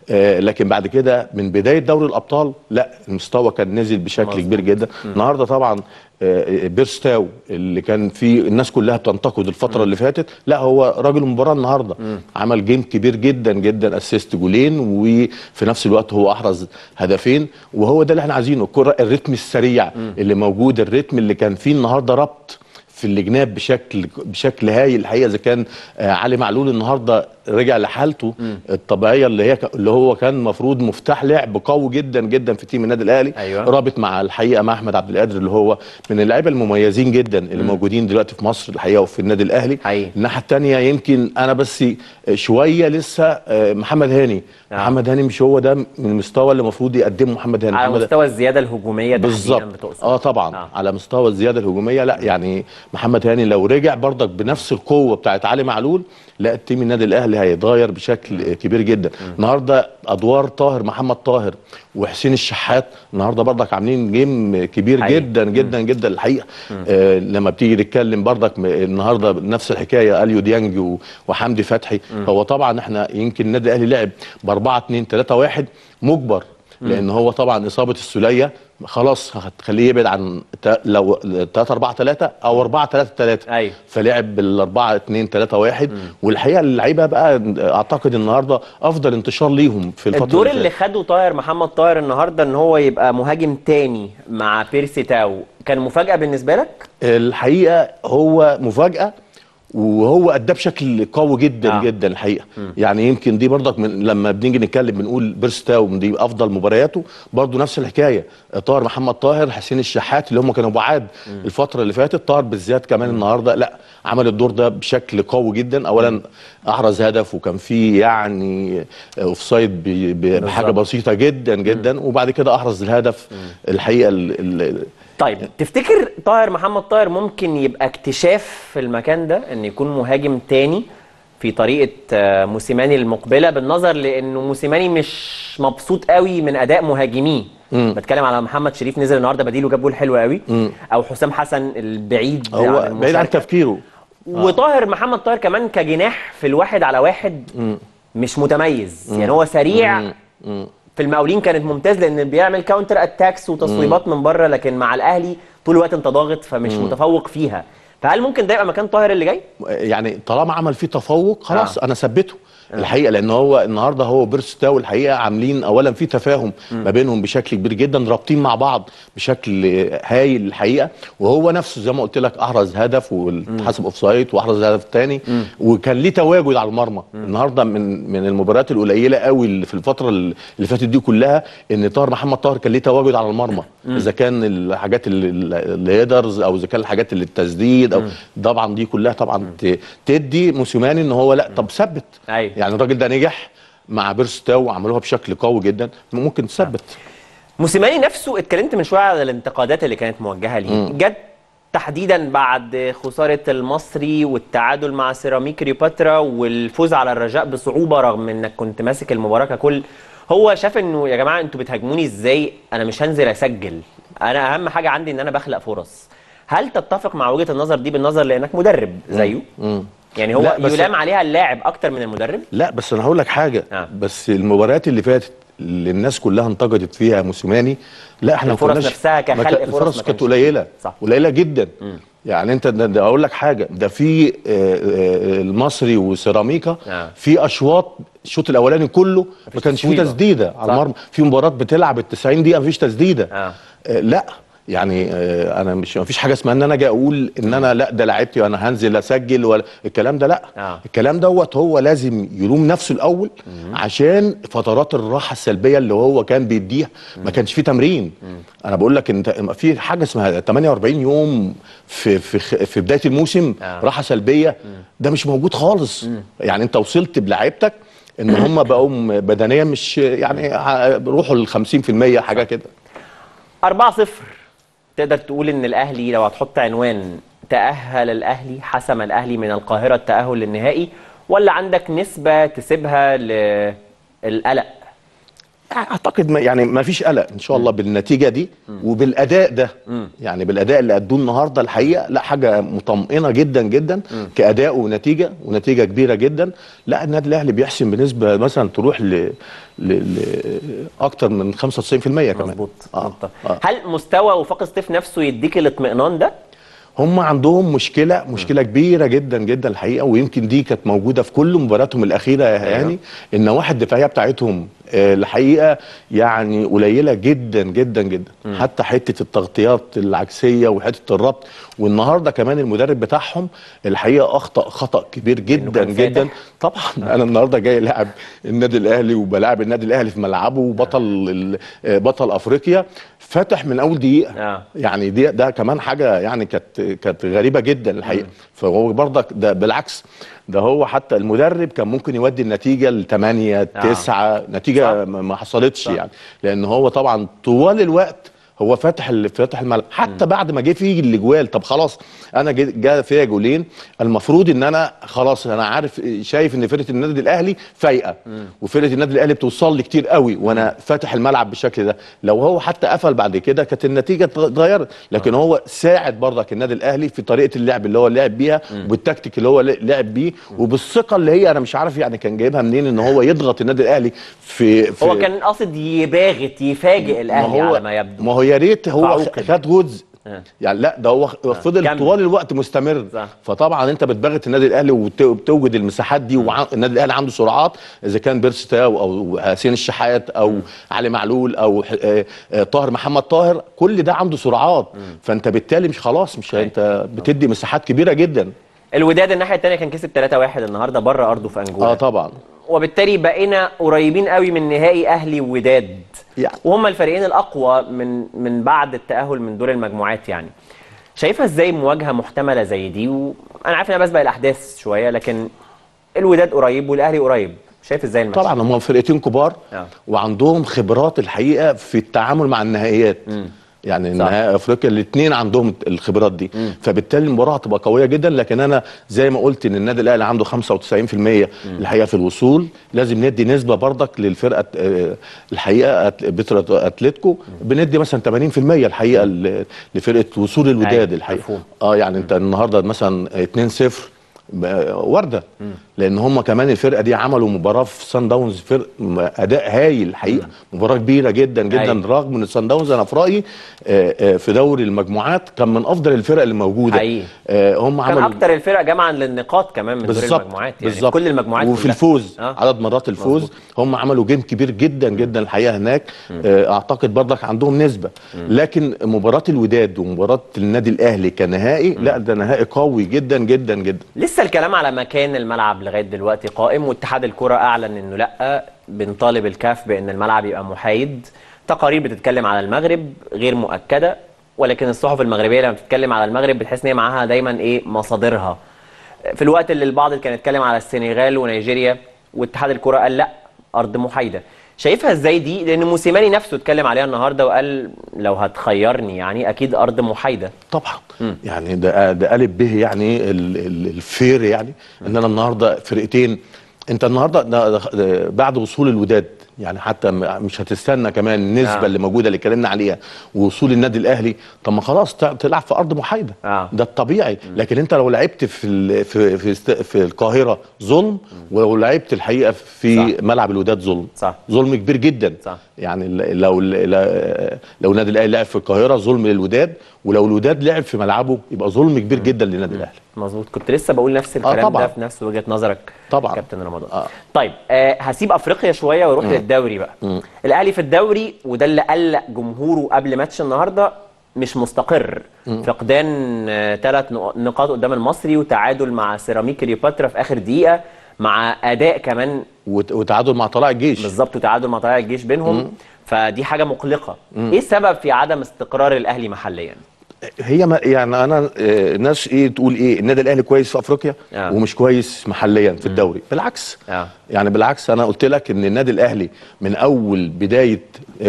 آه، لكن بعد كده من بدايه دوري الابطال لا المستوى كان نزل بشكل كبير جدا النهارده طبعا آه، بيرستاو اللي كان فيه الناس كلها بتنتقد الفتره اللي فاتت لا هو راجل المباراه النهارده عمل جيم كبير جدا جدا اسيست جولين وفي نفس الوقت هو احرز هدفين وهو ده اللي احنا عايزينه الكره الريتم السريع اللي موجود الريتم اللي كان فيه النهارده ربط في الجناب بشكل بشكل هايل الحقيقه اذا كان آه، علي معلول النهارده رجع لحالته الطبيعيه اللي هي ك- اللي هو كان المفروض مفتاح لعب قوي جدا جدا في تيم النادي الاهلي أيوة. رابط مع الحقيقه مع احمد عبد القادر اللي هو من اللعيبه المميزين جدا اللي مم. موجودين دلوقتي في مصر الحقيقه وفي النادي الاهلي الناحيه الثانيه يمكن انا بس شويه لسه آه، محمد هاني آه. محمد هاني مش هو ده من المستوى اللي المفروض يقدمه محمد هاني على محمد مستوى الزياده الهجوميه تحديداً بالظبط بتقصد اه طبعا آه. على مستوى الزياده الهجوميه لا يعني محمد هاني لو رجع برضك بنفس القوه بتاعت علي معلول لا التيم النادي الاهلي هيتغير بشكل كبير جدا النهارده ادوار طاهر محمد طاهر وحسين الشحات النهارده برضك عاملين جيم كبير حقيقي. جدا جدا جدا الحقيقه آه لما بتيجي تتكلم برضك م- النهارده نفس الحكايه اليو ديانج و- وحمدي فتحي هو طبعا احنا يمكن النادي الاهلي لعب ب 4 2 3 1 مجبر لان هو طبعا اصابه السوليه خلاص هتخليه يبعد عن تا- لو 3 4 3 او 4 3 3 ايوه فلعب بال 4 2 3 1 والحقيقه اللعيبه بقى اعتقد النهارده افضل انتشار ليهم في الفتره الدور اللي اللي فاتت. خده طاهر محمد طاهر النهارده ان هو يبقى مهاجم تاني مع بيرسي تاو كان مفاجاه بالنسبه لك الحقيقه هو مفاجاه وهو اداه بشكل قوي جدا آه. جدا الحقيقه مم. يعني يمكن دي برضك من لما بنيجي نتكلم بنقول بيرستاو دي افضل مبارياته برضه نفس الحكايه طاهر محمد طاهر حسين الشحات اللي هم كانوا بعاد الفتره اللي فاتت طاهر بالذات كمان النهارده لا عمل الدور ده بشكل قوي جدا اولا احرز هدف وكان فيه يعني اوفسايد ب- ب- بحاجه بالظبط. بسيطه جدا جدا وبعد كده احرز الهدف الحقيقه ال ال طيب تفتكر طاهر محمد طاهر ممكن يبقى اكتشاف في المكان ده ان يكون مهاجم تاني في طريقه آه، موسيماني المقبله بالنظر لانه موسيماني مش مبسوط قوي من اداء مهاجميه مم. بتكلم على محمد شريف نزل النهارده بديله جاب جول حلو قوي مم. او حسام حسن البعيد هو بعيد عن المشاركة. تفكيره وطاهر محمد طاهر كمان كجناح في الواحد على واحد مم. مش متميز مم. يعني هو سريع مم. مم. في المقاولين كانت ممتاز لان بيعمل كاونتر اتاكس وتصويبات من بره لكن مع الاهلي طول الوقت انت ضاغط فمش مم. متفوق فيها فهل ممكن ده يبقى مكان طاهر اللي جاي؟ يعني طالما عمل فيه تفوق خلاص آه. آه. انا ثبته الحقيقه لان هو النهارده هو بيرستاو الحقيقه عاملين اولا في تفاهم ما بينهم بشكل كبير جدا رابطين مع بعض بشكل هايل الحقيقه وهو نفسه زي ما قلت لك احرز هدف واتحسب اوف سايد واحرز هدف تاني وكان ليه تواجد على المرمى النهارده من من المباريات القليله قوي اللي في الفتره اللي فاتت دي كلها ان طاهر محمد طاهر كان ليه تواجد على المرمى مم. اذا كان الحاجات اللي- الهيدرز او اذا كان الحاجات اللي التسديد او طبعا دي كلها طبعا ت- تدي موسيماني ان هو لا طب ثبت أيوة. يعني الراجل ده نجح مع بيرستاو وعملوها بشكل قوي جدا ممكن تثبت موسيماني نفسه اتكلمت من شويه على الانتقادات اللي كانت موجهه ليه مم. جت تحديدا بعد خساره المصري والتعادل مع سيراميك كليوباترا والفوز على الرجاء بصعوبه رغم انك كنت ماسك المباراه ككل هو شاف انه يا جماعه انتوا بتهاجموني ازاي انا مش هنزل اسجل انا اهم حاجه عندي ان انا بخلق فرص هل تتفق مع وجهه النظر دي بالنظر لانك مدرب زيه مم. يعني هو لا، بس- يلام عليها اللاعب اكتر من المدرب لا بس انا هقول لك حاجه آه. بس المباريات اللي فاتت اللي الناس كلها انتقدت فيها موسيماني لا احنا ما الفرص كناش نفسها ما كخلق كان- فرص الفرص ما كانت كانش قليله صح. قليله جدا يعني انت ده, ده اقول لك حاجه ده في آه، آه، المصري وسيراميكا آه. في اشواط الشوط الاولاني كله ما كانش فيه تصويبة. تسديده على صح. المرمى في مباراه بتلعب ال 90 دقيقه مفيش تسديده آه. آه، لا يعني آه، انا مش مفيش حاجه اسمها ان انا اجي اقول ان انا لا ده لعبتي وانا هنزل اسجل ولا الكلام ده لا آه. الكلام دوت هو لازم يلوم نفسه الاول عشان فترات الراحه السلبيه اللي هو كان بيديها ما كانش فيه تمرين انا بقول لك انت في حاجه اسمها 48 يوم في في خ- في بدايه الموسم آه. راحه سلبيه ده مش موجود خالص يعني انت وصلت بلعيبتك ان هم بقوا م- بدنيا مش يعني ع- بيروحوا ل 50% حاجه كده 4 0 تقدر تقول ان الاهلي لو هتحط عنوان تاهل الاهلي حسم الاهلي من القاهره التاهل للنهائي ولا عندك نسبه تسيبها للقلق اعتقد ما يعني ما فيش قلق ان شاء الله بالنتيجه دي وبالاداء ده يعني بالاداء اللي ادوه النهارده الحقيقه لا حاجه مطمئنه جدا جدا كاداء ونتيجه ونتيجه كبيره جدا لا النادي الاهلي بيحسم بنسبه مثلا تروح ل, ل... ل... اكتر من 95% كمان مظبوط آه. هل مستوى وفاق سطيف نفسه يديك الاطمئنان ده؟ هم عندهم مشكله مشكله كبيره جدا جدا الحقيقه ويمكن دي كانت موجوده في كل مباراتهم الاخيره يا يعني النواحي الدفاعيه بتاعتهم آه، الحقيقه يعني قليله جدا جدا جدا مم. حتى حته التغطيات العكسيه وحته الربط والنهارده كمان المدرب بتاعهم الحقيقه اخطا خطا كبير جدا كان جدا فاتح. طبعا انا النهارده جاي لاعب النادي الاهلي وبلاعب النادي الاهلي في ملعبه وبطل ال- آه، بطل افريقيا فتح من اول دقيقه آه. يعني دي ده كمان حاجه يعني كانت كانت غريبه جدا الحقيقه فهو برضك ده بالعكس ده هو حتى المدرب كان ممكن يودي النتيجه ل 8 9 نتيجه ما ما حصلتش يعني لان هو طبعا طوال الوقت هو فاتح ال- فاتح الملعب حتى بعد ما جه فيه الاجوال طب خلاص انا جه- جا فيا جولين المفروض ان انا خلاص انا عارف شايف ان فرقه النادي الاهلي فايقه وفرقه النادي الاهلي بتوصل لي كتير قوي وانا فاتح الملعب بالشكل ده لو هو حتى قفل بعد كده كانت النتيجه اتغيرت لكن هو ساعد برضك النادي الاهلي في طريقه اللعب اللي هو لعب بيها وبالتكتيك اللي هو لعب بيه وبالثقه اللي هي انا مش عارف يعني كان جايبها منين ان هو يضغط النادي الاهلي في, في هو كان قاصد يباغت يفاجئ الاهلي هو على ما يبدو ما هو يا ريت هو تعوقل. خد جزء آه. يعني لا ده هو فضل كمل. طوال الوقت مستمر صح. فطبعا انت بتبغت النادي الاهلي وبت- وبتوجد المساحات دي والنادي الاهلي عنده سرعات اذا كان بيرس تاو او حسين الشحات او علي معلول او ح- آه، آه، طاهر محمد طاهر كل ده عنده سرعات فانت بالتالي مش خلاص مش انت بتدي مساحات كبيره جدا الوداد الناحيه الثانيه كان كسب 3-1 النهارده بره ارضه في انجولا اه طبعا وبالتالي بقينا قريبين قوي من نهائي اهلي ووداد يعني. وهما الفريقين الاقوى من من بعد التاهل من دور المجموعات يعني شايفها ازاي مواجهه محتمله زي دي وانا عارف ان انا بسبق الاحداث شويه لكن الوداد قريب والاهلي قريب شايف ازاي الماتش طبعا هم فرقتين كبار آه. وعندهم خبرات الحقيقه في التعامل مع النهائيات يعني نهائي افريقيا الاثنين عندهم الخبرات دي فبالتالي المباراه هتبقى قويه جدا لكن انا زي ما قلت ان النادي الاهلي عنده 95% الحقيقه في الوصول لازم ندي نسبه برضك للفرقه آه، الحقيقه أت- بترا اتلتيكو بندي مثلا 80% الحقيقه ل- لفرقه وصول الوداد أيوة، الحقيقه مفهوم. اه يعني انت النهارده مثلا 2-0 ب- ورده لان هم كمان الفرقه دي عملوا مباراه في سان داونز فرق م- اداء هايل الحقيقه مباراه كبيره جدا جدا أيوة. رغم ان سان داونز انا في رايي آه، آه، في دوري المجموعات كان من افضل الفرق اللي موجوده حقيقي. آه، هم كان عملوا اكتر الفرق جمعا للنقاط كمان من دور بالظبط المجموعات يعني بالظبط كل المجموعات وفي كلها. الفوز آه. عدد مرات الفوز هم عملوا جيم كبير جدا جدا الحقيقه هناك آه، اعتقد برضك عندهم نسبه لكن مباراه الوداد ومباراه النادي الاهلي كنهائي لا ده نهائي قوي جدا جدا جدا لسه الكلام على مكان الملعب لغايه دلوقتي قائم واتحاد الكره اعلن انه لا بنطالب الكاف بان الملعب يبقى محايد تقارير بتتكلم على المغرب غير مؤكده ولكن الصحف المغربيه لما بتتكلم على المغرب بتحس ان هي معاها دايما ايه مصادرها في الوقت اللي البعض كان يتكلم على السنغال ونيجيريا واتحاد الكره قال لا ارض محايده شايفها ازاي دي لان موسيماني نفسه اتكلم عليها النهارده وقال لو هتخيرني يعني اكيد ارض محايده طبعا يعني ده ده الف به يعني ال- ال- الفير يعني ان انا النهارده فرقتين انت النهارده ده- ده- ده بعد وصول الوداد يعني حتى م- مش هتستنى كمان النسبه آه. اللي موجوده اللي اتكلمنا عليها ووصول النادي الاهلي طب ما خلاص ت- تلعب في ارض محايده آه. ده الطبيعي لكن انت لو لعبت في ال- في في, است- في القاهره ظلم ولو لعبت الحقيقه في صح. ملعب الوداد ظلم صح. ظلم كبير جدا صح. يعني ال- لو ال- لو النادي الاهلي لعب في القاهره ظلم للوداد ولو الوداد لعب في ملعبه يبقى ظلم كبير جدا للنادي الاهلي مظبوط كنت لسه بقول نفس الكلام طبعاً. ده في نفس وجهه نظرك طبعا كابتن رمضان آه. طيب آه هسيب افريقيا شويه واروح مم. للدوري بقى مم. الاهلي في الدوري وده اللي قلق جمهوره قبل ماتش النهارده مش مستقر مم. فقدان ثلاث نقاط قدام المصري وتعادل مع سيراميك كليوباترا في اخر دقيقه مع اداء كمان وت- وتعادل مع طلائع الجيش بالظبط وتعادل مع طلائع الجيش بينهم مم. فدي حاجه مقلقه مم. ايه السبب في عدم استقرار الاهلي محليا هي ما يعني انا آه، ناس ايه تقول ايه النادي الاهلي كويس في افريقيا آه. ومش كويس محليا في الدوري بالعكس اه يعني بالعكس انا قلت لك ان النادي الاهلي من اول بدايه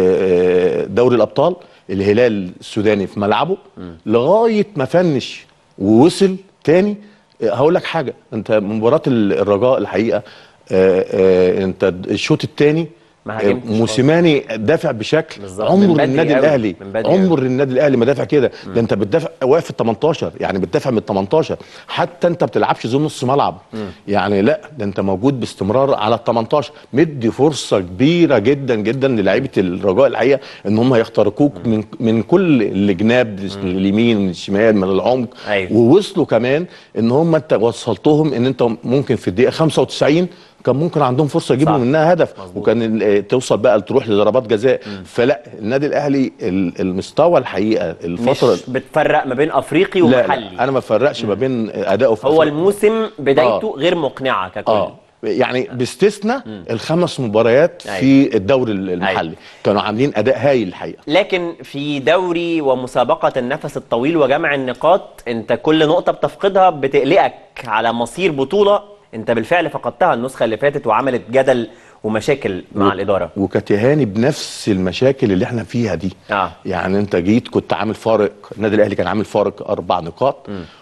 آه، دوري الابطال الهلال السوداني في ملعبه لغايه ما فنش ووصل تاني آه، هقول لك حاجه انت مباراه ال- الرجاء الحقيقه آه، آه، انت الشوط الثاني ما هاجمتش خالص. موسيماني دافع بشكل بالظبط، من عمر بدري النادي قوي، الاهلي من بدري قوي. عمر النادي الاهلي ما دافع كده ده انت بتدافع واقف في ال 18 يعني بتدافع من ال 18 حتى انت بتلعبش زون نص ملعب يعني لا ده انت موجود باستمرار على ال 18 مدي فرصه كبيره جدا جدا للاعيبه الرجاء الحقيقه ان هم يخترقوك من من كل الجناب من اليمين من الشمال من العمق أيوة. ووصلوا كمان ان هم انت وصلتهم ان انت ممكن في الدقيقه 95 كان ممكن عندهم فرصه يجيبوا منها هدف وكان ال- توصل بقى تروح لضربات جزاء فلا النادي الاهلي ال- المستوى الحقيقه الفتره مش بتفرق ما بين افريقي لا, ومحلي لا انا ما بفرقش ما بين ادائه في هو أفريقيا. الموسم بدايته آه. غير مقنعه ككل اه يعني باستثناء الخمس مباريات أيوة. في الدوري المحلي كانوا عاملين اداء هايل الحقيقه لكن في دوري ومسابقة النفس الطويل وجمع النقاط انت كل نقطة بتفقدها بتقلقك على مصير بطولة انت بالفعل فقدتها النسخة اللي فاتت وعملت جدل ومشاكل مع الإدارة وكتهاني بنفس المشاكل اللي احنا فيها دي آه. يعني انت جيت كنت عامل فارق النادي الاهلي كان عامل فارق اربع نقاط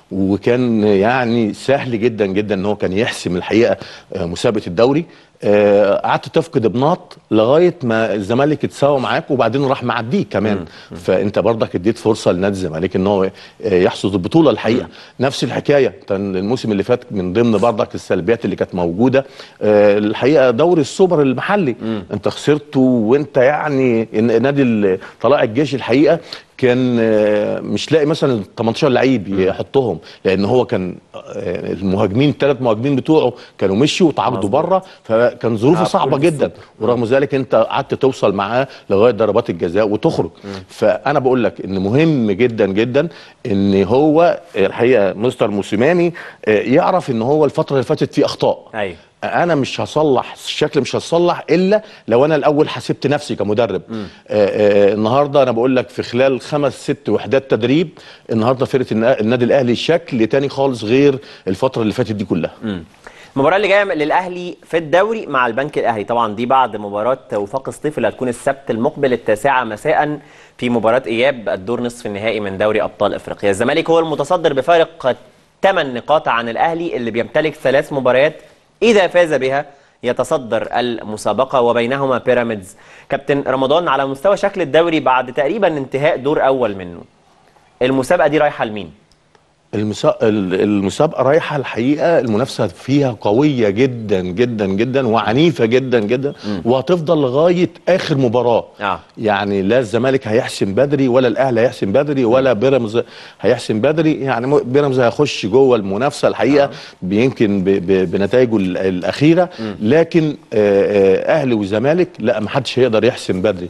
وكان يعني سهل جدا جدا ان هو كان يحسم الحقيقه آه، مسابقه الدوري آه، قعدت تفقد بناط لغايه ما الزمالك اتساوى معاك وبعدين راح معديك كمان فانت برضك اديت فرصه لنادي الزمالك ان هو آه، يحصد البطوله الحقيقه نفس الحكايه كان الموسم اللي فات من ضمن برضك السلبيات اللي كانت موجوده آه، الحقيقه دوري السوبر المحلي انت خسرته وانت يعني الن- نادي ال- طلائع الجيش الحقيقه كان آه، مش لاقي مثلا 18 لعيب يحطهم لان هو كان آه، المهاجمين الثلاث مهاجمين بتوعه كانوا مشوا وتعاقدوا بره فكان ظروفه آه، صعبه كل جدا ورغم ذلك انت قعدت توصل معاه لغايه ضربات الجزاء وتخرج فانا بقول لك ان مهم جدا جدا ان هو الحقيقه مستر موسيماني آه، يعرف ان هو الفتره اللي فاتت فيه اخطاء ايوه انا مش هصلح الشكل مش هصلح الا لو انا الاول حسبت نفسي كمدرب آه آه النهارده انا بقول لك في خلال خمس ست وحدات تدريب النهارده فرقه النا- النادي الاهلي شكل تاني خالص غير الفتره اللي فاتت دي كلها المباراة اللي جاية للأهلي في الدوري مع البنك الأهلي طبعا دي بعد مباراة وفاق سطيف اللي هتكون السبت المقبل التاسعة مساء في مباراة إياب الدور نصف النهائي من دوري أبطال إفريقيا الزمالك هو المتصدر بفارق 8 نقاط عن الأهلي اللي بيمتلك ثلاث مباريات إذا فاز بها يتصدر المسابقة وبينهما بيراميدز كابتن رمضان على مستوى شكل الدوري بعد تقريبا انتهاء دور أول منه المسابقة دي رايحة لمين؟ المسا... ال- المسابقه رايحه الحقيقه المنافسه فيها قويه جدا جدا جدا وعنيفه جدا جدا وهتفضل لغايه اخر مباراه آه. يعني لا الزمالك هيحسم بدري ولا الاهلي هيحسم بدري ولا بيراميدز هيحسم بدري يعني م- بيراميدز هيخش جوه المنافسه الحقيقه يمكن ب... ب... بنتائجه ال- الاخيره لكن آه، آه، اهلي وزمالك لا ما حدش هيقدر يحسم بدري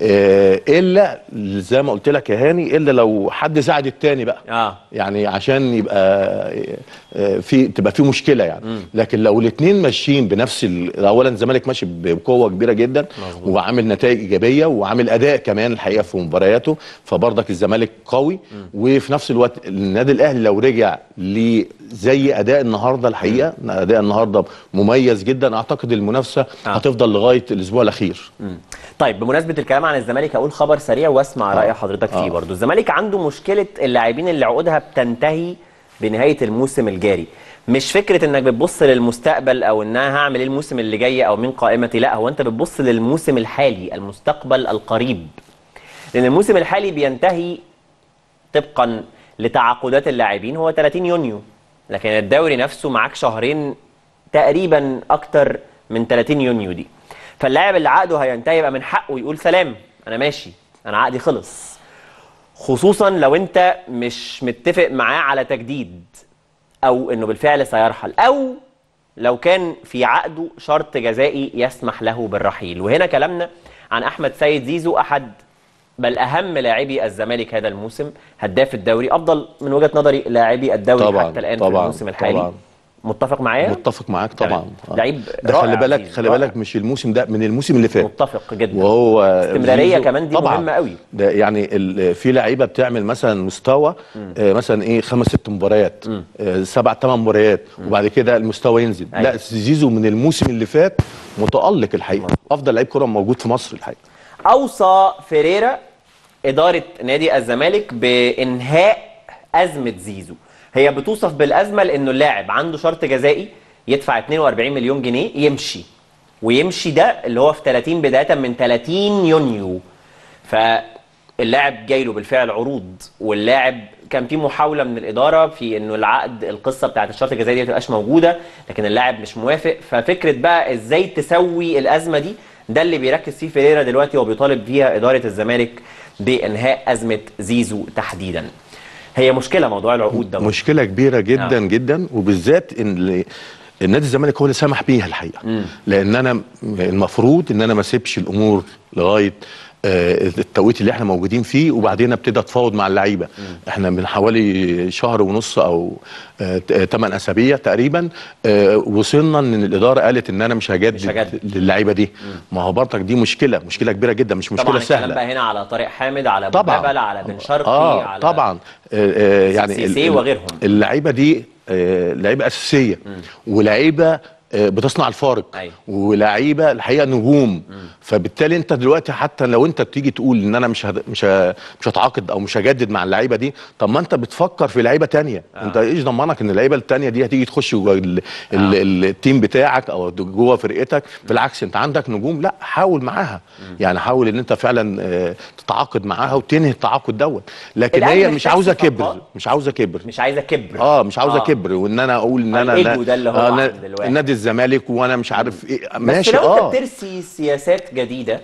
آه، الا زي ما قلت لك يا هاني الا لو حد ساعد التاني بقى اه يعني عشان يبقى آه، في تبقى في مشكله يعني لكن لو الاثنين ماشيين بنفس ال- اولا الزمالك ماشي بقوه كبيره جدا وعامل نتائج ايجابيه وعامل اداء كمان الحقيقه في مبارياته فبرضك الزمالك قوي وفي نفس الوقت النادي الاهلي لو رجع ل زي اداء النهارده الحقيقه اداء النهارده مميز جدا اعتقد المنافسه هتفضل لغايه الاسبوع الاخير طيب بمناسبة الكلام عن الزمالك أقول خبر سريع واسمع رأي حضرتك فيه آه. برضو الزمالك عنده مشكلة اللاعبين اللي عقودها بتنتهي بنهاية الموسم الجاري مش فكرة انك بتبص للمستقبل او ان انا هعمل ايه الموسم اللي جاي او من قائمتي لا هو انت بتبص للموسم الحالي المستقبل القريب لان الموسم الحالي بينتهي طبقا لتعاقدات اللاعبين هو 30 يونيو لكن الدوري نفسه معاك شهرين تقريبا اكتر من 30 يونيو دي فاللاعب اللي عقده هينتهي يبقى من حقه يقول سلام انا ماشي انا عقدي خلص خصوصا لو انت مش متفق معاه على تجديد او انه بالفعل سيرحل او لو كان في عقده شرط جزائي يسمح له بالرحيل وهنا كلامنا عن احمد سيد زيزو احد بل اهم لاعبي الزمالك هذا الموسم هداف الدوري افضل من وجهه نظري لاعبي الدوري طبعا حتى الان طبعا في الموسم الحالي طبعا متفق معايا متفق معاك طبعا آه. لعيب ده رائع خلي بالك زيزو، خلي رائع. بالك مش الموسم ده من الموسم اللي فات متفق جدا وهو استمرارية زيزو- كمان دي طبعا مهمة قوي. ده يعني ال- في لعيبه بتعمل مثلا مستوى آه مثلا ايه خمس ست مباريات آه سبع ثمان مباريات وبعد كده المستوى ينزل أيوة. لا زيزو من الموسم اللي فات متالق الحقيقه افضل لعيب كره موجود في مصر الحقيقه اوصى فيريرا اداره نادي الزمالك بانهاء ازمه زيزو هي بتوصف بالازمه لانه اللاعب عنده شرط جزائي يدفع 42 مليون جنيه يمشي ويمشي ده اللي هو في 30 بدايه من 30 يونيو فاللاعب جاي له بالفعل عروض واللاعب كان في محاوله من الاداره في انه العقد القصه بتاعت الشرط الجزائي دي ما تبقاش موجوده لكن اللاعب مش موافق ففكره بقى ازاي تسوي الازمه دي ده اللي بيركز فيه فيريرا دلوقتي وبيطالب فيها اداره الزمالك بانهاء ازمه زيزو تحديدا هي مشكله موضوع العقود ده مشكله كبيره جدا آه. جدا وبالذات ان ال- النادي الزمالك هو اللي سمح بيها الحقيقه لان انا المفروض ان انا ما اسيبش الامور لغايه آه، التوقيت اللي احنا موجودين فيه وبعدين ابتدي اتفاوض مع اللعيبه احنا من حوالي شهر ونص او 8 اسابيع تقريبا آه، وصلنا ان الاداره قالت ان انا مش هجدد للعيبه دي ما هو برضك دي مشكله مشكله كبيره جدا مش مشكله طبعا الكلام سهله بقى هنا على طارق حامد على طبعاً. بوبابل على بن شرقي اه على طبعا آه آه يعني سيسي ال- ال- وغيرهم. اللعيبه دي آه لعيبه اساسيه ولعيبه آه، بتصنع الفارق أيوة. ولعيبه الحقيقه نجوم فبالتالي انت دلوقتي حتى لو انت بتيجي تقول ان انا مش هد... مش ه... مش هتعاقد او مش هجدد مع اللعيبه دي طب ما انت بتفكر في لعيبه تانية آه. انت ايش ضمنك ان اللعيبه التانية دي هتيجي تخش جوه ال... ال... ال... التيم بتاعك او جوه فرقتك بالعكس انت عندك نجوم لا حاول معاها يعني حاول ان انت فعلا آه، تتعاقد معاها وتنهي التعاقد دوت لكن الأهلي هي مش محتاج عاوزه صفقات. كبر مش عاوزه كبر مش عايزه كبر اه مش عاوزه آه. آه. كبر وان انا اقول ان انا الإيجو ده اللي هو آه، عند الواحد. نادي الزمالك وانا مش عارف ايه ماشي بس لو اه انت بترسي سياسات جديده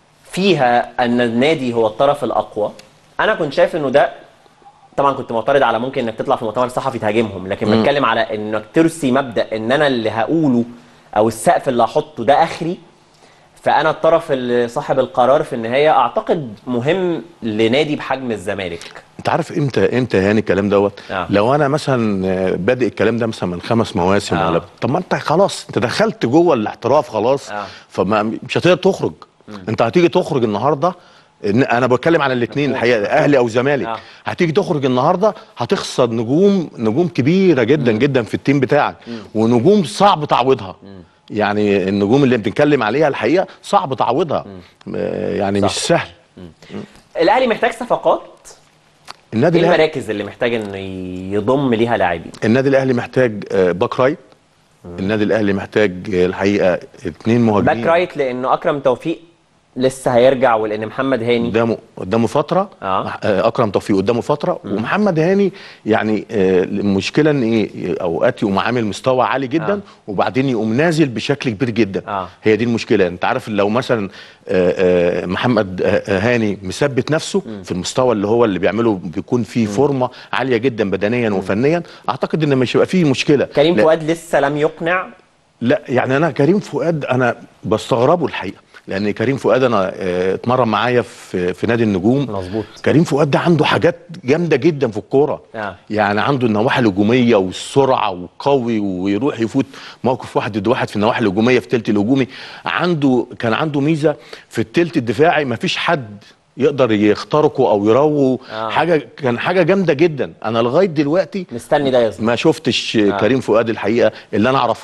فيها ان النادي هو الطرف الاقوى انا كنت شايف انه ده طبعا كنت معترض على ممكن انك تطلع في مؤتمر صحفي تهاجمهم لكن مم. بتكلم على انك ترسي مبدا ان انا اللي هقوله او السقف اللي هحطه ده اخري فانا الطرف اللي صاحب القرار في النهايه اعتقد مهم لنادي بحجم الزمالك انت عارف امتى امتى يعني الكلام دوت آه. لو انا مثلا آه، بادئ الكلام ده مثلا من خمس مواسم آه. آه. ولا طب ما انت خلاص انت دخلت جوه الاحتراف خلاص آه. آه. فما مش هتقدر تخرج انت هتيجي تخرج النهارده إن انا بتكلم على الاثنين الحقيقه اهلي او زمالك آه. هتيجي تخرج النهارده هتخسر نجوم نجوم كبيره جدا جدا في التيم بتاعك ونجوم صعب تعويضها يعني النجوم اللي بنتكلم عليها الحقيقه صعب تعويضها آه، يعني مش سهل الاهلي محتاج صفقات النادي ايه الاهلي المراكز اللي محتاج انه يضم ليها لاعبين النادي الاهلي محتاج آه، باك رايت النادي الاهلي محتاج آه، الحقيقه اثنين مهاجمين باك رايت لانه اكرم توفيق لسه هيرجع ولان محمد هاني قدامه قدامه فتره آه. آه. اكرم توفيق قدامه فتره ومحمد هاني يعني آه، المشكله ان ايه اوقات يقوم عامل مستوى عالي جدا آه. آه. وبعدين يقوم نازل بشكل كبير جدا آه. هي دي المشكله انت عارف لو مثلا آه، آه، محمد آه، آه، هاني مثبت نفسه في المستوى اللي هو اللي بيعمله بيكون فيه فورمه عاليه جدا بدنيا وفنيا اعتقد ان مش هيبقى فيه مشكله كريم لا- فؤاد لسه لم يقنع لا يعني انا كريم فؤاد انا بستغربه الحقيقه لان كريم فؤاد انا آه، اتمرن معايا في في نادي النجوم مظبوط كريم فؤاد ده عنده حاجات جامده جدا في الكوره آه. يعني عنده النواحي الهجوميه والسرعه وقوي ويروح يفوت موقف واحد ضد واحد في النواحي الهجوميه في التلت الهجومي عنده كان عنده ميزه في التلت الدفاعي ما فيش حد يقدر يخترقه او يروه آه. آه. حاجه كان حاجه جامده جدا انا لغايه دلوقتي مستني ده يظهر ما شفتش آه. آه. كريم فؤاد الحقيقه اللي انا اعرفه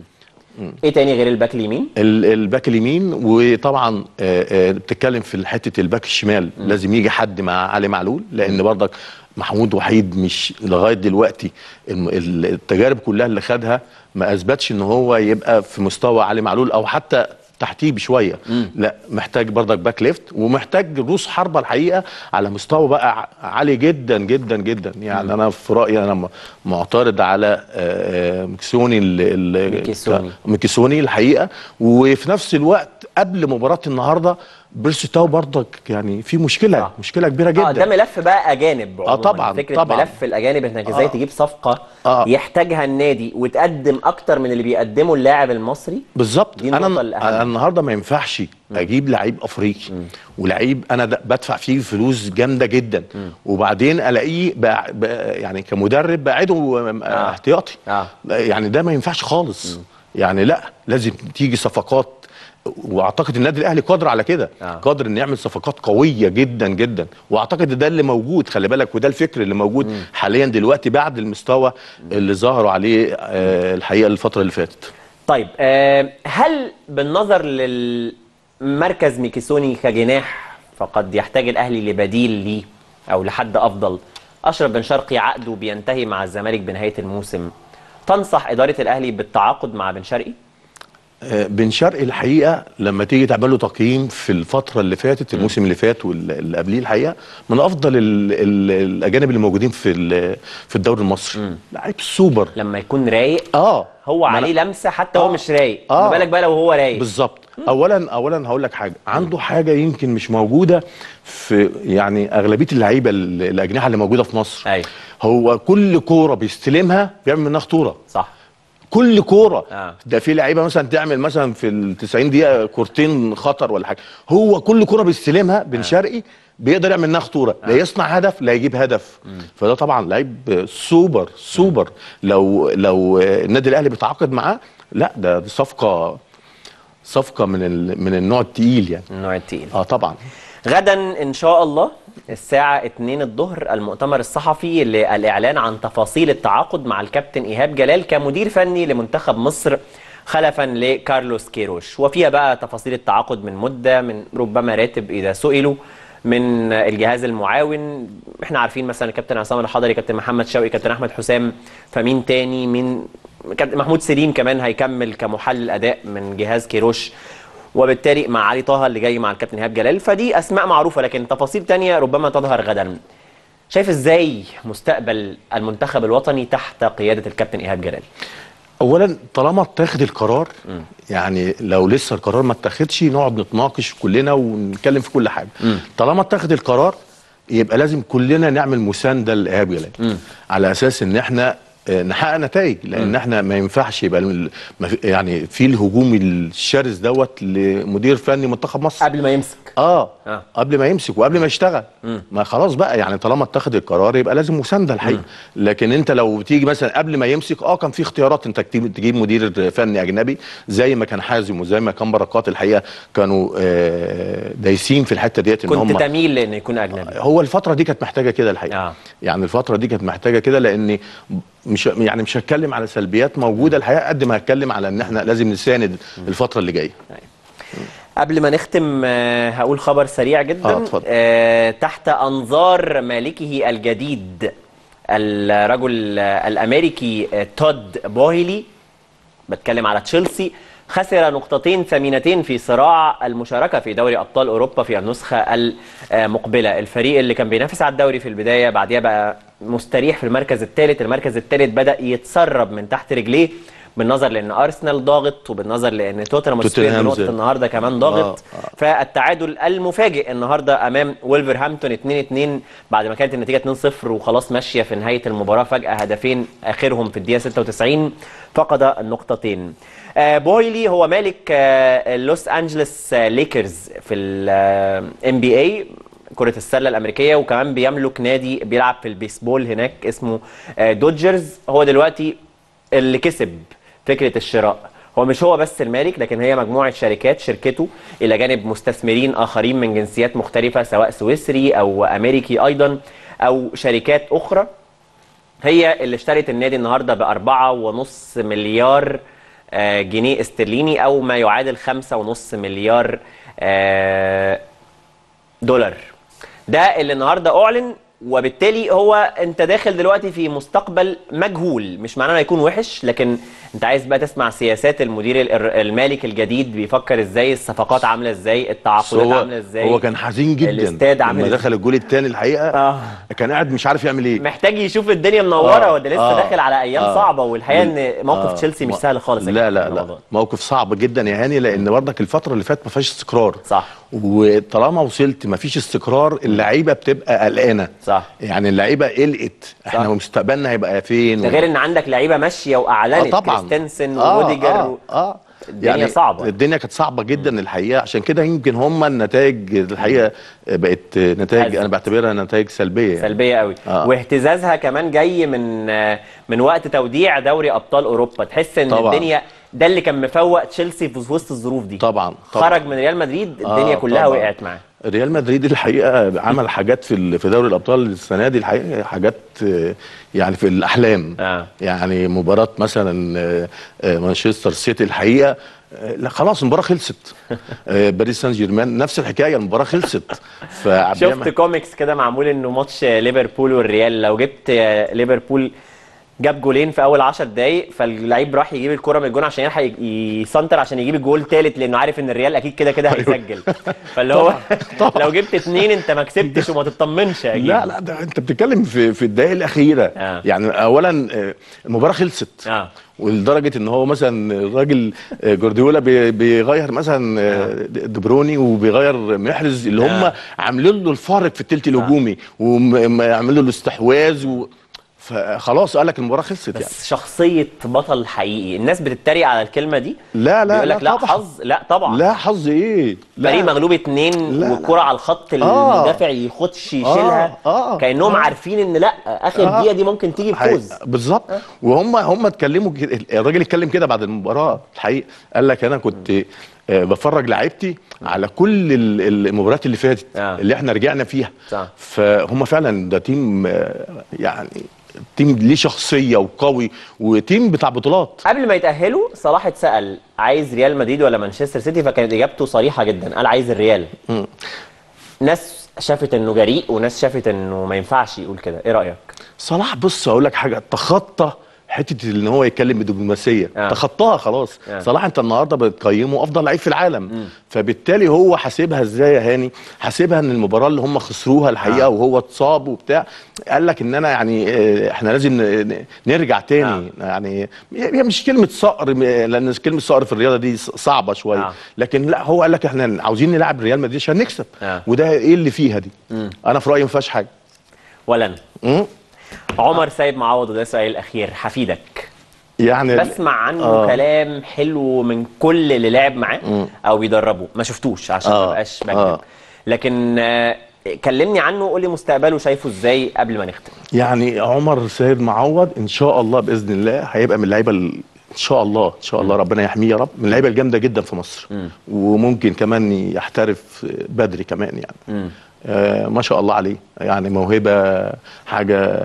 ايه تاني غير الباك اليمين ال- الباك اليمين وطبعا آه، آه، بتتكلم في حته الباك الشمال لازم يجي حد مع علي معلول لان برضك محمود وحيد مش لغايه دلوقتي الم- ال- التجارب كلها اللي خدها ما اثبتش ان هو يبقى في مستوى علي معلول او حتى تحتيه بشويه لا محتاج برضك باك ليفت ومحتاج روس حربه الحقيقه على مستوى بقى ع- عالي جدا جدا جدا يعني انا في رايي انا م- معترض على آه، آه، مكسوني ال- ال- ميكيسوني. ميكيسوني الحقيقه وفي نفس الوقت قبل مباراه النهارده بيرسي تاو برضك يعني في مشكله آه. مشكله كبيره جدا اه ده ملف بقى اجانب آه عموماً. طبعاً، فكره طبعاً. ملف الاجانب انك ازاي آه. تجيب صفقه آه. يحتاجها النادي وتقدم اكتر من اللي بيقدمه اللاعب المصري بالظبط دي انا النقطة الأهم. أنا النهارده ما ينفعش اجيب لعيب افريقي ولعيب انا د- بدفع فيه فلوس جامده جدا وبعدين الاقيه بقى بقى يعني كمدرب بعده آه. احتياطي آه. يعني ده ما ينفعش خالص يعني لا لازم تيجي صفقات واعتقد النادي الاهلي قادر على كده آه. قادر انه يعمل صفقات قويه جدا جدا واعتقد ده اللي موجود خلي بالك وده الفكر اللي موجود حاليا دلوقتي بعد المستوى اللي ظهروا عليه آه الحقيقه الفتره اللي فاتت طيب آه هل بالنظر للمركز ميكيسوني كجناح فقد يحتاج الاهلي لبديل ليه او لحد افضل اشرف بن شرقي عقده بينتهي مع الزمالك بنهايه الموسم تنصح اداره الاهلي بالتعاقد مع بن شرقي آه، بن شرقي الحقيقه لما تيجي تعمل له تقييم في الفتره اللي فاتت الموسم اللي فات واللي قبليه الحقيقه من افضل ال ال الاجانب اللي موجودين في ال- في الدوري المصري لعيب سوبر لما يكون رايق اه هو عليه لمسه حتى هو مش رايق آه. ما بالك بقى لو هو رايق بالظبط اولا اولا هقول لك حاجه عنده حاجه يمكن مش موجوده في يعني اغلبيه اللعيبه ال- الاجنحه اللي موجوده في مصر أيوة. هو كل كوره بيستلمها بيعمل منها خطوره صح كل كوره آه. ده في لعيبه مثلا تعمل مثلا في ال 90 دقيقه كورتين خطر ولا حاجه هو كل كوره بيستلمها بن شرقي بيقدر يعمل منها خطوره لا يصنع هدف لا يجيب هدف فده طبعا لعيب سوبر سوبر لو لو النادي الاهلي بيتعاقد معاه لا ده دي صفقه صفقه من ال من النوع التقيل يعني النوع التقيل اه طبعا غدا ان شاء الله الساعة 2 الظهر المؤتمر الصحفي للإعلان عن تفاصيل التعاقد مع الكابتن إيهاب جلال كمدير فني لمنتخب مصر خلفا لكارلوس كيروش وفيها بقى تفاصيل التعاقد من مدة من ربما راتب إذا سئلوا من الجهاز المعاون احنا عارفين مثلا الكابتن عصام الحضري كابتن محمد شوقي كابتن احمد حسام فمين تاني مين كابتن محمود سليم كمان هيكمل كمحلل اداء من جهاز كيروش وبالتالي مع علي طه اللي جاي مع الكابتن ايهاب جلال فدي اسماء معروفه لكن تفاصيل تانية ربما تظهر غدا شايف ازاي مستقبل المنتخب الوطني تحت قياده الكابتن ايهاب جلال اولا طالما اتاخد القرار يعني لو لسه القرار ما اتاخدش نقعد نتناقش كلنا ونتكلم في كل حاجه طالما اتاخد القرار يبقى لازم كلنا نعمل مسانده لايهاب جلال على اساس ان احنا آه، نحقق نتائج لان احنا ما ينفعش يبقى الم- ما في- يعني في الهجوم الشرس دوت لمدير فني منتخب مصر قبل ما يمسك اه, آه. آه. قبل ما يمسك وقبل ما يشتغل ما خلاص بقى يعني طالما اتخذ القرار يبقى لازم مسانده الحقيقه لكن انت لو تيجي مثلا قبل ما يمسك اه كان في اختيارات انت تجيب, تجيب مدير فني اجنبي زي ما كان حازم وزي ما كان بركات الحقيقه كانوا آه دايسين في الحته ديت ان كنت هم تميل لان يكون اجنبي هو الفتره دي كانت محتاجه كده الحقيقه آه. آه. يعني الفتره دي كانت محتاجه كده لان مش يعني مش هتكلم على سلبيات موجوده الحقيقه قد ما هتكلم على ان احنا لازم نساند الفتره اللي جايه قبل ما نختم آه، هقول خبر سريع جدا آه، اتفضل. آه، تحت انظار مالكه الجديد الرجل آه، الامريكي آه، تود بوهيلي بتكلم على تشيلسي خسر نقطتين ثمينتين في صراع المشاركة في دوري أبطال أوروبا في النسخة المقبلة الفريق اللي كان بينافس على الدوري في البداية بعديها بقى مستريح في المركز الثالث المركز الثالث بدأ يتسرب من تحت رجليه بالنظر لان ارسنال ضاغط وبالنظر لان توتنهام هوتسبير توتنهام بنقطه زي- النهارده كمان ضاغط فالتعادل المفاجئ النهارده امام وولفرهامبتون 2-2 بعد ما كانت النتيجه 2-0 وخلاص ماشيه في نهايه المباراه فجاه هدفين اخرهم في الدقيقه 96 فقد النقطتين آه، بويلي هو مالك آه، اللوس انجلوس آه، ليكرز في الام بي اي كرة السلة الأمريكية وكمان بيملك نادي بيلعب في البيسبول هناك اسمه آه، دوجرز هو دلوقتي اللي كسب فكرة الشراء هو مش هو بس المالك لكن هي مجموعة شركات شركته إلى جانب مستثمرين آخرين من جنسيات مختلفة سواء سويسري أو أمريكي أيضا أو شركات أخرى هي اللي اشترت النادي النهارده بأربعة ونص مليار آه، جنيه استرليني أو ما يعادل خمسة ونص مليار آه، دولار ده اللي النهارده اعلن وبالتالي هو انت داخل دلوقتي في مستقبل مجهول مش معناه انه هيكون وحش لكن انت عايز بقى تسمع سياسات المدير ال- المالك الجديد بيفكر ازاي الصفقات عامله ازاي بس التعاقدات هو عامله ازاي هو كان حزين جدا الاستاد عامل لما ازاي دخل الجول الثاني الحقيقه آه. كان قاعد مش عارف يعمل ايه محتاج يشوف الدنيا منوره آه، وده لسه آه، داخل على ايام آه. صعبه والحقيقه ان موقف آه. تشيلسي مش ما- سهل خالص يا لا كابتن لا رمضان. لا موقف صعب جدا يا هاني لان برضك الفتره اللي فاتت ما فيهاش استقرار صح وطالما وصلت ما فيش استقرار اللعيبه بتبقى قلقانه صح يعني اللعيبه قلقت احنا مستقبلنا هيبقى فين ده غير ان عندك لعيبه ماشيه واعلنت آه طبعا. كريستنسن آه، وروديجر آه، اه الدنيا صعبة. الدنيا كانت صعبه جدا الحقيقه عشان كده يمكن هم النتائج الحقيقه بقت نتائج انا بعتبرها نتائج سلبيه يعني. سلبيه قوي آه. واهتزازها كمان جاي من آه، من وقت توديع دوري ابطال اوروبا تحس ان طبعاً. الدنيا ده اللي كان مفوق تشيلسي في وسط الظروف دي طبعا طبعا خرج من ريال مدريد الدنيا آه، كلها طبعاً. وقعت معاه ريال مدريد الحقيقه عمل حاجات في ال- في دوري الابطال السنه دي الحقيقه حاجات آه، يعني في الاحلام آه. يعني مباراه مثلا آه، آه، مانشستر سيتي الحقيقه آه، لا خلاص المباراه خلصت آه، باريس سان جيرمان نفس الحكايه المباراه خلصت شفت كوميكس كده معمول انه ماتش ليفربول والريال لو جبت آه، ليفربول جاب جولين في اول 10 دقايق فاللعيب راح يجيب الكره من الجون عشان يلحق ي- يسنتر عشان يجيب الجول الثالث لانه عارف ان الريال اكيد كده كده هيسجل فاللي هو لو جبت اثنين انت ما كسبتش وما تطمنش اكيد لا لا ده انت بتتكلم في في الدقائق الاخيره آه. يعني اولا آه، المباراه خلصت اه ولدرجه ان هو مثلا الراجل آه، جوارديولا بي- بيغير مثلا آه، دي برويني وبيغير محرز اللي هم آه. عاملين له الفارق في الثلث الهجومي وعاملين له الاستحواذ و... فخلاص قال لك المباراه خلصت يعني بس شخصيه بطل حقيقي الناس بتتريق على الكلمه دي لا لا بيقول لا لك لا طبعا. حظ لا طبعا لا حظ ايه لا فريق مغلوب اتنين لا، والكرة على الخط آه. المدافع يخدش يشيلها آه، كانهم آه. عارفين ان لا اخر آه. دقيقه دي ممكن تيجي بفوز حقيقة. بالظبط وهم هم اتكلموا كده الراجل اتكلم كده بعد المباراه الحقيقه قال لك انا كنت آه، بفرج لعيبتي على كل ال- المباريات اللي فاتت آه. اللي احنا رجعنا فيها صح. فهم فعلا ده تيم آه، يعني تيم ليه شخصيه وقوي وتيم بتاع بطولات قبل ما يتاهلوا صلاح اتسال عايز ريال مدريد ولا مانشستر سيتي فكانت اجابته صريحه جدا قال عايز الريال مم. ناس شافت انه جريء وناس شافت انه ما ينفعش يقول كده ايه رايك صلاح بص اقول لك حاجه تخطى حته ان هو يتكلم بدبلوماسيه آه. آه. تخطاها خلاص آه. آه. صلاح انت النهارده بتقيمه افضل لعيب في العالم م. فبالتالي هو حاسبها ازاي يا هاني حاسبها ان المباراه اللي هم خسروها الحقيقه آه. آه. وهو اتصاب وبتاع قال لك ان انا يعني آه، احنا لازم ن- ن- نرجع تاني آه. يعني هي مش كلمه صقر م- لان كلمه صقر في الرياضه دي ص- صعبه شويه آه. آه. لكن لا هو قال لك احنا عاوزين نلعب ريال مدريد عشان نكسب آه. وده ايه اللي فيها دي مم. انا في رايي ما فيهاش حاجه ولا انا مم. عمر سيد معوض وده السؤال الاخير حفيدك يعني بسمع عنه آه. كلام حلو من كل اللي لعب معاه مم. او بيدربه ما شفتوش عشان ما آه. بقاش بكذب آه. لكن آه، كلمني عنه قول لي مستقبله شايفه ازاي قبل ما نختم يعني عمر سيد معوض ان شاء الله باذن الله هيبقى من اللعيبه ال- ان شاء الله ان شاء الله ربنا يحميه يا رب من اللعيبه الجامده جدا في مصر مم. وممكن كمان يحترف بدري كمان يعني مم. آه ما شاء الله عليه يعني موهبه حاجه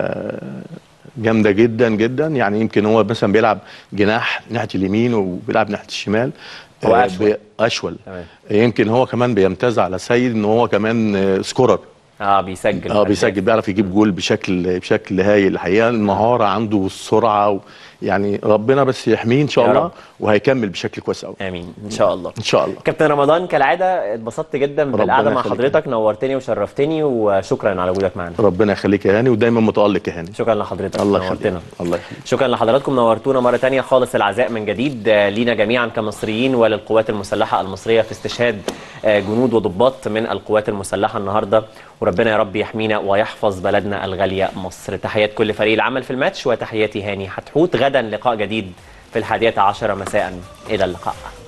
جامده جدا جدا يعني يمكن هو مثلا بيلعب جناح ناحيه اليمين وبيلعب ناحيه الشمال هو آه، أشول. بي- اشول تمام. يمكن هو كمان بيمتاز على سيد ان هو كمان آه، سكورر اه بيسجل اه بيسجل بيعرف يجيب جول بشكل بشكل هايل الحقيقه المهاره عنده والسرعه و يعني ربنا بس يحميه ان شاء يا الله رب. وهيكمل بشكل كويس قوي امين ان شاء الله ان شاء الله كابتن رمضان كالعاده اتبسطت جدا بالقعده مع يخليك. حضرتك نورتني وشرفتني وشكرا على وجودك معنا ربنا يخليك يا هاني ودايما متالق يا هاني شكرا لحضرتك الله نورتنا يخليك الله يخليك شكرا لحضراتكم نورتونا مرة تانية خالص العزاء من جديد آه، لينا جميعا كمصريين وللقوات المسلحة المصرية في استشهاد آه، جنود وضباط من القوات المسلحة النهاردة وربنا يا رب يحمينا ويحفظ بلدنا الغالية مصر تحيات كل فريق العمل في الماتش وتحياتي هاني حتحوت غدا لقاء جديد في الحادية عشرة مساء إلى اللقاء